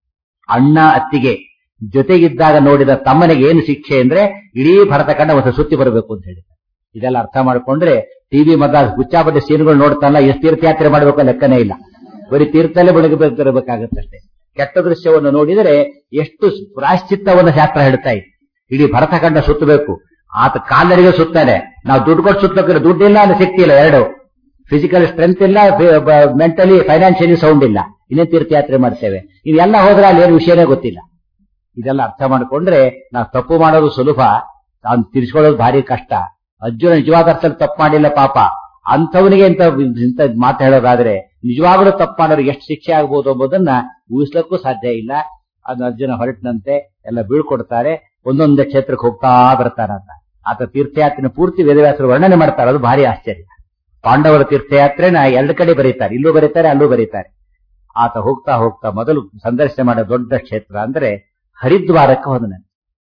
Speaker 1: ಅಣ್ಣ ಅತ್ತಿಗೆ ಜೊತೆಗಿದ್ದಾಗ ನೋಡಿದ ತಮ್ಮನಿಗೆ ಏನು ಶಿಕ್ಷೆ ಅಂದ್ರೆ ಇಡೀ ಭರತಖಂಡ ಒಂದು ಸುತ್ತಿ ಬರಬೇಕು ಅಂತ ಹೇಳಿ ಇದೆಲ್ಲ ಅರ್ಥ ಮಾಡ್ಕೊಂಡ್ರೆ ಟಿವಿ ಮಗ ಹುಚ್ಚಾಪಟ್ಟೆ ಸೀನ್ಗಳು ನೋಡ್ತಾನಲ್ಲ ಎಷ್ಟು ತೀರ್ಥಯಾತ್ರೆ ಮಾಡಬೇಕು ಲೆಕ್ಕನೇ ಇಲ್ಲ ಬರೀ ತೀರ್ಥಲ್ಲೇ ಬೆಳಗಬೇಕಾಗತ್ತಷ್ಟೇ ಕೆಟ್ಟ ದೃಶ್ಯವನ್ನು ನೋಡಿದರೆ ಎಷ್ಟು ಪ್ರಾಶ್ಚಿತ್ತವನ್ನು ಶಾಸ್ತ್ರ ಹೇಳ್ತಾ ಇದೆ ಇಡೀ ಭರತಖಂಡ ಸುತ್ತಬೇಕು ಆತ ಕಾಲರಿಗೆ ಸುತ್ತಾನೆ ನಾವು ದುಡ್ಡು ಕೊಟ್ಟು ಸುತ್ತಬೇಕು ದುಡ್ಡಿಲ್ಲ ಅಂದ್ರೆ ಶಕ್ತಿ ಇಲ್ಲ ಎರಡು ಫಿಸಿಕಲ್ ಸ್ಟ್ರೆಂತ್ ಇಲ್ಲ ಮೆಂಟಲಿ ಫೈನಾನ್ಷಿಯಲಿ ಸೌಂಡ್ ಇಲ್ಲ ಇನ್ನೇ ತೀರ್ಥಯಾತ್ರೆ ಮಾಡ್ತೇವೆ ಇವೆಲ್ಲ ಹೋದ್ರೆ ಅಲ್ಲಿ ಏನು ವಿಷಯನೇ ಗೊತ್ತಿಲ್ಲ ಇದೆಲ್ಲ ಅರ್ಥ ಮಾಡ್ಕೊಂಡ್ರೆ ನಾವು ತಪ್ಪು ಮಾಡೋದು ಸುಲಭ ತಾನು ತಿರ್ಸ್ಕೊಳ್ಳೋದು ಭಾರಿ ಕಷ್ಟ ಅರ್ಜುನ ನಿಜವಾದ ಅರ್ಥದಲ್ಲಿ ತಪ್ಪು ಮಾಡಿಲ್ಲ ಪಾಪ ಅಂಥವನಿಗೆ ಇಂಥ ಇಂಥ ಮಾತು ಹೇಳೋದಾದ್ರೆ ನಿಜವಾಗ್ಲೂ ತಪ್ಪು ಮಾಡೋರಿಗೆ ಎಷ್ಟು ಶಿಕ್ಷೆ ಆಗ್ಬೋದು ಎಂಬುದನ್ನ ಊಹಿಸ್ಲಿಕ್ಕೂ ಸಾಧ್ಯ ಇಲ್ಲ ಅದು ಅರ್ಜುನ ಹೊರಟಿನಂತೆ ಎಲ್ಲ ಬೀಳ್ಕೊಡ್ತಾರೆ ಒಂದೊಂದೇ ಕ್ಷೇತ್ರಕ್ಕೆ ಹೋಗ್ತಾ ಬರ್ತಾರಂತ ಆತ ತೀರ್ಥಯಾತ್ರೆನ ಪೂರ್ತಿ ವೇದವ್ಯಾಸರು ವರ್ಣನೆ ಮಾಡ್ತಾರೆ ಅದು ಭಾರಿ ಆಶ್ಚರ್ಯ ಪಾಂಡವರ ತೀರ್ಥಯಾತ್ರೆನ ಎರಡು ಕಡೆ ಬರೀತಾರೆ ಇಲ್ಲೂ ಬರೀತಾರೆ ಅಲ್ಲೂ ಬರೀತಾರೆ ಆತ ಹೋಗ್ತಾ ಹೋಗ್ತಾ ಮೊದಲು ಸಂದರ್ಶನ ಮಾಡೋ ದೊಡ್ಡ ಕ್ಷೇತ್ರ ಅಂದ್ರೆ ಹರಿದ್ವಾರಕ್ಕೆ ಹೋದನ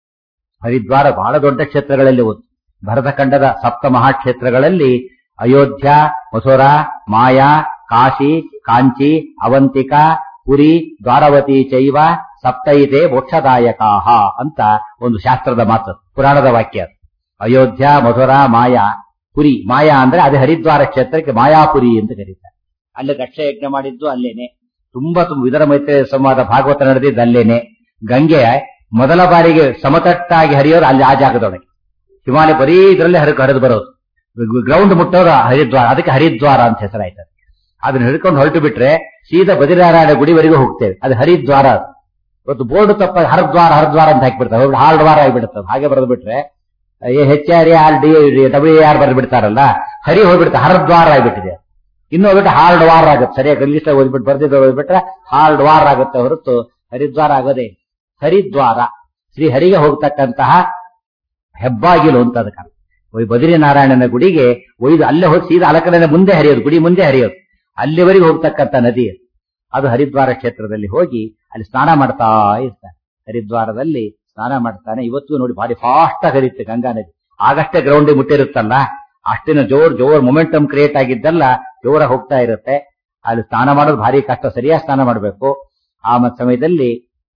Speaker 1: ಹರಿದ್ವಾರ ಬಹಳ ದೊಡ್ಡ ಕ್ಷೇತ್ರಗಳಲ್ಲಿ ಒಂದು ಭರತಖಂಡದ ಸಪ್ತ ಮಹಾಕ್ಷೇತ್ರಗಳಲ್ಲಿ ಅಯೋಧ್ಯ ಮಥುರಾ ಮಾಯಾ ಕಾಶಿ ಕಾಂಚಿ ಅವಂತಿಕಾ ಪುರಿ ದ್ವಾರವತಿ ಚೈವ ಸಪ್ತೈತೆ ಮೋಕ್ಷದಾಯಕಾಹ ಅಂತ ಒಂದು ಶಾಸ್ತ್ರದ ಮಾತು ಪುರಾಣದ ವಾಕ್ಯ ಅದು. ಅಯೋಧ್ಯ ಮಧುರಾ ಮಾಯಾ ಪುರಿ ಮಾಯಾ ಅಂದ್ರೆ ಅದೇ ಹರಿದ್ವಾರ ಕ್ಷೇತ್ರಕ್ಕೆ ಮಾಯಾಪುರಿ ಅಂತ ಕರೀತಾರೆ ಅಲ್ಲಿ ದಕ್ಷ ಯಜ್ಞ ಮಾಡಿದ್ದು ಅಲ್ಲೇನೆ ತುಂಬಾ ತುಂಬ ಇದರ ಮೈತ್ರಿ ಸಂವಾದ ಭಾಗವತ ನಡೆದಿದ್ದು ಅಲ್ಲೇನೆ ಗಂಗೆ ಮೊದಲ ಬಾರಿಗೆ ಸಮತಟ್ಟಾಗಿ ಹರಿಯೋರು ಅಲ್ಲಿ ಆ ಜಾಗದೊಳಗೆ ಹಿಮಾಲಯ ಬರೀ ಇದರಲ್ಲೇ ಹರಿದು ಹರಿದು ಬರೋದು ಗ್ರೌಂಡ್ ಮುಟ್ಟೋರು ಹರಿದ್ವಾರ ಅದಕ್ಕೆ ಹರಿದ್ವಾರ ಅಂತ ಹೆಸರಾಯ್ತದೆ ಅದನ್ನ ಹಿಡ್ಕೊಂಡು ಹೊರಟು ಬಿಟ್ರೆ ಸೀದಾ ಬದಿನಾರಾಯಣ ಗುಡಿವರೆಗೂ ಹೋಗ್ತೇವೆ ಅದು ಹರಿದ್ವಾರ ಅದು. ಇವತ್ತು ಬೋರ್ಡ್ ತಪ್ಪ ಹರದ್ವಾರ ಹರದ್ವಾರ ಅಂತ ಹಾಕಿಬಿಡ್ತಾರೆ ಹೋಗ್ಬಿಟ್ಟು ಹಾರ್ಡ್ವಾರ ಆಗಿಬಿಡುತ್ತೆ ಅದು. ಹಾಗೆ ಬರೆದು ಬಿಟ್ರೆ H R R D W R ಬರೆದು ಬಿಡ್ತಾರಲ್ಲ ಹರಿ ಹೋಗ್ಬಿಡುತ್ತೆ ಹರದ್ವಾರ ಆಗಿಬಿಟ್ಟಿದೆ ಇನ್ನು ಹೋಗ್ಬಿಟ್ಟು ಹಾರ್ಡ್ ವಾರ್ ಆಗುತ್ತೆ ಸರಿಯಾಗಿ ಇಂಗ್ಲಿಷ್ ಓದ್ಬಿಟ್ಟು ಬರ್ದಿದ್ದು ಓದ್ಬಿಟ್ರೆ ಹಾರ್ಡ್ ವಾರ್ ಆಗುತ್ತೆ ಹೊರತು ಹರಿದ್ವಾರ ಆಗೋದೇ ಇಲ್ಲ. ಹರಿದ್ವಾರ ಶ್ರೀ ಹರಿಗೆ ಹೋಗ್ತಕ್ಕಂತಹ ಹೆಬ್ಬಾಗಿಲು ಅಂತ ಅದಕ್ಕೆ ಅರ್ಥ. ಒಯ್ ಬದ್ರಿನಾರಾಯಣನ ಗುಡಿಗೆ ಒಯ್ದು ಅಲ್ಲೇ ಹೋಗಿ ಸೀದಾ ಅಲಕನ ಮುಂದೆ ಹರಿಯೋದು ಗುಡಿ ಮುಂದೆ ಹರಿಯೋದು ಅಲ್ಲಿವರೆಗೆ ಹೋಗ್ತಕ್ಕಂಥ ನದಿ ಅದು. ಅದು ಹರಿದ್ವಾರ ಕ್ಷೇತ್ರದಲ್ಲಿ ಹೋಗಿ ಅಲ್ಲಿ ಸ್ನಾನ ಮಾಡ್ತಾ ಇರ್ತಾನೆ ಹರಿದ್ವಾರದಲ್ಲಿ ಸ್ನಾನ ಮಾಡ್ತಾನೆ ಇವತ್ತು ನೋಡಿ ಭಾರಿ ಫಾಸ್ಟ್ ಆಗಿ ಹರಿಯುತ್ತೆ ಗಂಗಾ ನದಿ ಆಗಷ್ಟೇ ಗ್ರೌಂಡ್ ಮುಟ್ಟಿರುತ್ತಲ್ಲ ಅಷ್ಟಿನ ಜೋರ್ ಜೋರ್ ಮೊಮೆಂಟಮ್ ಕ್ರಿಯೇಟ್ ಆಗಿದ್ದಲ್ಲ ಜೋರ ಹೋಗ್ತಾ ಇರುತ್ತೆ ಅಲ್ಲಿ ಸ್ನಾನ ಮಾಡೋದು ಭಾರಿ ಕಷ್ಟ ಸರಿಯಾಗಿ ಸ್ನಾನ ಮಾಡಬೇಕು ಆ ಮತ್ತ್ ಸಮಯದಲ್ಲಿ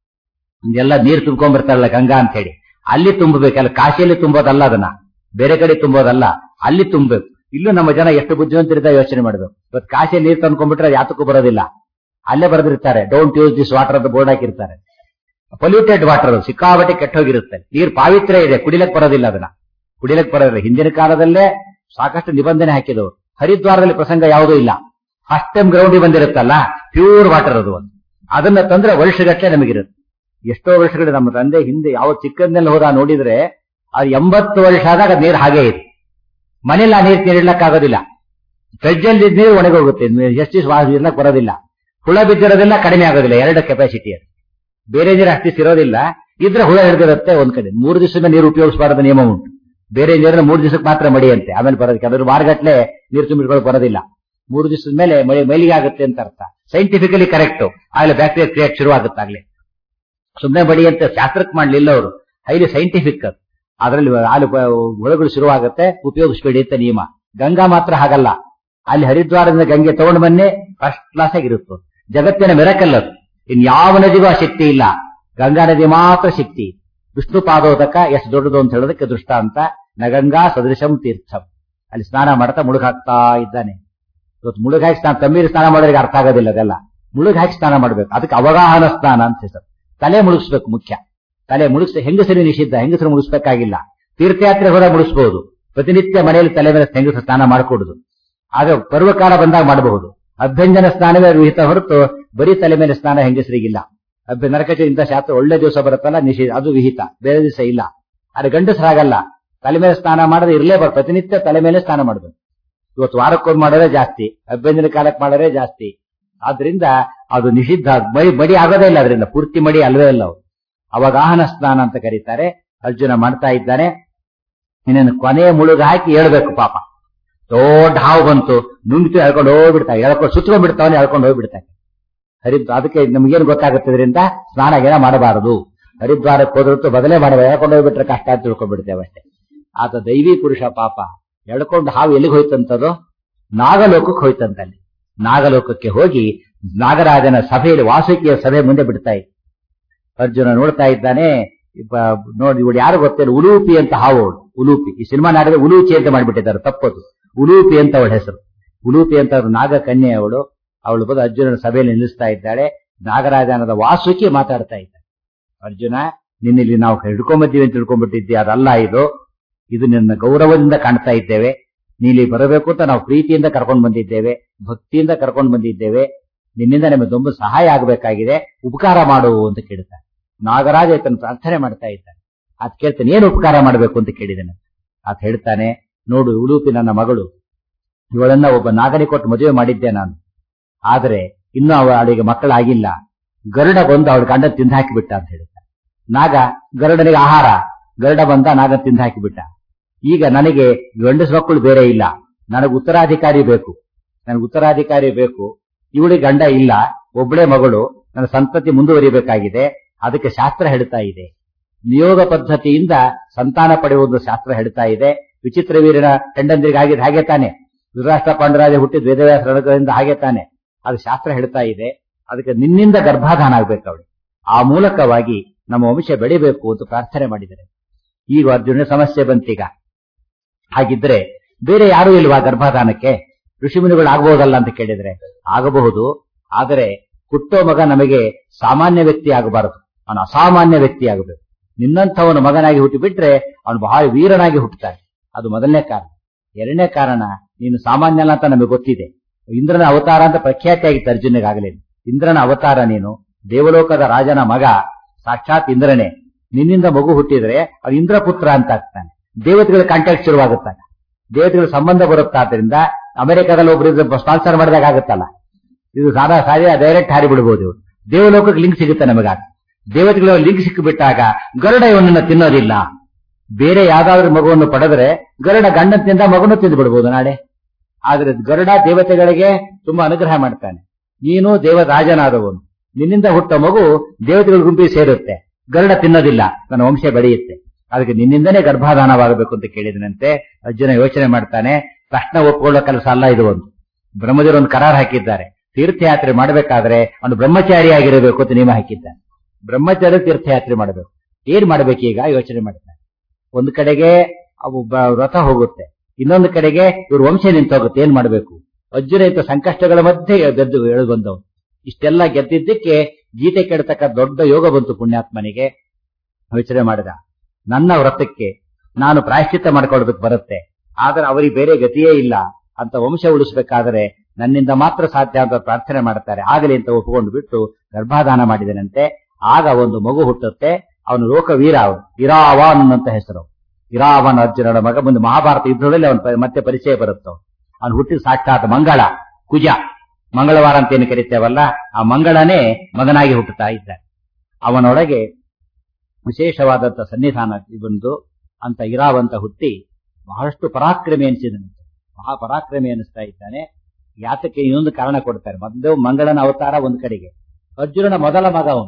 Speaker 1: ಎಲ್ಲ ನೀರು ತುಂಬ್ಕೊಂಡ್ಬಿಡ್ತಾರಲ್ಲ ಗಂಗಾ ಅಂತ ಹೇಳಿ ಅಲ್ಲಿ ತುಂಬಬೇಕು ಅಲ್ಲಿ ಕಾಶಿಯಲ್ಲಿ ತುಂಬೋದಲ್ಲ ಅದನ್ನ ಬೇರೆ ಕಡೆ ತುಂಬೋದಲ್ಲ ಅಲ್ಲಿ ತುಂಬಬೇಕು ಇಲ್ಲೂ ನಮ್ಮ ಜನ ಎಷ್ಟು ಬುದ್ಧಿವಂತರಿದ್ದ ಯೋಚನೆ ಮಾಡಬೇಕು ಇವತ್ತು ಕಾಶಿಯಲ್ಲಿ ನೀರು ತಂದ್ಕೊಂಡ್ಬಿಟ್ರೆ ಅದು ಯಾತಕ್ಕೂ ಬರೋದಿಲ್ಲ ಅಲ್ಲೇ ಬರೆದಿರ್ತಾರೆ ಡೋಂಟ್ ಯೂಸ್ ದಿಸ್ ವಾಟರ್ ಅಂತ ಬೋರ್ಡ್ ಹಾಕಿರ್ತಾರೆ ಪೊಲ್ಯೂಟೆಡ್ ವಾಟರ್ ಸಿಕ್ಕಾಬಟ್ಟೆ ಕೆಟ್ಟೋಗಿರುತ್ತೆ ನೀರು ಪಾವಿತ್ರ್ಯ ಇದೆ ಕುಡಿಲಕ್ ಬರೋದಿಲ್ಲ ಅದನ್ನ ಕುಡಿಲಕ್ ಬರೋದಿಲ್ಲ ಹಿಂದಿನ ಕಾಲದಲ್ಲೇ ಸಾಕಷ್ಟು ನಿಬಂಧನೆ ಹಾಕಿದವು ಹರಿದ್ವಾರದಲ್ಲಿ ಪ್ರಸಂಗ ಯಾವುದೂ ಇಲ್ಲ ಫಸ್ಟ್ ಟೈಮ್ ಗ್ರೌಂಡಿಗೆ ಬಂದಿರುತ್ತಲ್ಲ ಪ್ಯೂರ್ ವಾಟರ್ ಅದು ಒಂದು ಅದನ್ನ ತಂದ್ರೆ ವರ್ಷಗಟ್ಟಲೆ ನಮಗಿರುತ್ತೆ ಎಷ್ಟೋ ವರ್ಷಗಳು ನಮ್ಮ ತಂದೆ ಹಿಂದೆ ಯಾವ ಚಿಕ್ಕಂದಲ್ಲಿ ಹೋದ ನೋಡಿದ್ರೆ ಅದು ಎಂಬತ್ತು ವರ್ಷ ಆದಾಗ ನೀರು ಹಾಗೆ ಇದೆ ಮನೇಲಿ ಆ ನೀರು ನೀರಿಡ್ಲಕ್ಕಾಗೋದಿಲ್ಲ ಫ್ರಿಡ್ಜ್ ಅಲ್ಲಿ ನೀರು ಒಣಗೋಗುತ್ತೆ ಎಷ್ಟು ಇರ್ಲಕ್ ಬರೋದಿಲ್ಲ ಹುಳ ಬಿದ್ದಿರೋದಿಲ್ಲ ಕಡಿಮೆ ಆಗೋದಿಲ್ಲ ಎರಡು ಕೆಪಾಸಿಟಿ ಅದು ಬೇರೆ ನೀರು ಅಷ್ಟಿಸ್ ಇರೋದಿಲ್ಲ ಇದ್ರೆ ಹುಳ ಹಿಡಿದಿರುತ್ತೆ ಒಂದ್ ಕಡೆ ಮೂರು ದಿವಸದ ನೀರು ಉಪಯೋಗಿಸಬಾರದು ನಿಯಮ ಉಂಟು ಬೇರೆ ನೀರನ್ನ ಮೂರು ದಿವಸಕ್ಕೆ ಮಾತ್ರ ಮಡಿಯಂತೆ ಆಮೇಲೆ ಬರೋದಕ್ಕೆ ಅದ್ರ ವಾರಗಟ್ಲೆ ನೀರು ತುಂಬಿಟ್ಕೊಳ್ಳೋಕೆ ಬರೋದಿಲ್ಲ ಮೂರು ದಿವಸದ ಮೇಲೆ ಮಳೆ ಮೈಲಿಗೆ ಆಗುತ್ತೆ ಅಂತ ಅರ್ಥ ಸೈಂಟಿಫಿಕಲಿ ಕರೆಕ್ಟ್ ಆಗ್ಲೇ ಬ್ಯಾಕ್ಟೀರಿಯಾ ಕ್ರಿಯೇಟ್ ಶುರು ಆಗುತ್ತಾಗ್ಲೇ ಸುಮ್ಮನೆ ಬಡಿ ಅಂತ ಶಾಸ್ತ್ರಕ್ಕೆ ಮಾಡ್ಲಿಲ್ಲ ಅವರು ಹೈಲಿ ಸೈಂಟಿಫಿಕ್ ಅದು ಅದರಲ್ಲಿ ಹಾಲು ಹುಳಗಳು ಶುರುವಾಗುತ್ತೆ ಉಪಯೋಗಿಸಬೇಡಿ ಅಂತ ನಿಯಮ ಗಂಗಾ ಮಾತ್ರ ಹಾಗಲ್ಲ ಅಲ್ಲಿ ಹರಿದ್ವಾರದಿಂದ ಗಂಗೆ ತಗೊಂಡು ಬನ್ನಿ ಫಸ್ಟ್ ಕ್ಲಾಸ್ ಆಗಿರುತ್ತೆ ಜಗತ್ತಿನ ಮೆರಕಲ್ ಅದು ಇನ್ ಯಾವ ನದಿಗೂ ಆ ಶಕ್ತಿ ಇಲ್ಲ ಗಂಗಾ ನದಿ ಮಾತ್ರ ಶಕ್ತಿ ವಿಷ್ಣು ಪಾದೋದಕ ಎಷ್ಟು ದೊಡ್ಡದು ಅಂತ ಹೇಳೋದಕ್ಕೆ ದೃಷ್ಟಾಂತ ನಗಂಗಾ ಸದೃಶಂ ತೀರ್ಥಂ ಅಲ್ಲಿ ಸ್ನಾನ ಮಾಡ್ತಾ ಮುಳುಗಾಕ್ತಾ ಇದ್ದಾನೆ ಇವತ್ತು ಮುಳುಗಾಕಿ ಸ್ನಾನ ತಮ್ಮೀರು ಸ್ನಾನ ಮಾಡೋರಿಗೆ ಅರ್ಥ ಆಗೋದಿಲ್ಲ ಅದೆಲ್ಲ ಮುಳುಗಾಕಿ ಸ್ನಾನ ಮಾಡ್ಬೇಕು ಅದಕ್ಕೆ ಅವಗಾಹನ ಸ್ನಾನ ಅಂತ ಹೆಸರು ತಲೆ ಮುಳುಗಿಸ್ಬೇಕು ಮುಖ್ಯ ತಲೆ ಮುಳುಗಿಸ್ ಹೆಂಗಸರು ನಿಷಿದ್ಧ ಹೆಂಗಸರು ಮುಳುಗಿಸ್ಬೇಕಾಗಿಲ್ಲ ತೀರ್ಥಯಾತ್ರೆ ಹೋದಾಗ ಮುಳುಗಿಸಬಹುದು ಪ್ರತಿನಿತ್ಯ ಮನೆಯಲ್ಲಿ ತಲೆ ಮೇಲೆ ಹೆಂಗಸರು ಸ್ನಾನ ಮಾಡಿಕೊಡುದು ಆಗ ಪರ್ವಕಾಲ ಬಂದಾಗ ಮಾಡಬಹುದು ಅಭ್ಯಂಜನ ಸ್ನಾನವೇ ವಿಹಿತ ಹೊರತು ಬರೀ ತಲೆ ಮೇಲೆ ಸ್ನಾನ ಹೆಂಗಸರಿಗಿಲ್ಲ ಅಭ್ಯ ನರಕಚ ಇಂಥ ಶಾಸ್ತ್ರ ಒಳ್ಳೆ ದಿವಸ ಬರುತ್ತಲ್ಲ ನಿಷೇಧ ಅದು ವಿಹಿತ ಬೇರೆ ದಿವಸ ಇಲ್ಲ ಆದ್ರೆ ಗಂಡಸರಾಗಲ್ಲ ತಲೆ ಮೇಲೆ ಸ್ನಾನ ಮಾಡದೆ ಇರಲೇಬಾರ್ದು ಪ್ರತಿನಿತ್ಯ ತಲೆ ಮೇಲೆ ಸ್ನಾನ ಮಾಡಬೇಕು ಇವತ್ತು ವಾರಕ್ಕೊಂದು ಮಾಡೋದೇ ಜಾಸ್ತಿ ಅಭ್ಯಂಜನ ಕಾಲಕ್ಕೆ ಮಾಡೋದೇ ಜಾಸ್ತಿ ಆದ್ರಿಂದ ಅದು ನಿಷಿದ್ಧ ಮಡಿ ಮಡಿ ಆಗೋದೇ ಇಲ್ಲ ಅದರಿಂದ ಪೂರ್ತಿ ಮಡಿ ಅಲ್ವೇ ಇಲ್ಲ ಅವು ಅವಗಾಹನ ಸ್ನಾನ ಅಂತ ಕರೀತಾರೆ ಅರ್ಜುನ ಮಾಡ್ತಾ ಇದ್ದಾನೆ ಇನ್ನೇನು ಕೊನೆಯ ಮುಳುಗ ಹಾಕಿ ಹೇಳ್ಬೇಕು ಪಾಪ ದೊಡ್ಡ ಹಾವು ಬಂತು ನುಂಗಿತು ಎಳ್ಕೊಂಡು ಹೋಗ್ಬಿಡ್ತಾನೆ ಎಳ್ಕೊಂಡು ಸುತ್ಕೊಂಡ್ ಬಿಡ್ತಾವನೆ ಎಳ್ಕೊಂಡು ಹೋಗ್ಬಿಡ್ತಾನೆ ಹರಿದ್ವಾರ ಅದಕ್ಕೆ ನಮ್ಗೇನು ಗೊತ್ತಾಗುತ್ತೆ ಇದರಿಂದ ಸ್ನಾನ ಗೀನ ಮಾಡಬಾರದು ಹರಿದ್ವಾರಕ್ಕೆ ಹೋದ್ರತ್ತು ಬದಲೇ ಮಾಡಬೇಕು ಎಳ್ಕೊಂಡು ಹೋಗ್ಬಿಟ್ರೆ ಕಷ್ಟ ಅಂತ ತಿಳ್ಕೊಂಡ್ಬಿಡ್ತೇವೆ ಅಷ್ಟೇ ಆತ ದೈವಿ ಪುರುಷ ಪಾಪ ಎಳ್ಕೊಂಡು ಹಾವು ಎಲ್ಲಿಗೆ ಹೋಯ್ತಂತದು ನಾಗಲೋಕಕ್ಕೆ ಹೋಯ್ತಂತಲ್ಲಿ ನಾಗಲೋಕಕ್ಕೆ ಹೋಗಿ ನಾಗರಾಜನ ಸಭೆಯಲ್ಲಿ ವಾಸುಕಿಯ ಸಭೆ ಮುಂದೆ ಬಿಡ್ತಾ ಇತ್ತು ಅರ್ಜುನ ನೋಡ್ತಾ ಇದ್ದಾನೆ ಇಪ್ಪ- ನೋಡಿ ಇವಳು ಯಾರು ಗೊತ್ತಿಲ್ಲ ಉಲೂಪಿ ಅಂತ ಹಾವು ಅವಳು ಉಲೂಪಿ ಈ ಸಿನಿಮಾ ನಾಡಿದ್ರೆ ಉಲೂಚಿ ಅಂತ ಮಾಡ್ಬಿಟ್ಟಿದ್ದಾರೆ ತಪ್ಪದು ಉಲೂಪಿ ಅಂತ ಅವಳ ಹೆಸರು ಉಲೂಪಿ ಅಂತ ಅವ್ರು ನಾಗ ಕನ್ಯೆ ಅವಳು ಅವಳು ಬಂದು ಅರ್ಜುನನ ಸಭೆಯಲ್ಲಿ ನಿಲ್ಲಿಸ್ತಾ ಇದ್ದಾಳೆ ನಾಗರಾಜನದ ವಾಸುಕಿ ಮಾತಾಡ್ತಾ ಇದ್ದಾಳೆ ಅರ್ಜುನ ನಿನ್ನಿಲ್ಲಿ ನಾವು ಹಿಡ್ಕೊಂಬದ್ದೀವಿ ಅಂತ ತಿಳ್ಕೊಂಡ್ಬಿಟ್ಟಿದ್ದೆ ಅದಲ್ಲ ಇದು ಇದು ನಿನ್ನ ಗೌರವದಿಂದ ಕಾಣ್ತಾ ಇದ್ದೇವೆ ನೀಲಿ ಬರಬೇಕು ಅಂತ ನಾವು ಪ್ರೀತಿಯಿಂದ ಕರ್ಕೊಂಡು ಬಂದಿದ್ದೇವೆ ಭಕ್ತಿಯಿಂದ ಕರ್ಕೊಂಡು ಬಂದಿದ್ದೇವೆ ನಿನ್ನಿಂದ ನಮಗೆ ತುಂಬ ಸಹಾಯ ಆಗಬೇಕಾಗಿದೆ ಉಪಕಾರ ಮಾಡು ಅಂತ ಕೇಳ್ತಾನೆ ನಾಗರಾಜ ಆತನ ಪ್ರಾರ್ಥನೆ ಮಾಡ್ತಾ ಇದ್ದಾನೆ ಅದ್ ಕೇಳ್ತಾನೆ ಏನು ಉಪಕಾರ ಮಾಡಬೇಕು ಅಂತ ಕೇಳಿದ್ದಾನೆ ಆತ ಹೇಳ್ತಾನೆ ನೋಡು ಉಲೂಪಿ ನನ್ನ ಮಗಳು ಇವಳನ್ನ ಒಬ್ಬ ನಾಗನಿ ಕೊಟ್ಟು ಮದುವೆ ಮಾಡಿದ್ದೆ ನಾನು ಆದರೆ ಇನ್ನೂ ಅವಳಿಗೆ ಮಕ್ಕಳಾಗಿಲ್ಲ ಗರುಡ ಬಂದು ಅವಳ ಗಂಡ ತಿಂದು ಹಾಕಿಬಿಟ್ಟ ಅಂತ ಹೇಳ್ತಾನೆ ನಾಗ ಗರುಡನಿಗೆ ಆಹಾರ ಗರುಡ ಬಂದ ನಾಗ ತಿಂದು ಹಾಕಿಬಿಟ್ಟ ಈಗ ನನಗೆ ಗಂಡಸ ಮಕ್ಕಳು ಬೇರೆ ಇಲ್ಲ ನನಗೆ ಉತ್ತರಾಧಿಕಾರಿ ಬೇಕು ನನಗೆ ಉತ್ತರಾಧಿಕಾರಿ ಬೇಕು ಇವಳಿಗೆ ಗಂಡ ಇಲ್ಲ ಒಬ್ಬಳೇ ಮಗಳು ನನ್ನ ಸಂತತಿ ಮುಂದುವರಿಬೇಕಾಗಿದೆ ಅದಕ್ಕೆ ಶಾಸ್ತ್ರ ಹೇಳ್ತಾ ಇದೆ ನಿಯೋಗ ಪದ್ಧತಿಯಿಂದ ಸಂತಾನ ಪಡೆಯುವುದು ಶಾಸ್ತ್ರ ಹೇಳ್ತಾ ಇದೆ ವಿಚಿತ್ರ ವೀರನ ಹೆಂಡಂದಿರಿಗಾಗಿದ್ದು ಹಾಗೆ ತಾನೆ ಧೃತರಾಷ್ಟ್ರ ಪಾಂಡರಾಜ ಹುಟ್ಟಿದ ವೇದವ್ಯಾಸ ರಣಗಳಿಂದ ಹಾಗೆ ತಾನೆ ಅದು ಶಾಸ್ತ್ರ ಹೇಳ್ತಾ ಇದೆ ಅದಕ್ಕೆ ನಿನ್ನಿಂದ ಗರ್ಭಾಧಾನ ಆಗ್ಬೇಕು ಅವಳು ಆ ಮೂಲಕವಾಗಿ ನಮ್ಮ ವಂಶ ಬೆಳಿಬೇಕು ಅಂತ ಪ್ರಾರ್ಥನೆ ಮಾಡಿದರೆ ಈಗ ಅರ್ಜುನ ಸಮಸ್ಯೆ ಬಂತೀಗ ಹಾಗಿದ್ರೆ ಬೇರೆ ಯಾರೂ ಇಲ್ವಾ ಗರ್ಭಾಧಾನಕ್ಕೆ ಋಷಿಮುನಿಗಳು ಆಗಬಹುದಲ್ಲ ಅಂತ ಕೇಳಿದ್ರೆ ಆಗಬಹುದು ಆದರೆ ಹುಟ್ಟೋ ಮಗ ನಮಗೆ ಸಾಮಾನ್ಯ ವ್ಯಕ್ತಿ ಆಗಬಾರದು ಅವನು ಅಸಾಮಾನ್ಯ ವ್ಯಕ್ತಿ ಆಗಬೇಕು ನಿನ್ನಂಥವನು ಮಗನಾಗಿ ಹುಟ್ಟಿಬಿಟ್ರೆ ಅವನು ಬಹಳ ವೀರನಾಗಿ ಹುಟ್ಟುತ್ತಾನೆ ಅದು ಮೊದಲನೇ ಕಾರಣ ಎರಡನೇ ಕಾರಣ ನೀನು ಸಾಮಾನ್ಯ ಅಲ್ಲ ಅಂತ ನಮಗೆ ಗೊತ್ತಿದೆ ಇಂದ್ರನ ಅವತಾರ ಅಂತ ಪ್ರಖ್ಯಾತಿ ಆಗಿತ್ತು ಅರ್ಜುನಿಗಾಗಲೇ ಇಂದ್ರನ ಅವತಾರ ನೀನು ದೇವಲೋಕದ ರಾಜನ ಮಗ ಸಾಕ್ಷಾತ್ ಇಂದ್ರನೇ ನಿನ್ನಿಂದ ಮಗು ಹುಟ್ಟಿದ್ರೆ ಅವ್ನು ಇಂದ್ರ ಪುತ್ರ ಅಂತ ಆಗ್ತಾನೆ ದೇವತೆಗಳ ಕಾಂಟ್ಯಾಕ್ಟ್ ಶುರುವಾಗುತ್ತಾನೆ ದೇವತೆಗಳ ಸಂಬಂಧ ಬರುತ್ತಾದ್ರಿಂದ ಅಮೆರಿಕದಲ್ಲಿ ಒಬ್ಬರು ಸ್ಪಾನ್ಸರ್ ಮಾಡಿದಾಗ ಆಗುತ್ತಲ್ಲ ಇದು ಸಾದಾ ಸಾಧ್ಯ ಡೈರೆಕ್ಟ್ ಹಾರಿ ಬಿಡಬಹುದು ಇವ್ರು ದೇವಲೋಕಕ್ಕೆ ಲಿಂಕ್ ಸಿಗುತ್ತೆ ನಮಗಾಗ ದೇವತೆಗಳ ಲಿಂಕ್ ಸಿಕ್ಕಿಬಿಟ್ಟಾಗ ಗರುಡ ಇವನನ್ನ ತಿನ್ನೋದಿಲ್ಲ ಬೇರೆ ಯಾವ್ದಾದ್ರು ಮಗುವನ್ನು ಪಡೆದ್ರೆ ಗರುಡ ಗಂಡನ ತಿಂದ ಮಗುನು ತಿಂದು ಬಿಡಬಹುದು ನಾಳೆ ಆದ್ರೆ ಗರುಡ ದೇವತೆಗಳಿಗೆ ತುಂಬಾ ಅನುಗ್ರಹ ಮಾಡ್ತಾನೆ ನೀನು ದೇವರಾಜನಾದವನು ನಿನ್ನಿಂದ ಹುಟ್ಟ ಮಗು ದೇವತೆಗಳ ಗುಂಪಿಗೆ ಸೇರುತ್ತೆ ಗರುಡ ತಿನ್ನೋದಿಲ್ಲ ನನ್ನ ವಂಶ ಬೆಳೆಯುತ್ತೆ ಅದಕ್ಕೆ ನಿನ್ನಿಂದನೇ ಗರ್ಭಾಧಾನವಾಗಬೇಕು ಅಂತ ಕೇಳಿದನಂತೆ ಅರ್ಜುನ ಯೋಚನೆ ಮಾಡ್ತಾನೆ ತಕ್ಷಣ ಒಪ್ಪಿಕೊಳ್ಳೋ ಕೆಲಸ ಅಲ್ಲ ಇದು ಒಂದು ಬ್ರಹ್ಮದೇವರು ಒಂದು ಕರಾರ್ ಹಾಕಿದ್ದಾರೆ ತೀರ್ಥಯಾತ್ರೆ ಮಾಡಬೇಕಾದ್ರೆ ಅವನು ಬ್ರಹ್ಮಚಾರಿ ಆಗಿರಬೇಕು ಅಂತ ನಿಯಮ ಹಾಕಿದ್ದಾನೆ ಬ್ರಹ್ಮಚಾರಿ ತೀರ್ಥಯಾತ್ರೆ ಮಾಡಬೇಕು ಏನ್ ಮಾಡ್ಬೇಕು ಈಗ ಯೋಚನೆ ಮಾಡ್ತಾನೆ ಒಂದು ಕಡೆಗೆ ಅವು ಬ- ವ್ರತ ಹೋಗುತ್ತೆ ಇನ್ನೊಂದು ಕಡೆಗೆ ಇವ್ರ ವಂಶ ನಿಂತೋಗುತ್ತೆ ಏನ್ ಮಾಡಬೇಕು ಅರ್ಜುನ ಇಂಥ ಸಂಕಷ್ಟಗಳ ಮಧ್ಯೆ ಗೆದ್ದು ಎಳೆದು ಬಂದವನು ಇಷ್ಟೆಲ್ಲ ಗೆದ್ದಿದ್ದಕ್ಕೆ ಗೀತೆ ಕೆಡತಕ್ಕ ದೊಡ್ಡ ಯೋಗ ಬಂತು ಪುಣ್ಯಾತ್ಮನಿಗೆ ಯೋಚನೆ ಮಾಡಿದ ನನ್ನ ವ್ರತಕ್ಕೆ ನಾನು ಪ್ರಾಯಶ್ಚಿತ್ತ ಮಾಡ್ಕೊಳ್ಬೇಕು ಬರುತ್ತೆ ಆದ್ರೆ ಅವರಿಗೆ ಬೇರೆ ಗತಿಯೇ ಇಲ್ಲ ಅಂತ ವಂಶ ಉಳಿಸಬೇಕಾದರೆ ನನ್ನಿಂದ ಮಾತ್ರ ಸಾಧ್ಯ ಅಂತ ಪ್ರಾರ್ಥನೆ ಮಾಡ್ತಾರೆ ಆಗಲಿ ಅಂತ ಒಪ್ಪಿಕೊಂಡು ಬಿಟ್ಟು ಗರ್ಭಾಧಾನ ಮಾಡಿದನಂತೆ ಆಗ ಒಂದು ಮಗು ಹುಟ್ಟುತ್ತೆ ಅವನು ಲೋಕವೀರ ಅವನು ಇರಾವಾನ್ ಅಂತ ಹೆಸರು ಇರಾವನ್ ಅರ್ಜುನನ ಮಗ ಮುಂದೆ ಮಹಾಭಾರತ ಯುದ್ಧದಲ್ಲಿ ಅವನು ಮತ್ತೆ ಪರಿಚಯ ಬರುತ್ತೆ ಅವನು ಹುಟ್ಟಿದ ಸಾಕ್ಷಾತ್ ಮಂಗಳ ಕುಜ ಮಂಗಳವಾರ ಅಂತ ಏನು ಕರಿತೇವಲ್ಲ ಆ ಮಂಗಳನೇ ಮಗನಾಗಿ ಹುಟ್ಟುತ್ತಾ ಇದ್ದಾನೆ ಅವನೊಳಗೆ ವಿಶೇಷವಾದಂತ ಸನ್ನಿಧಾನ ಬಂದು ಅಂತ ಇರಾವಂತ ಹುಟ್ಟಿ ಬಹಳಷ್ಟು ಪರಾಕ್ರಮಿ ಅನಿಸಿದನಂತೆ ಮಹಾಪರಾಕ್ರಮಿ ಅನಿಸ್ತಾ ಇದ್ದಾನೆ ಯಾತಕ್ಕೆ ಇನ್ನೊಂದು ಕಾರಣ ಕೊಡ್ತಾರೆ ಮೊದಲು ಮಂಗಳನ ಅವತಾರ ಒಂದ್ ಕಡೆಗೆ ಅರ್ಜುನನ ಮೊದಲ ಮಗ ಅವನು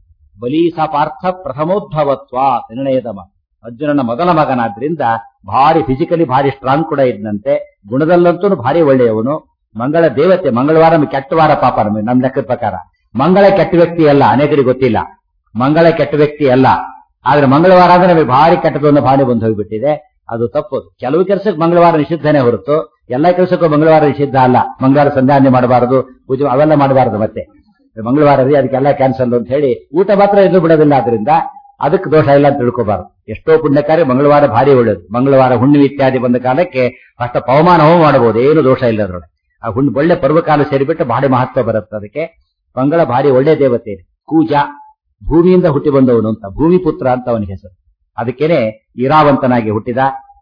Speaker 1: ಬಲೀಸ ಪಾರ್ಥ ಪ್ರಥಮೋದ್ಭವತ್ವ ನಿರ್ಣಯದ ಮಗ ಅರ್ಜುನನ ಮೊದಲ ಮಗನಾದ್ರಿಂದ ಭಾರಿ ಫಿಸಿಕಲಿ ಭಾರಿ ಸ್ಟ್ರಾಂಗ್ ಕೂಡ ಇದ್ದಂತೆ ಗುಣದಲ್ಲಂತೂ ಭಾರಿ ಒಳ್ಳೆಯವನು ಮಂಗಳ ದೇವತೆ ಮಂಗಳವಾರ ನಮ್ಗೆ ಕೆಟ್ಟ ವಾರ ಪಾಪ ನಮಗೆ ನಮ್ ಲೆಕ್ಕದ ಪ್ರಕಾರ ಮಂಗಳ ಕೆಟ್ಟ ವ್ಯಕ್ತಿ ಅಲ್ಲ ಅನೇಕರಿಗೆ ಗೊತ್ತಿಲ್ಲ ಮಂಗಳ ಕೆಟ್ಟ ವ್ಯಕ್ತಿ ಅಲ್ಲ ಆದ್ರೆ ಮಂಗಳವಾರ ಅಂದ್ರೆ ನಮಗೆ ಭಾರಿ ಕೆಟ್ಟದ್ದು ಅನ್ನೋ ಭಾವನೆ ಬಂದು ಹೋಗ್ಬಿಟ್ಟಿದೆ ಅದು ತಪ್ಪು ಕೆಲವು ಕೆಲಸಕ್ಕೆ ಮಂಗಳವಾರ ನಿಷಿದ್ಧನೇ ಹೊರತು ಎಲ್ಲಾ ಕೆಲಸಕ್ಕೂ ಮಂಗಳವಾರ ನಿಷಿದ್ಧ ಅಲ್ಲ ಮಂಗಳವಾರ ಸಂಧ್ಯಾನೆ ಮಾಡಬಾರದು ಪೂಜೆ ಅವೆಲ್ಲ ಮಾಡಬಾರದು ಮತ್ತೆ ಮಂಗಳವಾರ ರೀ ಅದಕ್ಕೆಲ್ಲ ಕ್ಯಾನ್ಸಲ್ ಅಂತ ಹೇಳಿ ಊಟ ಮಾತ್ರ ಎದ್ದು ಬಿಡೋದಿಲ್ಲ ಆದ್ರಿಂದ ಅದಕ್ಕೆ ದೋಷ ಇಲ್ಲ ಅಂತ ತಿಳ್ಕೋಬಾರದು ಎಷ್ಟೋ ಪುಣ್ಯಕಾರಿ ಮಂಗಳವಾರ ಭಾರಿ ಒಳ್ಳೇದು ಮಂಗಳವಾರ ಹುಣ್ಣಿಮೆ ಇತ್ಯಾದಿ ಬಂದ ಕಾಲಕ್ಕೆ ಅಷ್ಟ ಪವಮಾನ ಹೋಮ ಮಾಡಬಹುದು ಏನು ದೋಷ ಇಲ್ಲ ಅದ್ರೊಳಗೆ ಆ ಹುಣ್ಣು ಒಳ್ಳೆ ಪರ್ವಕಾಲ ಸೇರಿಬಿಟ್ಟು ಭಾರಿ ಮಹತ್ವ ಬರುತ್ತೆ ಅದಕ್ಕೆ ಮಂಗಳ ಭಾರಿ ಒಳ್ಳೆ ದೇವತೆ ಕೂಜ ಭೂಮಿಯಿಂದ ಹುಟ್ಟಿ ಬಂದವನು ಅಂತ ಭೂಮಿ ಪುತ್ರ ಅಂತ ಅವನ ಹೆಸರು ಅದಕ್ಕೇನೆ ಇರಾವಂತನಾಗಿ ಹುಟ್ಟಿದ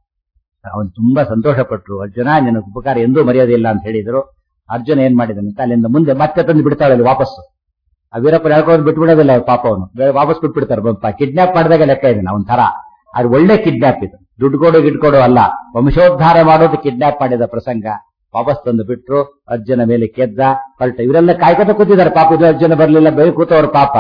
Speaker 1: ಅವನು ತುಂಬಾ ಸಂತೋಷ ಪಟ್ರು ಅರ್ಜುನ ನಿನ್ನ ಉಪಕಾರ ಎಂದೂ ಮರೆಯೋದಿಲ್ಲ ಅಂತ ಹೇಳಿದ್ರು ಅರ್ಜುನ ಏನ್ ಮಾಡಿದನಂತ ಅಲ್ಲಿಂದ ಮುಂದೆ ಮತ್ತೆ ತಂದು ಬಿಡ್ತಾಳೆ ಅಲ್ಲಿ ವಾಪಸ್ಸು ಆ ವೀರಪ್ಪ ಹೇಳ್ಕೊಂಡು ಬಿಟ್ಬಿಡೋದಿಲ್ಲ ಅವ್ರ ಪಾಪ ಅವನು ವಾಪಸ್ ಬಿಟ್ಬಿಡ್ತಾರೆ ಬಂಪ ಕಿಡ್ನಾಪ್ ಮಾಡಿದಾಗ ಲೆಕ್ಕ ಇದೆ ಅವನ ತರ ಅದು ಒಳ್ಳೆ ಕಿಡ್ನಾಪ್ ಇದು ದುಡ್ಡು ಕೊಡು ಗಿಡ್ ಕೊಡು ಅಲ್ಲ ವಂಶೋದ್ಧಾರ ಮಾಡೋದು ಕಿಡ್ನಾಪ್ ಮಾಡಿದ ಪ್ರಸಂಗ ವಾಪಸ್ ತಂದು ಬಿಟ್ರು ಅರ್ಜುನ ಮೇಲೆ ಕೆದ್ದ ಹೊರಟ ಇವರೆಲ್ಲ ಕಾಯ್ಕೊತ ಕೂತಿದ್ದಾರೆ ಪಾಪ ಇದು ಅರ್ಜುನ ಬರ್ಲಿಲ್ಲ ಬೇರೆ ಕೂತವ್ರ ಪಾಪ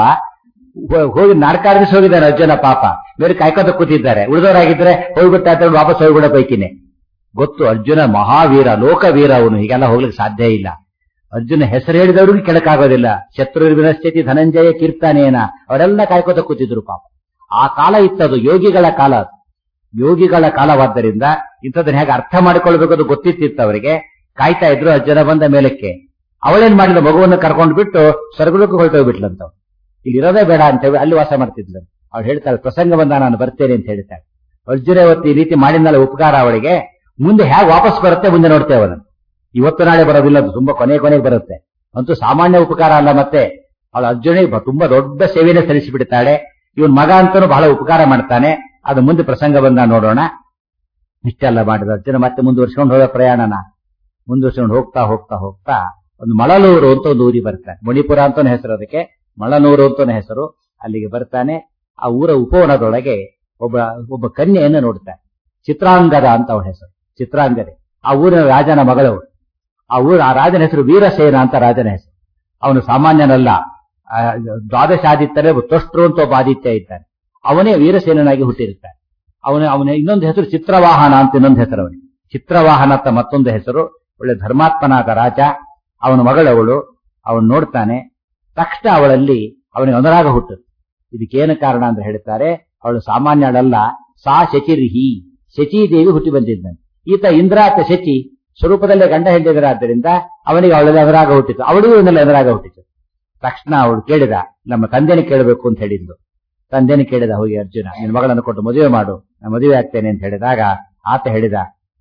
Speaker 1: ಹೋ- ಹೋಗಿ ನಾಡ್ಕಾಡಿಸಿ ಹೋಗಿದ್ದಾನೆ ಅರ್ಜುನ ಪಾಪ ಬೇರೆ ಕಾಯ್ಕೊತ ಕೂತಿದ್ದಾರೆ ಉಳಿದವರಾಗಿದ್ರೆ ಹೋಗ್ಬಿಟ್ಟ ಅಂತ ಹೇಳಿ ವಾಪಸ್ ಹೋಗ್ಬಿಡೋ ಪೈಕಿನೇ ಗೊತ್ತು ಅರ್ಜುನ ಮಹಾವೀರ ಲೋಕವೀರ ಅವನು ಹೀಗೆಲ್ಲ ಹೋಗ್ಲಿಕ್ಕೆ ಸಾಧ್ಯ ಇಲ್ಲ ಅರ್ಜುನ ಹೆಸರು ಹೇಳಿದವ್ರಿಗೂ ಕೆಳಕಾಗೋದಿಲ್ಲ ಶತ್ರು ವಿನಶ್ಚತಿ ಧನಂಜಯ ಕೀರ್ತಾನೇನ ಅವರೆಲ್ಲ ಕಾಯ್ಕೋತ ಕೂತಿದ್ರು ಪಾಪ ಆ ಕಾಲ ಇತ್ತದು ಯೋಗಿಗಳ ಕಾಲ ಅದು ಯೋಗಿಗಳ ಕಾಲವಾದ್ದರಿಂದ ಇಂಥದನ್ನ ಹೇಗೆ ಅರ್ಥ ಮಾಡಿಕೊಳ್ಬೇಕು ಅದು ಗೊತ್ತಿತ್ತಿತ್ತು ಅವರಿಗೆ ಕಾಯ್ತಾ ಇದ್ರು ಅರ್ಜುನ ಬಂದ ಮೇಲಕ್ಕೆ ಅವಳೇನ್ ಮಾಡಿದ ಮಗುವನ್ನು ಕರ್ಕೊಂಡು ಬಿಟ್ಟು ಸ್ವರ್ಗಲೋಕ ಹೊರಟೋಗ್ಬಿಟ್ಲಂತ ಇಲ್ಲಿ ಇರೋದೇ ಬೇಡ ಅಂತ ಹೇಳಿ ಅಲ್ಲಿ ವಾಸ ಮಾಡ್ತಿದ್ಲು ಅವಳು ಹೇಳ್ತಾಳೆ ಪ್ರಸಂಗ ಬಂದ ನಾನು ಬರ್ತೇನೆ ಅಂತ ಹೇಳ್ತಾಳೆ ಅರ್ಜುನ ಇವತ್ತು ಈ ರೀತಿ ಮಾಡಿದ್ನಲ್ಲ ಉಪಕಾರ ಅವಳಿಗೆ ಮುಂದೆ ಹೇಗೆ ವಾಪಸ್ ಬರುತ್ತೆ ಮುಂದೆ ನೋಡ್ತೇವೆ ಅದನ್ನು ಇವತ್ತು ನಾಳೆ ಬರೋದಿಲ್ಲ ಅದು ತುಂಬಾ ಕೊನೆ ಕೊನೆಗೆ ಬರುತ್ತೆ ಅಂತೂ ಸಾಮಾನ್ಯ ಉಪಕಾರ ಅಲ್ಲ ಮತ್ತೆ ಅವಳು ಅರ್ಜುನಿಗೆ ಬ- ತುಂಬಾ ದೊಡ್ಡ ಸೇವೆನೇ ಸಲ್ಲಿಸಿಬಿಡ್ತಾಳೆ ಇವನ್ ಮಗ ಅಂತನೂ ಬಹಳ ಉಪಕಾರ ಮಾಡ್ತಾನೆ ಅದು ಮುಂದೆ ಪ್ರಸಂಗ ಬಂದ ನೋಡೋಣ ಇಷ್ಟೆಲ್ಲ ಮಾಡಿದ ಅರ್ಜುನ ಮತ್ತೆ ಮುಂದುವರ್ಸ್ಕೊಂಡು ಹೋದ ಪ್ರಯಾಣನ ಮುಂದುವರ್ಸ್ಕೊಂಡು ಹೋಗ್ತಾ ಹೋಗ್ತಾ ಹೋಗ್ತಾ ಒಂದು ಮಳಲೂರು ಅಂತ ಒಂದು ಊರಿಗೆ ಬರ್ತಾನೆ ಮಣಿಪುರ ಅಂತಾನೆ ಹೆಸರು ಅದಕ್ಕೆ ಮಳನೂರು ಅಂತಾನೆ ಹೆಸರು ಅಲ್ಲಿಗೆ ಬರ್ತಾನೆ ಆ ಊರ ಉಪವನದೊಳಗೆ ಒಬ್ಬ ಒಬ್ಬ ಕನ್ಯೆಯನ್ನು ನೋಡ್ತಾನೆ ಚಿತ್ರಾಂಗದ ಅಂತ ಅವಳ ಹೆಸರು ಚಿತ್ರಾಂಗದೆ ಆ ಊರಿನ ರಾಜನ ಮಗಳವಳು ಆ ಊರ ಆ ರಾಜನ ಹೆಸರು ವೀರಸೇನ ಅಂತ ರಾಜನ ಹೆಸರು ಅವನು ಸಾಮಾನ್ಯನಲ್ಲ ಆ, ದ್ವಾದಶಾದಿತ್ಯರೇ ತೊಷ್ಟ್ರು ಅಂತ ಒಬ್ಬ ಆದಿತ್ಯ ಇದ್ದಾನೆ ಅವನೇ ವೀರಸೇನನಾಗಿ ಹುಟ್ಟಿರುತ್ತಾನೆ ಅವನ ಅವನ ಇನ್ನೊಂದು ಹೆಸರು ಚಿತ್ರವಾಹನ ಅಂತ ಇನ್ನೊಂದು ಹೆಸರು ಅವನಿಗೆ ಚಿತ್ರವಾಹನ ಅಂತ ಮತ್ತೊಂದು ಹೆಸರು ಒಳ್ಳೆ ಧರ್ಮಾತ್ಮನಾದ ರಾಜ ಅವನ ಮಗಳವಳು ಅವನು ನೋಡ್ತಾನೆ ತಕ್ಷಣ ಅವಳಲ್ಲಿ ಅವನಿಗೆ ಅನುರಾಗ ಹುಟ್ಟುತ್ತೆ ಇದಕ್ಕೇನು ಕಾರಣ ಅಂತ ಹೇಳ್ತಾರೆ ಅವಳು ಸಾಮಾನ್ಯಳಲ್ಲ ಸಾ ಶಚಿರ್ಹಿ ಶಚೀದೇವಿ ಹುಟ್ಟಿ ಬಂದಿದ್ದಾನೆ ಈತ ಇಂದ್ರ ಆತ ಶಚಿ ಸ್ವರೂಪದಲ್ಲೇ ಗಂಡ ಹೆಂಡಿದರಾದ್ದರಿಂದ ಅವನಿಗೆ ಅವಳಲ್ಲಿ ಅನುರಾಗ ಹುಟ್ಟಿತು ಅವಳಿಗೂ ಇವನಲ್ಲಿ ಅನುರಾಗ ಹುಟ್ಟಿತು ತಕ್ಷಣ ಅವಳು ಕೇಳಿದ ನಮ್ಮ ತಂದೆನ ಕೇಳಬೇಕು ಅಂತ ಹೇಳಿದ್ಲು ತಂದೆನ ಕೇಳಿದ ಹೋಗಿ ಅರ್ಜುನ ನಿನ್ನ ಮಗಳನ್ನು ಕೊಟ್ಟು ಮದುವೆ ಮಾಡು ನಾನು ಮದುವೆ ಆಗ್ತೇನೆ ಅಂತ ಹೇಳಿದಾಗ ಆತ ಹೇಳಿದ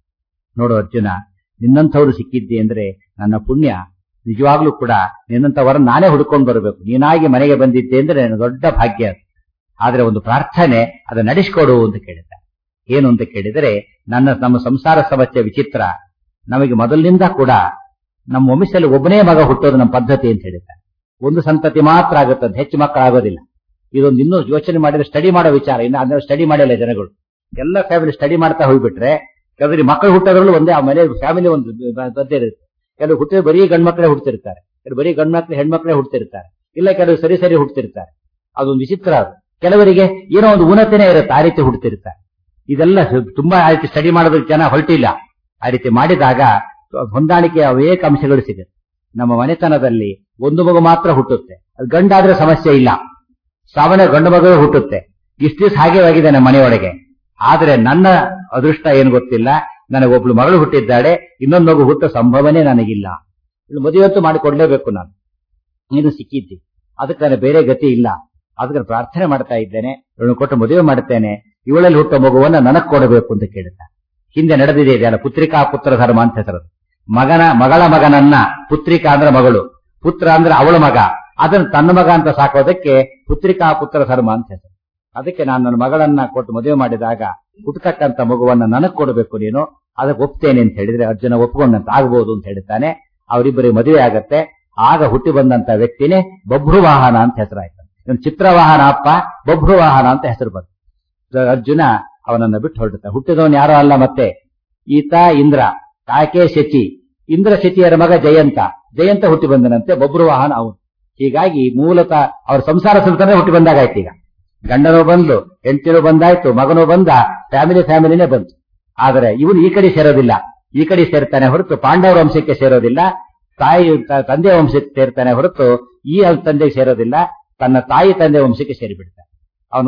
Speaker 1: ನೋಡು ಅರ್ಜುನ ನಿನ್ನಂಥವ್ರು ಸಿಕ್ಕಿದ್ದೆ ಅಂದ್ರೆ ನನ್ನ ಪುಣ್ಯ ನಿಜವಾಗ್ಲೂ ಕೂಡ ನಿನ್ನಂಥವರ ನಾನೇ ಹುಡ್ಕೊಂಡು ಬರಬೇಕು ನೀನಾಗಿ ಮನೆಗೆ ಬಂದಿದ್ದೆ ಅಂದ್ರೆ ನನ್ನ ದೊಡ್ಡ ಭಾಗ್ಯ ಅದು ಆದ್ರೆ ಒಂದು ಪ್ರಾರ್ಥನೆ ಅದನ್ನ ನಡೆಸಿಕೊಡು ಅಂತ ಕೇಳಿದ ಏನು ಅಂತ ಕೇಳಿದರೆ ನನ್ನ ನಮ್ಮ ಸಂಸಾರ ಸಮಸ್ಯೆ ವಿಚಿತ್ರ ನಮಗೆ ಮೊದಲಿನಿಂದ ಕೂಡ ನಮ್ಮ ವಂಶದಲ್ಲಿ ಒಬ್ಬನೇ ಮಗ ಹುಟ್ಟೋದು ನಮ್ಮ ಪದ್ಧತಿ ಅಂತ ಹೇಳಿದ ಒಂದು ಸಂತತಿ ಮಾತ್ರ ಆಗುತ್ತದೆ ಹೆಚ್ಚು ಮಕ್ಕಳಾಗೋದಿಲ್ಲ ಇದೊಂದು ಇನ್ನೂ ಯೋಚನೆ ಮಾಡಿದ್ರೆ ಸ್ಟಡಿ ಮಾಡೋ ವಿಚಾರ ಇನ್ನು ಅದನ್ನ ಸ್ಟಡಿ ಮಾಡಿಲ್ಲ ಜನಗಳು ಎಲ್ಲ ಫ್ಯಾಮಿಲಿ ಸ್ಟಡಿ ಮಾಡ್ತಾ ಹೋಗ್ಬಿಟ್ರೆ ಕೆಲವರಿಗೆ ಮಕ್ಕಳು ಹುಟ್ಟೋದ್ರಲ್ಲೂ ಒಂದೇ ಆ ಮನೆ ಫ್ಯಾಮಿಲಿ ಒಂದು ಪದ್ಧತಿ ಇರುತ್ತೆ ಕೆಲವು ಹುಟ್ಟಿದ ಬರೀ ಗಂಡ್ಮಕ್ಳೇ ಹುಡ್ತಿರ್ತಾರೆ ಕೆಲವು ಬರೀ ಗಂಡ್ಮಕ್ಳು ಹೆಣ್ಮಕ್ಳೇ ಹುಡ್ತಿರ್ತಾರೆ ಇಲ್ಲ ಕೆಲವು ಸರಿ ಸರಿ ಹುಡ್ತಿರ್ತಾರೆ ಅದೊಂದು ವಿಚಿತ್ರ ಅದು ಕೆಲವರಿಗೆ ಏನೋ ಒಂದು ಉನ್ನತಿನೇ ಇರುತ್ತೆ ಆ ರೀತಿ ಹುಡ್ತಿರ್ತಾರೆ ಇದೆಲ್ಲ ತುಂಬಾ ಆ ರೀತಿ ಸ್ಟಡಿ ಮಾಡೋದಕ್ಕೆ ಜನ ಹೊರಟಿಲ್ಲ ಆ ರೀತಿ ಮಾಡಿದಾಗ ಹೊಂದಾಣಿಕೆಯ ಅನೇಕ ಅಂಶಗಳು ಸಿಗುತ್ತೆ ನಮ್ಮ ಮನೆತನದಲ್ಲಿ ಒಂದು ಮಗು ಮಾತ್ರ ಹುಟ್ಟುತ್ತೆ ಅದು ಗಂಡಾದ್ರೆ ಸಮಸ್ಯೆ ಇಲ್ಲ ಸಾಮಾನ್ಯ ಗಂಡು ಮಗುವೇ ಹುಟ್ಟುತ್ತೆ ಇಷ್ಟು ದಿವಸ ಹಾಗೆ ಆಗಿದೆ ನಮ್ಮ ಮನೆಯೊಳಗೆ ಆದ್ರೆ ನನ್ನ ಅದೃಷ್ಟ ಏನು ಗೊತ್ತಿಲ್ಲ ನನಗೊಬ್ಳು ಮಗಳು ಹುಟ್ಟಿದ್ದಾಳೆ ಇನ್ನೊಂದು ಮಗು ಹುಟ್ಟೋ ಸಂಭವನೆ ನನಗಿಲ್ಲ ಮದುವೆಯಂತೂ ಮಾಡಿಕೊಡ್ಲೇಬೇಕು ನಾನು ನೀನು ಸಿಕ್ಕಿದ್ದಿ ಅದಕ್ಕೆ ನನಗೆ ಬೇರೆ ಗತಿ ಇಲ್ಲ ಅದಕ್ಕೆ ಪ್ರಾರ್ಥನೆ ಮಾಡ್ತಾ ಇದ್ದೇನೆ ಇವಳು ಕೊಟ್ಟು ಮದುವೆ ಮಾಡುತ್ತೇನೆ ಇವಳಲ್ಲಿ ಹುಟ್ಟೋ ಮಗುವನ್ನ ನನಗ್ ಕೊಡಬೇಕು ಅಂತ ಕೇಳಿದ ಹಿಂದೆ ನಡೆದಿದೆ ಇದೆಯಲ್ಲ ಪುತ್ರಿಕಾ ಪುತ್ರ ಧರ್ಮ ಅಂತ ಹೆಸರು ಮಗನ ಮಗಳ ಮಗನನ್ನ ಪುತ್ರಿಕಾ ಅಂದ್ರೆ ಮಗಳು ಪುತ್ರ ಅಂದ್ರೆ ಅವಳ ಮಗ ಅದನ್ನು ತನ್ನ ಮಗ ಅಂತ ಸಾಕೋದಕ್ಕೆ ಪುತ್ರಿಕಾ ಪುತ್ರ ಧರ್ಮ ಅಂತ ಹೆಸರು ಅದಕ್ಕೆ ನಾನು ನನ್ನ ಮಗಳನ್ನ ಕೊಟ್ಟು ಮದುವೆ ಮಾಡಿದಾಗ ಹುಟ್ಟತಕ್ಕಂತ ಮಗುವನ್ನ ನನಗ್ ಕೊಡಬೇಕು ನೀನು ಅದಕ್ಕೆ ಒಪ್ತೇನೆ ಅಂತ ಹೇಳಿದ್ರೆ ಅರ್ಜುನ ಒಪ್ಕೊಂಡಂತ ಆಗ್ಬಹುದು ಅಂತ ಹೇಳ್ತಾನೆ ಅವರಿಬ್ಬರಿಗೆ ಮದುವೆ ಆಗತ್ತೆ ಆಗ ಹುಟ್ಟಿ ಬಂದಂತ ವ್ಯಕ್ತಿನೇ ಬಭ್ರುವಾಹನ ಅಂತ ಹೆಸರಾಯ್ತು ಇವನು ಚಿತ್ರವಾಹನ ಅಪ್ಪ ಬಭ್ರುವಾಹನ ಅಂತ ಹೆಸರು ಬಂತು ಅರ್ಜುನ ಅವನನ್ನ ಬಿಟ್ಟು ಹೊರಡುತ್ತ ಹುಟ್ಟಿದವನು ಯಾರೋ ಅಲ್ಲ ಮತ್ತೆ ಈತ ಇಂದ್ರ ಕಾಕೆ ಶಚಿ ಇಂದ್ರ ಶಚಿಯರ ಮಗ ಜಯಂತ ಜಯಂತ ಹುಟ್ಟಿ ಬಂದನಂತೆ ಬಬ್ರುವಾಹನ ಅವನು ಹೀಗಾಗಿ ಮೂಲತಃ ಅವ್ರ ಸಂಸಾರ ಸುಲ್ತಾನೆ ಹುಟ್ಟಿ ಬಂದಾಗಾಯ್ತು ಈಗ ಗಂಡನೂ ಬಂದು ಹೆಂಡತಿನೂ ಬಂದಾಯ್ತು ಮಗನೂ ಬಂದ ಫ್ಯಾಮಿಲಿ ಫ್ಯಾಮಿಲಿನೇ ಬಂತು ಆದ್ರೆ ಇವನು ಈ ಕಡೆ ಸೇರೋದಿಲ್ಲ ಈ ಕಡೆ ಸೇರ್ತಾನೆ ಹೊರತು ಪಾಂಡವರ ವಂಶಕ್ಕೆ ಸೇರೋದಿಲ್ಲ ತಾಯಿ ತಂದೆ ವಂಶಕ್ಕೆ ಸೇರ್ತಾನೆ ಹೊರತು ಈ ತಂದೆಗೆ ಸೇರೋದಿಲ್ಲ ತನ್ನ ತಾಯಿ ತಂದೆ ವಂಶಕ್ಕೆ ಸೇರಿಬಿಡ್ತಾನೆ ಅವನು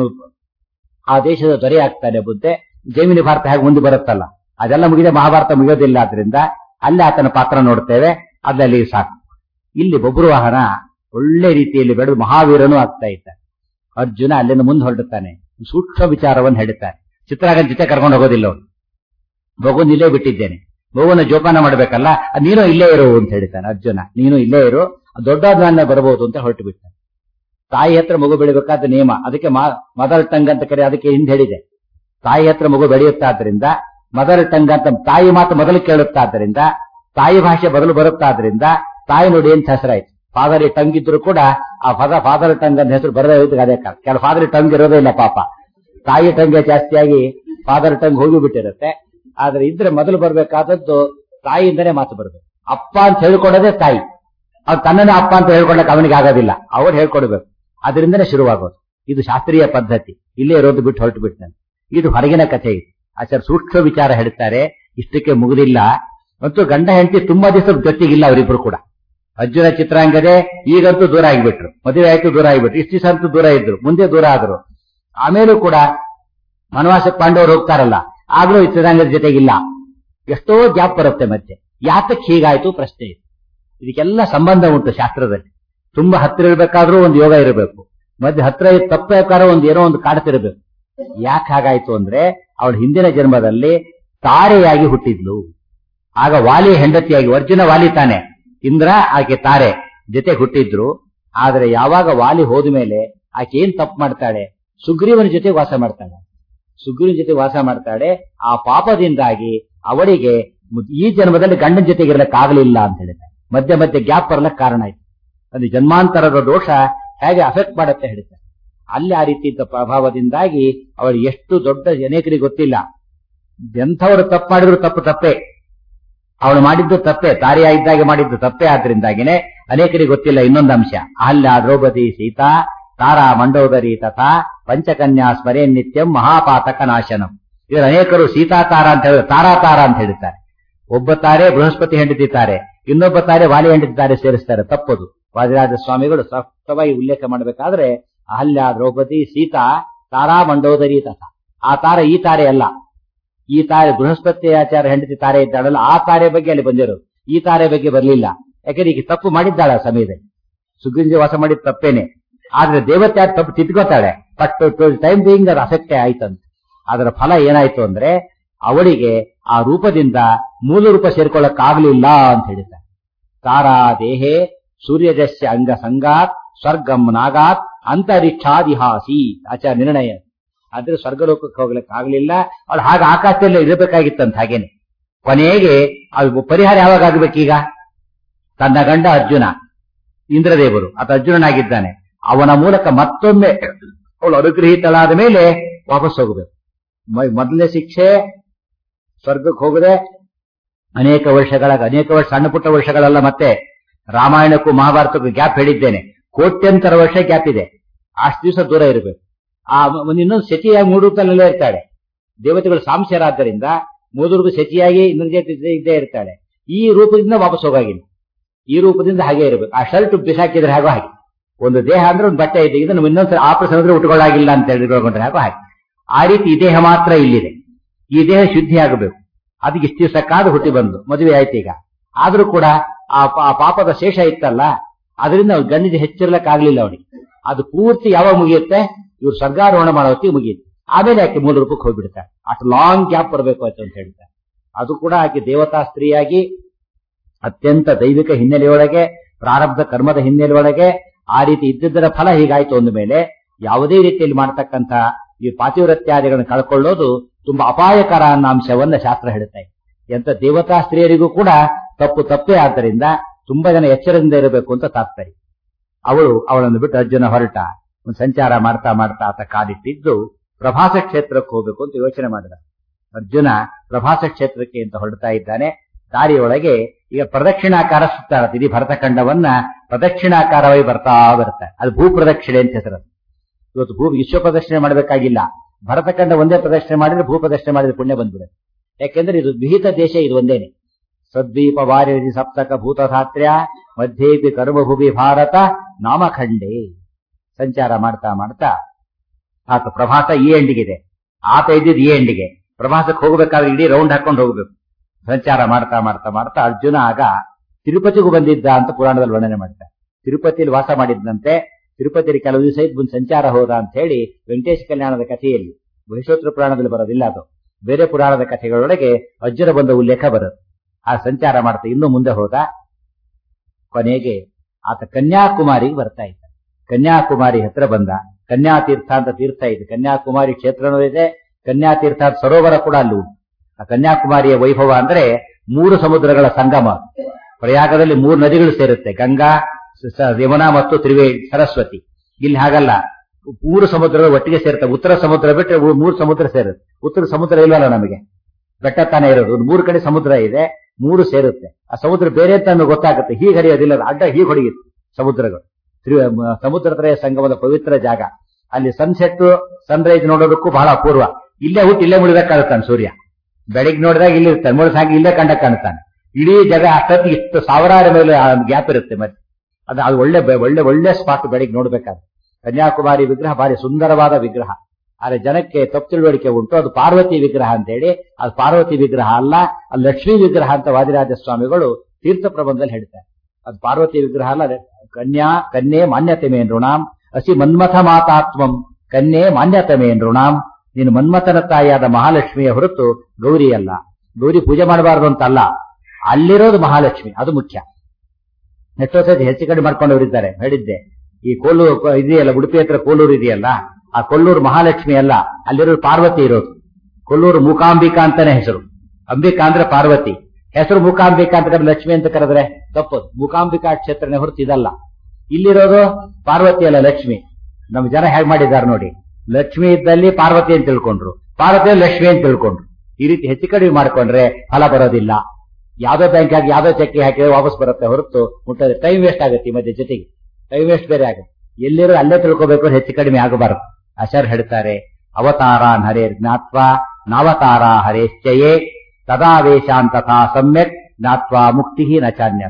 Speaker 1: ಆ ದೇಶದ ದೊರೆ ಆಗ್ತಾನೆ ಬುದ್ಧೆ ಜೈಮಿನಿ ಭಾರತ ಹೇಗೆ ಮುಂದೆ ಬರುತ್ತಲ್ಲ ಅದೆಲ್ಲ ಮುಗಿದೆ ಮಹಾಭಾರತ ಮುಗಿಯೋದಿಲ್ಲ ಆದ್ರಿಂದ ಅಲ್ಲಿ ಆತನ ಪಾತ್ರ ನೋಡ್ತೇವೆ ಅದಲ್ಲಿ ಸಾಕು ಇಲ್ಲಿ ಬಬ್ರುವಾಹನ ಒಳ್ಳೆ ರೀತಿಯಲ್ಲಿ ಬೆಳೆದು ಮಹಾವೀರನೂ ಆಗ್ತಾ ಇದ್ದಾನೆ ಅರ್ಜುನ ಅಲ್ಲಿಂದ ಮುಂದೆ ಹೊರಡುತ್ತಾನೆ ಸೂಕ್ಷ್ಮ ವಿಚಾರವನ್ನು ಹೇಳುತ್ತಾನೆ ಚಿತ್ರಗನ್ ಜೊತೆ ಕರ್ಕೊಂಡು ಹೋಗೋದಿಲ್ಲ ಅವನು ಮಗುನ್ ಇಲ್ಲೇ ಬಿಟ್ಟಿದ್ದೇನೆ ಮಗುವನ್ನ ಜೋಪಾನ ಮಾಡಬೇಕಲ್ಲ ನೀನು ಇಲ್ಲೇ ಇರು ಅಂತ ಹೇಳ್ತಾನೆ ಅರ್ಜುನ ನೀನು ಇಲ್ಲೇ ಇರು ದೊಡ್ಡದಾನ್ನ ಬರಬಹುದು ಅಂತ ಹೊರಟು ಬಿಡ್ತಾನೆ ತಾಯಿ ಹತ್ರ ಮಗು ಬೆಳಿಬೇಕಾದ ನಿಯಮ ಅದಕ್ಕೆ ಮದರ್ ಟಂಗ್ ಅಂತ ಕರೆ ಅದಕ್ಕೆ ಹಿಂದೆ ಹೇಳಿದೆ ತಾಯಿ ಹತ್ರ ಮಗು ಬೆಳೆಯುತ್ತಾದ್ರಿಂದ ಮದರ್ ಟಂಗ್ ಅಂತ ತಾಯಿ ಮಾತು ಮೊದಲು ಕೇಳುತ್ತಾದ್ರಿಂದ ತಾಯಿ ಭಾಷೆ ಬದಲು ಬರುತ್ತಾದ್ರಿಂದ ತಾಯಿ ನೋಡಿ ಏನ್ ಹೆಸರಾಯ್ತು ಫಾದರ್ ಟಂಗ್ ಇದ್ರು ಕೂಡ ಆ ಪದ ಫಾದರ್ ಟಂಗ್ ಅಂತ ಹೆಸರು ಬರದೇ ಹೋಯ್ತು ಅದೇ ಕಾರಣ ಕೆಲ ಫಾದರ್ ಟಂಗ್ ಇರೋದೇ ಇಲ್ಲ ಪಾಪ ತಾಯಿ ಟಂಗೆ ಜಾಸ್ತಿಯಾಗಿ ಫಾದರ್ ಟಂಗ್ ಹೋಗಿ ಬಿಟ್ಟಿರುತ್ತೆ ಆದ್ರೆ ಇದ್ರೆ ಮೊದಲು ಬರ್ಬೇಕಾದದ್ದು ತಾಯಿಯಿಂದನೇ ಮಾತು ಬರಬೇಕು ಅಪ್ಪ ಅಂತ ಹೇಳ್ಕೊಡೋದೇ ತಾಯಿ ಅವ್ರು ತನ್ನನ್ನೇ ಅಪ್ಪ ಅಂತ ಹೇಳ್ಕೊಳಕ್ ಅವನಿಗೆ ಆಗೋದಿಲ್ಲ ಅವ್ರು ಹೇಳ್ಕೊಡ್ಬೇಕು ಅದರಿಂದನೇ ಶುರುವಾಗೋದು ಇದು ಶಾಸ್ತ್ರೀಯ ಪದ್ಧತಿ ಇಲ್ಲೇ ಇರೋದು ಬಿಟ್ಟು ಹೊರಟು ಬಿಡ್ತಾನೆ ಇದು ಹೊರಗಿನ ಕಥೆ ಇದು ಆಚಾರ ಸೂಕ್ಷ್ಮ ವಿಚಾರ ಹೇಳ್ತಾರೆ ಇಷ್ಟಕ್ಕೆ ಮುಗುದಿಲ್ಲ ಮತ್ತು ಗಂಡ ಹೆಂಡತಿ ತುಂಬಾ ದಿವಸ ಜೊತೆಗಿಲ್ಲ ಅವರಿಬ್ರು ಕೂಡ ಅರ್ಜುನ ಚಿತ್ರಾಂಗದೆ ಈಗಂತೂ ದೂರ ಆಗಿಬಿಟ್ರು ಮದುವೆ ಆಯ್ತು ದೂರ ಆಗಿಬಿಟ್ರು ಇಷ್ಟು ದಿವಸ ಅಂತೂ ದೂರ ಇದ್ರು ಮುಂದೆ ದೂರ ಆದ್ರು ಆಮೇಲೂ ಕೂಡ ವನವಾಸಕ್ಕೆ ಪಾಂಡವರು ಹೋಗ್ತಾರಲ್ಲ ಆಗ್ಲೂ ಈ ಚಿತ್ರಾಂಗದ ಜೊತೆಗಿಲ್ಲ ಎಷ್ಟೋ ಗ್ಯಾಪ್ ಬರುತ್ತೆ ಮತ್ತೆ ಯಾತಕ್ಕೆ ಹೀಗಾಯ್ತು ಪ್ರಶ್ನೆ ಇದೆ ಇದಕ್ಕೆಲ್ಲ ಸಂಬಂಧ ಉಂಟು ಶಾಸ್ತ್ರದಲ್ಲಿ ತುಂಬಾ ಹತ್ತಿರ ಇರಬೇಕಾದ್ರೂ ಒಂದು ಯೋಗ ಇರಬೇಕು ಮಧ್ಯೆ ಹತ್ರ ತಪ್ಪಬೇಕಾದ್ರೂ ಒಂದು ಏನೋ ಒಂದು ಕಾಡ್ತಿರ್ಬೇಕು ಯಾಕೆ ಹಾಗಾಯ್ತು ಅಂದ್ರೆ ಅವಳ ಹಿಂದಿನ ಜನ್ಮದಲ್ಲಿ ತಾರೆಯಾಗಿ ಹುಟ್ಟಿದ್ಲು ಆಗ ವಾಲಿ ಹೆಂಡತಿಯಾಗಿ ಅರ್ಜುನ ವಾಲಿ ತಾನೆ ಇಂದ್ರ ಆಕೆ ತಾರೆ ಜೊತೆ ಹುಟ್ಟಿದ್ರು ಆದ್ರೆ ಯಾವಾಗ ವಾಲಿ ಹೋದ ಮೇಲೆ ಆಕೆ ಏನ್ ತಪ್ಪು ಮಾಡ್ತಾಳೆ ಸುಗ್ರೀವನ ಜೊತೆ ವಾಸ ಮಾಡ್ತಾಳೆ ಸುಗ್ರೀವನ ಜೊತೆ ವಾಸ ಮಾಡ್ತಾಳೆ ಆ ಪಾಪದಿಂದಾಗಿ ಅವಳಿಗೆ ಈ ಜನ್ಮದಲ್ಲಿ ಗಂಡನ ಜೊತೆಗೆ ಇರಲಿಕ್ಕಾಗಲಿಲ್ಲ ಅಂತ ಹೇಳಿದ್ದಾರೆ ಮಧ್ಯ ಮಧ್ಯೆ ಗ್ಯಾಪ್ ಬರಲಕ್ಕೆ ಕಾರಣ ಆಯ್ತು ಅದು ಜನ್ಮಾಂತರದ ದೋಷ ಹೇಗೆ ಅಫೆಕ್ಟ್ ಮಾಡುತ್ತೆ ಹೇಳ್ತಾರೆ ಅಲ್ಲಿ ಆ ರೀತಿ ಪ್ರಭಾವದಿಂದಾಗಿ ಅವಳು ಎಷ್ಟು ದೊಡ್ಡ ಅನೇಕರಿಗೆ ಗೊತ್ತಿಲ್ಲ ಎಂಥವರು ತಪ್ಪು ಮಾಡಿದ್ರು ತಪ್ಪು ತಪ್ಪೇ ಅವಳು ಮಾಡಿದ್ದು ತಪ್ಪೆ ತಾರಿಯಾಗಿದ್ದಾಗೆ ಮಾಡಿದ್ದು ತಪ್ಪೆ ಆದ್ರಿಂದಾಗಿನೇ ಅನೇಕರಿಗೆ ಗೊತ್ತಿಲ್ಲ ಇನ್ನೊಂದು ಅಂಶ ಅಹಲ್ಯ ದ್ರೌಪದಿ ಸೀತಾ ತಾರಾ ಮಂಡೋದರಿ ತಥಾ ಪಂಚಕನ್ಯಾ ಸ್ಮರೇ ನಿತ್ಯಂ ಮಹಾಪಾತಕ ನಾಶನಂ ಇವರು ಅನೇಕರು ಸೀತಾ ತಾರ ಅಂತ ಹೇಳಿ ತಾರಾ ತಾರ ಅಂತ ಹೇಳ್ತಾರೆ ಒಬ್ಬ ತಾರೆ ಬೃಹಸ್ಪತಿ ಹೆಂಡತಿ ತಾರೆ ಇನ್ನೊಬ್ಬ ತಾರೆ ವಾಲಿ ಹೆಂಡತಿ ತಾರೆ ಸೇರಿಸ್ತಾರೆ ತಪ್ಪದು ವಾದಿರಾಜ ಸ್ವಾಮಿಗಳು ಸ್ಪಷ್ಟವಾಗಿ ಉಲ್ಲೇಖ ಮಾಡಬೇಕಾದ್ರೆ ಅಹಲ್ಯ ದ್ರೌಪದಿ ಸೀತಾ ತಾರಾ ಮಂಡೋದರಿ ತಥ ಆ ತಾರೆ ಈ ತಾರೆ ಅಲ್ಲ ಈ ತಾರೆ ಬೃಹಸ್ಪತಿ ಆಚಾರ್ಯ ಹೆಂಡತಿ ತಾರೆ ಇದ್ದಾಳಲ್ಲ ಆ ತಾರೆ ಬಗ್ಗೆ ಅಲ್ಲಿ ಬಂದಿರೋದು ಈ ತಾರೆ ಬಗ್ಗೆ ಬರಲಿಲ್ಲ ಯಾಕಂದ್ರೆ ಈಗ ತಪ್ಪು ಮಾಡಿದ್ದಾಳೆ ಆ ಸಮಯದಲ್ಲಿ ಸುಗ್ರೀಂಜಿ ವಾಸ ಮಾಡಿದ ತಪ್ಪೇನೆ ಆದ್ರೆ ದೇವತೆ ಆದ ತಪ್ಪು ತಿದ್ಕೋತಾಳೆ ಬಟ್ ಟೈಮ್ ಬೀಯಿಂಗ್ ಅದು ಅಸಕ್ತೆ ಆಯ್ತಂತೆ ಅದರ ಫಲ ಏನಾಯ್ತು ಅಂದ್ರೆ ಅವಳಿಗೆ ಆ ರೂಪದಿಂದ ಮೂಲ ರೂಪ ಸೇರ್ಕೊಳ್ಳಕ್ಕಾಗ್ಲಿಲ್ಲ ಅಂತ ಹೇಳಿದ್ದಾರೆ ತಾರಾ ದೇಹೇ ಸೂರ್ಯಜಸ್ಯ ಅಂಗ ಸಂಗಾತ್ ಸ್ವರ್ಗಂ ನಾಗಾತ್ ಅಂತರಿಕ್ಷಾದಿಹಾಸಿ ಆಚಾರ ನಿರ್ಣಯ ಆದ್ರೆ ಸ್ವರ್ಗಲೋಕಕ್ಕೆ ಹೋಗ್ಲಿಕ್ಕೆ ಆಗ್ಲಿಲ್ಲ ಅವಳು ಹಾಗೆ ಆಕಾಶದಲ್ಲೇ ಇರಬೇಕಾಗಿತ್ತಂತ ಹಾಗೇನೆ ಕೊನೆಗೆ ಅದು ಪರಿಹಾರ ಯಾವಾಗ ಆಗ್ಬೇಕೀಗ ತನ್ನ ಗಂಡ ಅರ್ಜುನ ಇಂದ್ರದೇವರು ಆತ ಅರ್ಜುನನಾಗಿದ್ದಾನೆ ಅವನ ಮೂಲಕ ಮತ್ತೊಮ್ಮೆ ಅವಳು ಅನುಗ್ರಹಿತಳಾದ ಮೇಲೆ ವಾಪಸ್ ಹೋಗಬೇಕು ಮ- ಮೊದಲನೇ ಶಿಕ್ಷೆ ಸ್ವರ್ಗಕ್ಕೆ ಹೋಗದೆ ಅನೇಕ ವರ್ಷಗಳ ಅನೇಕ ವರ್ಷ ಸಣ್ಣ ಪುಟ್ಟ ವರ್ಷಗಳಲ್ಲ ಮತ್ತೆ ರಾಮಾಯಣಕ್ಕೂ ಮಹಾಭಾರತಕ್ಕೂ ಗ್ಯಾಪ್ ಹೇಳಿದ್ದೇನೆ ಕೋಟ್ಯಂತರ ವರ್ಷ ಗ್ಯಾಪ್ ಇದೆ ಅಷ್ಟು ದಿವಸ ದೂರ ಇರಬೇಕು ಆ ಒಂದು ಇನ್ನೊಂದು ಸಚಿಯಾಗಿ ಮೂರು ರೂಪದಲ್ಲೇ ಇರ್ತಾಳೆ ದೇವತೆಗಳು ಸಾಂಶರಾದ್ದರಿಂದ ಮೂದುರ್ಗು ಸಚಿಯಾಗಿ ಇಂದ್ರಜೇತ ಇದ್ದೇ ಇರ್ತಾಳೆ ಈ ರೂಪದಿಂದ ವಾಪಸ್ ಹೋಗಾಗಿಲ್ಲ ಈ ರೂಪದಿಂದ ಹಾಗೆ ಇರಬೇಕು ಆ ಶರ್ಟ್ ಬಿಸಾಕಿದ್ರೆ ಹಾಗೋ ಹಾಗೆ ಒಂದು ದೇಹ ಅಂದ್ರೆ ಒಂದು ಬಟ್ಟೆ ಇದೆ ಇದನ್ನು ಇನ್ನೊಂದ್ಸಲ ಆಪರೇಷನ್ ಅಂದ್ರೆ ಉಟ್ಕೊಳ್ಳಾಗಿಲ್ಲ ಅಂತ ಹೇಳಿಕೊಂಡ್ರೆ ಹಾಗೋ ಹಾಗೆ ಆ ರೀತಿ ಈ ದೇಹ ಮಾತ್ರ ಇಲ್ಲಿದೆ ಈ ದೇಹ ಶುದ್ಧಿ ಆಗಬೇಕು ಅದಕ್ಕೆ ಇಷ್ಟು ದಿವಸ ಕಾದು ಹುಟ್ಟಿ ಬಂದು ಮದುವೆ ಆಯ್ತು ಈಗ ಆದ್ರೂ ಕೂಡ ಆ ಪಾ- ಆ ಪಾಪದ ಶೇಷ ಇತ್ತಲ್ಲ ಅದರಿಂದ ಅವ್ರ ಗಂಡಿಗೆ ಹೆಚ್ಚಿರ್ಲಕ್ಕಾಗ್ಲಿಲ್ಲ ಅವನಿಗೆ ಅದು ಪೂರ್ತಿ ಯಾವಾಗ ಮುಗಿಯುತ್ತೆ ಇವ್ರು ಸ್ವರ್ಗಾರೋಹಣ ಮಾಡೋ ಹೊತ್ತಿಗೆ ಮುಗಿಯುತ್ತೆ ಆಮೇಲೆ ಆಕೆ ಮೂಲ ರೂಪಕ್ಕೆ ಹೋಗ್ಬಿಡ್ತಾರೆ ಅಷ್ಟು ಲಾಂಗ್ ಗ್ಯಾಪ್ ಬರಬೇಕು ಆಯ್ತು ಅಂತ ಹೇಳ್ತಾರೆ ಅದು ಕೂಡ ಆಕೆ ದೇವತಾ ಸ್ತ್ರೀಯಾಗಿ ಅತ್ಯಂತ ದೈವಿಕ ಹಿನ್ನೆಲೆಯೊಳಗೆ ಪ್ರಾರಬ್ಧ ಕರ್ಮದ ಹಿನ್ನೆಲೆಯೊಳಗೆ ಆ ರೀತಿ ಇದ್ದಿದ್ದರ ಫಲ ಹೀಗಾಯ್ತು ಅಂದ ಮೇಲೆ ಯಾವುದೇ ರೀತಿಯಲ್ಲಿ ಮಾಡತಕ್ಕಂಥ ಈ ಪಾತಿವ್ರತ್ಯಾದಿಗಳನ್ನು ಕಳ್ಕೊಳ್ಳೋದು ತುಂಬಾ ಅಪಾಯಕರ ಅನ್ನೋ ಅಂಶವನ್ನ ಶಾಸ್ತ್ರ ಹೇಳುತ್ತೆ ಎಂತ ದೇವತಾ ಸ್ತ್ರೀಯರಿಗೂ ಕೂಡ ತಪ್ಪು ತಪ್ಪೇ ಆದ್ದರಿಂದ ತುಂಬಾ ಜನ ಎಚ್ಚರದಿಂದ ಇರಬೇಕು ಅಂತ ತಾತ್ಪರ್ಯ ಅವಳು ಅವಳನ್ನು ಬಿಟ್ಟು ಅರ್ಜುನ ಹೊರಟ ಒಂದು ಸಂಚಾರ ಮಾಡ್ತಾ ಮಾಡ್ತಾ ಆತ ಕಾಲಿಟ್ಟಿದ್ದು ಪ್ರಭಾಸ ಕ್ಷೇತ್ರಕ್ಕೆ ಹೋಗ್ಬೇಕು ಅಂತ ಯೋಚನೆ ಮಾಡಿದ ಅರ್ಜುನ ಪ್ರಭಾಸ ಕ್ಷೇತ್ರಕ್ಕೆ ಅಂತ ಹೊರಡ್ತಾ ಇದ್ದಾನೆ ದಾರಿಯೊಳಗೆ ಈಗ ಪ್ರದಕ್ಷಿಣಾಕಾರ ಸುತ್ತಾಡುತ್ತೆ ಇಡೀ ಭರತಖಂಡವನ್ನ ಪ್ರದಕ್ಷಿಣಾಕಾರವಾಗಿ ಬರ್ತಾ ಬರುತ್ತೆ ಅದು ಭೂ ಪ್ರದಕ್ಷಿಣೆ ಅಂತ ಹೆಸರು ಇವತ್ತು ಭೂ ವಿಶ್ವ ಪ್ರದಕ್ಷಿಣೆ ಮಾಡಬೇಕಾಗಿಲ್ಲ ಭರತಖಂಡ ಒಂದೇ ಪ್ರದಕ್ಷಿಣೆ ಮಾಡಿದ್ರೆ ಭೂ ಪ್ರದಕ್ಷಿಣೆ ಮಾಡಿದ್ರೆ ಪುಣ್ಯ ಬಂದ್ಬಿಡುತ್ತೆ ಯಾಕೆಂದ್ರೆ ಇದು ವಿಹಿತ ದೇಶ ಇದು ಒಂದೇನೆ ಸದ್ವೀಪ ವಾರ್ಯದಿ ಸಪ್ತಕ ಭೂತಧಾತ್ರ್ಯ ಮಧ್ಯೇಪಿ ಕರ್ಮಭೂಮಿ ಭಾರತ ನಾಮಖಂಡೇ ಸಂಚಾರ ಮಾಡ್ತಾ ಮಾಡ್ತಾ ಆತ ಪ್ರಭಾಸ ಈ ಎಂಡಿಗಿದೆ ಆತ ಇದ್ದಿದ್ದು ಈ ಎಂಡಿಗೆ ಪ್ರಭಾಸಕ್ಕೆ ಹೋಗ್ಬೇಕಾದ್ರೆ ಇಡೀ ರೌಂಡ್ ಹಾಕೊಂಡು ಹೋಗ್ಬೇಕು ಸಂಚಾರ ಮಾಡ್ತಾ ಮಾಡ್ತಾ ಮಾಡ್ತಾ ಅರ್ಜುನ ಆಗ ತಿರುಪತಿಗೂ ಬಂದಿದ್ದ ಅಂತ ಪುರಾಣದಲ್ಲಿ ವರ್ಣನೆ ಮಾಡ್ತಾರೆ ತಿರುಪತಿಯಲ್ಲಿ ವಾಸ ಮಾಡಿದ್ದಂತೆ ತಿರುಪತಿಯಲ್ಲಿ ಕೆಲವು ದಿವಸ ಇದ್ದು ಮುಂದೆ ಸಂಚಾರ ಹೋದ ಅಂತ ಹೇಳಿ ವೆಂಕಟೇಶ ಕಲ್ಯಾಣದ ಕಥೆಯಲ್ಲಿ ಮಹಿಷೋತ್ತರ ಪುರಾಣದಲ್ಲಿ ಬರೋದಿಲ್ಲ ಅದು ಬೇರೆ ಪುರಾಣದ ಕಥೆಗಳೊಳಗೆ ಅರ್ಜುನ ಬಂದ ಉಲ್ಲೇಖ ಬರುತ್ತೆ ಆ ಸಂಚಾರ ಮಾಡ್ತಾ ಇನ್ನೂ ಮುಂದೆ ಹೋದ ಕೊನೆಗೆ ಆತ ಕನ್ಯಾಕುಮಾರಿಗೆ ಬರ್ತಾ ಇದ್ದ ಕನ್ಯಾಕುಮಾರಿ ಹತ್ರ ಬಂದ ಕನ್ಯಾತೀರ್ಥ ಅಂತ ತೀರ್ಥ ಇದೆ ಕನ್ಯಾಕುಮಾರಿ ಕ್ಷೇತ್ರನೂ ಇದೆ ಕನ್ಯಾತೀರ್ಥ ಅಂತ ಸರೋವರ ಕೂಡ ಅಲ್ಲಿ ಉಂಟು ಆ ಕನ್ಯಾಕುಮಾರಿಯ ವೈಭವ ಅಂದ್ರೆ ಮೂರು ಸಮುದ್ರಗಳ ಸಂಗಮ ಪ್ರಯಾಗದಲ್ಲಿ ಮೂರು ನದಿಗಳು ಸೇರುತ್ತೆ ಗಂಗಾ ಸ- ಸ- ಯಮುನಾ ಮತ್ತು ತ್ರಿವೇಣಿ ಸರಸ್ವತಿ ಇಲ್ಲಿ ಹಾಗಲ್ಲ ಮೂರು ಸಮುದ್ರಗಳು ಒಟ್ಟಿಗೆ ಸೇರುತ್ತೆ ಉತ್ತರ ಸಮುದ್ರ ಬಿಟ್ಟರೆ ಉ- ಮೂರು ಸಮುದ್ರ ಸೇರುತ್ತೆ ಉತ್ತರ ಸಮುದ್ರ ಇಲ್ವಲ್ಲ ನಮಗೆ ಬೆಟ್ಟ ತಾನೇ ಇರೋದು ಒಂದು ಮೂರು ಕಡೆ ಸಮುದ್ರ ಇದೆ ಮೂರು ಸೇರುತ್ತೆ ಆ ಸಮುದ್ರ ಬೇರೆ ಅಂತ ನಮಗೆ ಗೊತ್ತಾಗುತ್ತೆ ಹೀಗೆ ಹರಿಯೋದಿಲ್ಲ ಅದು ಅಡ್ಡ ಹೀಗೆ ಹೊಡೆಯುತ್ತೆ ಸಮುದ್ರಗಳು ತ್ರಿ- ಮ- ಸಮುದ್ರ ತ್ರಯ ಸಂಗಮದ ಪವಿತ್ರ ಜಾಗ ಅಲ್ಲಿ ಸನ್ಸೆಟ್ ಸನ್ರೈಸ್ ನೋಡೋದಕ್ಕೂ ಬಹಳ ಅಪೂರ್ವ ಇಲ್ಲೇ ಹುಟ್ಟು ಇಲ್ಲೇ ಮುಳಿಬೇಕಾಗುತ್ತಾನೆ ಸೂರ್ಯ ಬೆಳಿಗ್ಗೆ ನೋಡಿದಾಗ ಇಲ್ಲಿ ಇರ್ತಾನೆ ಮುಳುಗ್ ಹಾಗೆ ಇಲ್ಲೇ ಕಂಡ ಕಾಣ್ತಾನೆ ಇಡೀ ಜಾಗ ಅಷ್ಟೊತ್ತಿಗೆ ಇಷ್ಟು ಸಾವಿರಾರು ಮೇಲೆ ಗ್ಯಾಪ್ ಇರುತ್ತೆ ಮತ್ತೆ ಅದು ಅದು ಒಳ್ಳೆ ಬೆ- ಒಳ್ಳೆ ಒಳ್ಳೆ ಸ್ಪಾಟ್ ಬೆಳಿಗ್ಗೆ ನೋಡ್ಬೇಕಾದ್ರೆ ಕನ್ಯಾಕುಮಾರಿ ವಿಗ್ರಹ ಭಾರಿ ಸುಂದರವಾದ ವಿಗ್ರಹ ಆದ್ರೆ ಜನಕ್ಕೆ ತಪ್ಪು ತಿಳುವಳಿಕೆ ಉಂಟು ಅದು ಪಾರ್ವತಿ ವಿಗ್ರಹ ಅಂತ ಹೇಳಿ ಅದು ಪಾರ್ವತಿ ವಿಗ್ರಹ ಅಲ್ಲ ಅದು ಲಕ್ಷ್ಮೀ ವಿಗ್ರಹ ಅಂತ ವಾದಿರಾಜ ಸ್ವಾಮಿಗಳು ತೀರ್ಥ ಪ್ರಬಂಧದಲ್ಲಿ ಹೇಳ್ತಾರೆ ಅದು ಪಾರ್ವತಿ ವಿಗ್ರಹ ಅಲ್ಲ ಅದು ಕನ್ಯಾ ಕನ್ಯೆ ಮಾನ್ಯತೆ ಮೇ ನೃಣಾಂ ಅಸಿ ಮನ್ಮಥ ಮಾತಾತ್ಮಂ ಕನ್ಯೆ ಮಾನ್ಯತೆ ಮೇ ನೃಣಾಂ ನೀನು ಮನ್ಮಥನ ತಾಯಿಯಾದ ಮಹಾಲಕ್ಷ್ಮಿಯ ಹೊರತು ಗೌರಿ ಅಲ್ಲ ಗೌರಿ ಪೂಜೆ ಮಾಡಬಾರದು ಅಂತ ಅಲ್ಲ ಅಲ್ಲಿರೋದು ಮಹಾಲಕ್ಷ್ಮಿ ಅದು ಮುಖ್ಯ ಎಷ್ಟೋ ಸತಿ ಹೆಚ್ಚು ಕಡಿಮೆ ಮಾಡ್ಕೊಂಡವರಿದ್ದಾರೆ ಹೇಳಿದ್ದೆ ಈ ಕೋಲೂರು ಇದೆಯಲ್ಲ ಉಡುಪಿ ಹತ್ರ ಕೋಲೂರು ಇದೆಯಲ್ಲ ಆ ಕೊಲ್ಲೂರು ಮಹಾಲಕ್ಷ್ಮಿ ಅಲ್ಲ ಅಲ್ಲಿರೋದು ಪಾರ್ವತಿ ಇರೋದು ಕೊಲ್ಲೂರು ಮೂಕಾಂಬಿಕಾ ಅಂತಾನೆ ಹೆಸರು ಅಂಬಿಕಾ ಅಂದ್ರೆ ಪಾರ್ವತಿ ಹೆಸರು ಮೂಕಾಂಬಿಕಾ ಅಂತ ಕರೆದ್ರೆ ಲಕ್ಷ್ಮಿ ಅಂತ ಕರೆದ್ರೆ ತಪ್ಪದು ಮೂಕಾಂಬಿಕಾ ಕ್ಷೇತ್ರನೇ ಹೊರತು ಇದಲ್ಲ ಇಲ್ಲಿರೋದು ಪಾರ್ವತಿ ಅಲ್ಲ ಲಕ್ಷ್ಮಿ ನಮ್ಮ ಜನ ಹೇಗೆ ಮಾಡಿದ್ದಾರೆ ನೋಡಿ ಲಕ್ಷ್ಮಿ ಇದ್ದಲ್ಲಿ ಪಾರ್ವತಿ ಅಂತ ತಿಳ್ಕೊಂಡ್ರು ಪಾರ್ವತಿ ಲಕ್ಷ್ಮಿ ಅಂತ ತಿಳ್ಕೊಂಡ್ರು ಈ ರೀತಿ ಹೆಚ್ಚು ಕಡಿಮೆ ಮಾಡ್ಕೊಂಡ್ರೆ ಫಲ ಬರೋದಿಲ್ಲ ಯಾವ್ದೋ ಬ್ಯಾಂಕ್ ಆಗಿ ಯಾವ್ದೋ ಚೆಕ್ ಹಾಕಿದ್ರೆ ವಾಪಸ್ ಬರುತ್ತೆ ಹೊರತು ಮುಟ್ಟೋದು ಟೈಮ್ ವೇಸ್ಟ್ ಆಗುತ್ತೆ ಈ ಮಧ್ಯೆ ಜೊತೆಗೆ ಟೈಮ್ ವೇಸ್ಟ್ ಬೇರೆ ಆಗುತ್ತೆ ಎಲ್ಲಿರೋ ಅಲ್ಲೇ ತಿಳ್ಕೋಬೇಕು ಹೆಚ್ಚು ಕಡಿಮೆ ಆಗಬಾರದು ಆಚಾರ್ಯ ಹೇಳ್ತಾರೆ ಅವತಾರಾನ್ ಹರೇ ಜ್ಞಾತ್ವ ನಾವತಾರ ಹರೇಶ್ಚಯೇ ತದಾವೇಶಾನ್ ತಥಾ ಸಮ್ಯಕ್ ಜ್ಞಾತ್ವ ಮುಕ್ತಿ ನ ಚಾನ್ಯತ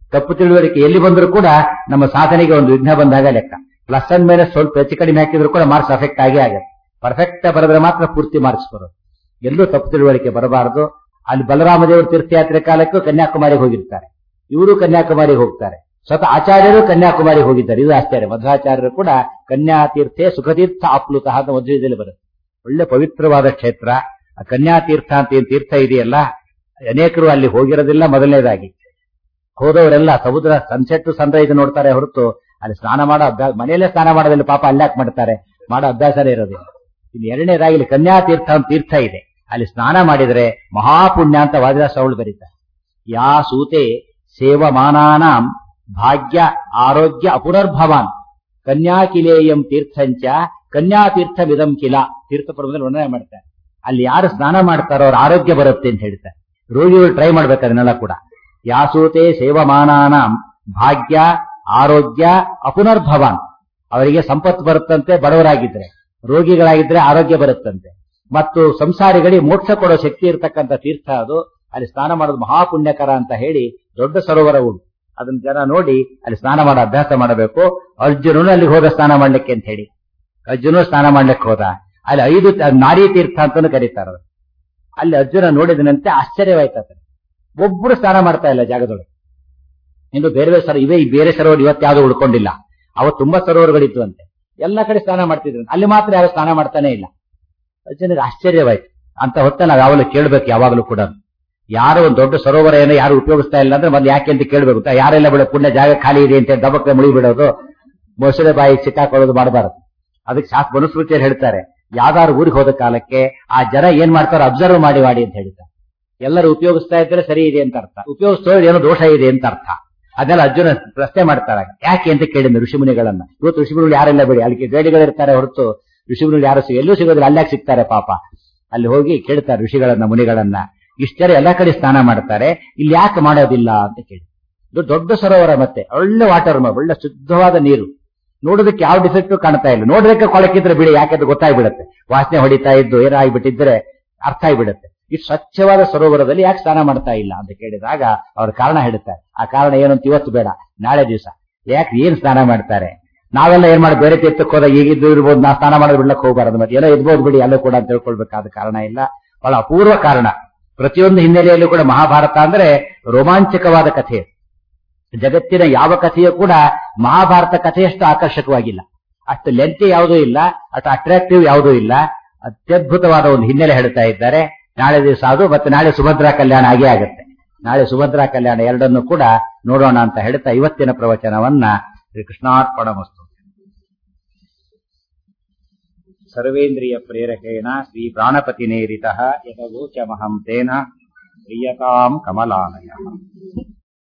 Speaker 1: ತಪ್ಪು ತಿಳುವಳಿಕೆ ಎಲ್ಲಿ ಬಂದರೂ ಕೂಡ ನಮ್ಮ ಸಾಧನೆಗೆ ಒಂದು ವಿಘ್ನ ಬಂದಾಗ ಲೆಕ್ಕ ಪ್ಲಸ್ ಅಂಡ್ ಮೈನಸ್ ಸ್ವಲ್ಪ ಹೆಚ್ಚು ಕಡಿಮೆ ಹಾಕಿದ್ರು ಕೂಡ ಮಾರ್ಕ್ಸ್ ಅಫೆಕ್ಟ್ ಆಗೇ ಆಗುತ್ತೆ ಪರ್ಫೆಕ್ಟ್ ಬರೆದ್ರೆ ಮಾತ್ರ ಪೂರ್ತಿ ಮಾರ್ಕ್ಸ್ ಬರೋದು ಎಲ್ಲೂ ತಪ್ಪು ತಿಳುವಳಿಕೆ ಬರಬಾರದು ಅಲ್ಲಿ ಬಲರಾಮದೇವರು ತೀರ್ಥಯಾತ್ರೆ ಕಾಲಕ್ಕೂ ಕನ್ಯಾಕುಮಾರಿಗೆ ಹೋಗಿರ್ತಾರೆ ಇವರು ಕನ್ಯಾಕುಮಾರಿಗೆ ಹೋಗ್ತಾರೆ ಸ್ವತಃ ಆಚಾರ್ಯರು ಕನ್ಯಾಕುಮಾರಿಗೆ ಹೋಗಿದ್ದಾರೆ ಇದು ಆಶ್ಚರ್ಯ ಮಧ್ವಾಚಾರ್ಯರು ಕೂಡ ಕನ್ಯಾತೀರ್ಥೆ ಸುಖತೀರ್ಥ ಆಪ್ಲುತ ಅಂತ ಮಧ್ವದಲ್ಲಿ ಬರುತ್ತೆ ಒಳ್ಳೆ ಪವಿತ್ರವಾದ ಕ್ಷೇತ್ರ ಆ ಕನ್ಯಾತೀರ್ಥ ಅಂತ ಏನ್ ತೀರ್ಥ ಇದೆಯಲ್ಲ ಅನೇಕರು ಅಲ್ಲಿ ಹೋಗಿರೋದಿಲ್ಲ ಮೊದಲನೇದಾಗಿ ಹೋದವರೆಲ್ಲ ಸಮುದ್ರ ಸನ್ಸೆಟ್ ಸನ್ರೈಸ್ ನೋಡ್ತಾರೆ ಹೊರತು ಅಲ್ಲಿ ಸ್ನಾನ ಮಾಡೋ ಅಭ್ಯಾಸ ಮನೆಯಲ್ಲೇ ಸ್ನಾನ ಮಾಡೋದಿಲ್ಲ ಪಾಪ ಅಲ್ಲಾಕ್ ಮಾಡ್ತಾರೆ ಮಾಡೋ ಅಭ್ಯಾಸನೇ ಇರೋದಿಲ್ಲ ಇನ್ನು ಎರಡನೇದಾಗಿ ಇಲ್ಲಿ ಕನ್ಯಾತೀರ್ಥ ಅಂತ ತೀರ್ಥ ಇದೆ ಅಲ್ಲಿ ಸ್ನಾನ ಮಾಡಿದ್ರೆ ಮಹಾಪುಣ್ಯ ಅಂತ ವಾದಿರಾಸ ಅವಳು ಬರೀತಾರೆ ಯಾ ಸೂತೆ ಸೇವಮಾನಾನಾಂ ಭಾಗ್ಯ ಆರೋಗ್ಯ ಅಪುನರ್ಭವಾನ್ ಕನ್ಯಾಕಿಲೇಯಂ ತೀರ್ಥಂಚ ಕನ್ಯಾತೀರ್ಥವಿದಂ ಕಿಲ ತೀರ್ಥ ಪರ್ವದಲ್ಲಿ ವರ್ಣನೆ ಮಾಡ್ತಾರೆ ಅಲ್ಲಿ ಯಾರು ಸ್ನಾನ ಮಾಡ್ತಾರೋ ಅವ್ರ ಆರೋಗ್ಯ ಬರುತ್ತೆ ಅಂತ ಹೇಳ್ತಾರೆ ರೋಗಿಗಳು ಟ್ರೈ ಮಾಡ್ಬೇಕು ಅದನ್ನೆಲ್ಲ ಕೂಡ ಯಾಸೂತೆ ಸೇವಮಾನಾನಾಂ ಭಾಗ್ಯ ಆರೋಗ್ಯ ಅಪುನರ್ಭವಾನ್ ಅವರಿಗೆ ಸಂಪತ್ತು ಬರುತ್ತಂತೆ ಬಡವರಾಗಿದ್ರೆ ರೋಗಿಗಳಾಗಿದ್ರೆ ಆರೋಗ್ಯ ಬರುತ್ತಂತೆ ಮತ್ತು ಸಂಸಾರಿಗಳಿಗೆ ಮೋಕ್ಷ ಕೊಡೋ ಶಕ್ತಿ ಇರತಕ್ಕಂಥ ತೀರ್ಥ ಅದು ಅಲ್ಲಿ ಸ್ನಾನ ಮಾಡೋದು ಮಹಾಪುಣ್ಯಕರ ಅಂತ ಹೇಳಿ ದೊಡ್ಡ ಸರೋವರ ಉಂಟು ಅದನ್ನ ಜನ ನೋಡಿ ಅಲ್ಲಿ ಸ್ನಾನ ಮಾಡೋ ಅಭ್ಯಾಸ ಮಾಡಬೇಕು ಅರ್ಜುನನು ಅಲ್ಲಿ ಹೋದ ಸ್ನಾನ ಮಾಡ್ಲಿಕ್ಕೆ ಅಂತ ಹೇಳಿ ಅರ್ಜುನ ಸ್ನಾನ ಮಾಡ್ಲಿಕ್ಕೆ ಹೋದ ಅಲ್ಲಿ ಐದು ತ- ನಾರಿ ತೀರ್ಥ ಅಂತಾನು ಕರೀತಾರ ಅದನ್ನ. ಅಲ್ಲಿ ಅರ್ಜುನ ನೋಡಿದನಂತೆ ಆಶ್ಚರ್ಯವಾಯ್ತು ಒಬ್ಬರು ಸ್ನಾನ ಮಾಡ್ತಾ ಇಲ್ಲ ಜಾಗದೊಳಗೆ ಇನ್ನು ಬೇರೆ ಬೇರೆ ಸರ ಇವೇ ಈ ಬೇರೆ ಸರೋವರ ಇವತ್ತು ಯಾವ್ದು ಉಳ್ಕೊಂಡಿಲ್ಲ ಅವತ್ತು ತುಂಬಾ ಸರೋವರಗಳಿತ್ತು ಅಂತೆ ಎಲ್ಲ ಕಡೆ ಸ್ನಾನ ಮಾಡ್ತಿದ್ರು ಅಲ್ಲಿ ಮಾತ್ರ ಯಾರು ಸ್ನಾನ ಮಾಡ್ತಾನೆ ಇಲ್ಲ ಅರ್ಜುನಿಗೆ ಆಶ್ಚರ್ಯವಾಯ್ತು ಅಂತ ಹೊತ್ತ ನಾವು ಯಾವಾಗಲೂ ಕೇಳ್ಬೇಕು ಯಾವಾಗಲೂ ಕೂಡ ಯಾರೋ ಒಂದು ದೊಡ್ಡ ಸರೋವರ ಏನೋ ಯಾರು ಉಪಯೋಗಿಸ್ತಾ ಇಲ್ಲ ಅಂದ್ರೆ ಮೊದ್ಲು ಯಾಕೆ ಅಂತ ಕೇಳ್ಬೇಕು ತಾ- ಯಾರೆಲ್ಲ ಬಿಡೋ ಪುಣ್ಯ ಜಾಗ ಖಾಲಿ ಇದೆ ಅಂತ ದಬಕ್ಕೆ ಮುಳಿ ಬಿಡೋದು ಮೊಸಳೆ ಬಾಯಿಗೆ ಸಿಕ್ಕಾಕೊಳ್ಳೋದು ಮಾಡಬಾರದು ಅದಕ್ಕೆ ಶಾಸ್ತ್ರ ಮನುಸ್ಮೃತಿಯಲ್ಲಿ ಹೇಳ್ತಾರೆ ಯಾವ್ದಾದ್ರು ಊರಿಗೆ ಹೋದ ಕಾಲಕ್ಕೆ ಆ ಜನ ಏನ್ ಮಾಡ್ತಾರೋ ಅಬ್ಸರ್ವ್ ಮಾಡಿ ಮಾಡಿ ಅಂತ ಹೇಳ್ತಾರೆ ಎಲ್ಲರೂ ಉಪಯೋಗಿಸ್ತಾ ಇದ್ರೆ ಸರಿ ಇದೆ ಅಂತ ಅರ್ಥ ಉಪಯೋಗಿಸ್ತೋ ಏನೋ ದೋಷ ಇದೆ ಅಂತ ಅರ್ಥ ಅದನ್ನೆಲ್ಲ ಅರ್ಜುನ ಪ್ರಶ್ನೆ ಮಾಡ್ತಾರೆ ಯಾಕೆ ಅಂತ ಕೇಳಿದ ಋಷಿಮುನಿಗಳನ್ನ ಇವತ್ತು ಋಷಿಮುನಿಗಳು ಯಾರೆಲ್ಲ ಬಿಡಿ ಅಲ್ಲಿ ಗೈಡಿಗಳಿರ್ತಾರೆ ಹೊರತು ಋಷಿಮುನಿಗಳು ಯಾರು ಸಿಗ- ಎಲ್ಲೂ ಸಿಗೋದಿಲ್ಲ ಅಲ್ಲಾಕ್ ಸಿಗ್ತಾರೆ ಪಾಪ ಅಲ್ಲಿ ಹೋಗಿ ಕೇಳ್ತಾರೆ ಋಷಿಗಳನ್ನ ಮುನಿಗಳನ್ನ ಇಷ್ಟರ ಎಲ್ಲ ಕಡೆ ಸ್ನಾನ ಮಾಡ್ತಾರೆ ಇಲ್ಲಿ ಯಾಕೆ ಮಾಡೋದಿಲ್ಲ ಅಂತ ಕೇಳಿ ಇದು ದೊಡ್ಡ ಸರೋವರ ಮತ್ತೆ ಒಳ್ಳೆ ವಾಟರ್ ಒಳ್ಳೆ ಶುದ್ಧವಾದ ನೀರು ನೋಡೋದಕ್ಕೆ ಯಾವ ಡಿಫೆಕ್ಟ್ ಕಾಣ್ತಾ ಇಲ್ಲ ನೋಡೋದಕ್ಕೆ ಕೊಳಕಿದ್ರೆ ಬಿಡಿ ಯಾಕೆ ಅದು ಗೊತ್ತಾಗ್ಬಿಡುತ್ತೆ ವಾಸನೆ ಹೊಡಿತಾ ಇದ್ದು ಏನಾಗ್ಬಿಟ್ಟಿದ್ರೆ ಅರ್ಥ ಆಗ್ಬಿಡುತ್ತೆ ಈ ಸ್ವಚ್ಛವಾದ ಸರೋವರದಲ್ಲಿ ಯಾಕೆ ಸ್ನಾನ ಮಾಡ್ತಾ ಇಲ್ಲ ಅಂತ ಕೇಳಿದಾಗ ಅವ್ರ ಕಾರಣ ಹೇಳ್ತಾರೆ ಆ ಕಾರಣ ಏನು ಅಂತ ಇವತ್ತು ಬೇಡ ನಾಳೆ ದಿವಸ ಯಾಕೆ ಏನ್ ಸ್ನಾನ ಮಾಡ್ತಾರೆ ನಾವೆಲ್ಲ ಏನ್ ಮಾಡಿ ಬೇರೆ ತೀರ್ಥಕ್ಕೆ ಹೋದಾಗ ಈಗಿದ್ದು ಇರ್ಬೋದು ನಾ ಸ್ನಾನ ಮಾಡೋದು ಬಿಡ್ಲಕ್ಕೆ ಹೋಗಬಾರದು ಮತ್ತೆ ಏನೋ ಇರ್ಬೋದು ಬಿಡಿ ಅಲ್ಲೂ ಕೂಡ ಅಂತ ತಿಳ್ಕೊಳ್ಬೇಕಾದ ಕಾರಣ ಇಲ್ಲ ಬಹಳ ಅಪೂರ್ವ ಕಾರಣ ಪ್ರತಿಯೊಂದು ಹಿನ್ನೆಲೆಯಲ್ಲೂ ಕೂಡ ಮಹಾಭಾರತ ಅಂದ್ರೆ ರೋಮಾಂಚಕವಾದ ಕಥೆ ಜಗತ್ತಿನ ಯಾವ ಕಥೆಯೂ ಕೂಡ ಮಹಾಭಾರತ ಕಥೆಯಷ್ಟು ಆಕರ್ಷಕವಾಗಿಲ್ಲ ಅಷ್ಟು ಲೆಂತಿ ಯಾವುದೂ ಇಲ್ಲ ಅಷ್ಟು ಅಟ್ರಾಕ್ಟಿವ್ ಯಾವುದೂ ಇಲ್ಲ ಅತ್ಯದ್ಭುತವಾದ ಒಂದು ಹಿನ್ನೆಲೆ ಹೇಳ್ತಾ ಇದ್ದಾರೆ ನಾಳೆ ದಿವಸ ಅದು ಮತ್ತೆ ನಾಳೆ ಸುಭದ್ರಾ ಕಲ್ಯಾಣ ಆಗೇ ಆಗುತ್ತೆ ನಾಳೆ ಸುಭದ್ರಾ ಕಲ್ಯಾಣ ಎರಡನ್ನು ಕೂಡ ನೋಡೋಣ ಅಂತ ಹೇಳ್ತಾ ಇವತ್ತಿನ ಪ್ರವಚನವನ್ನ ಶ್ರೀ ಕೃಷ್ಣಾರ್ಪಣ ವಸ್ತು ಸರ್ವೇಂದ್ರಿಯ ಪ್ರೇರಕೇಣ ಶ್ರೀ ಪ್ರಾಣಪತಿ ನೇರಿತ ಯಥಗೋಚಮಹಂ ತೇನ ಪ್ರಿಯತಾಂ ಕಮಲಾಲಯ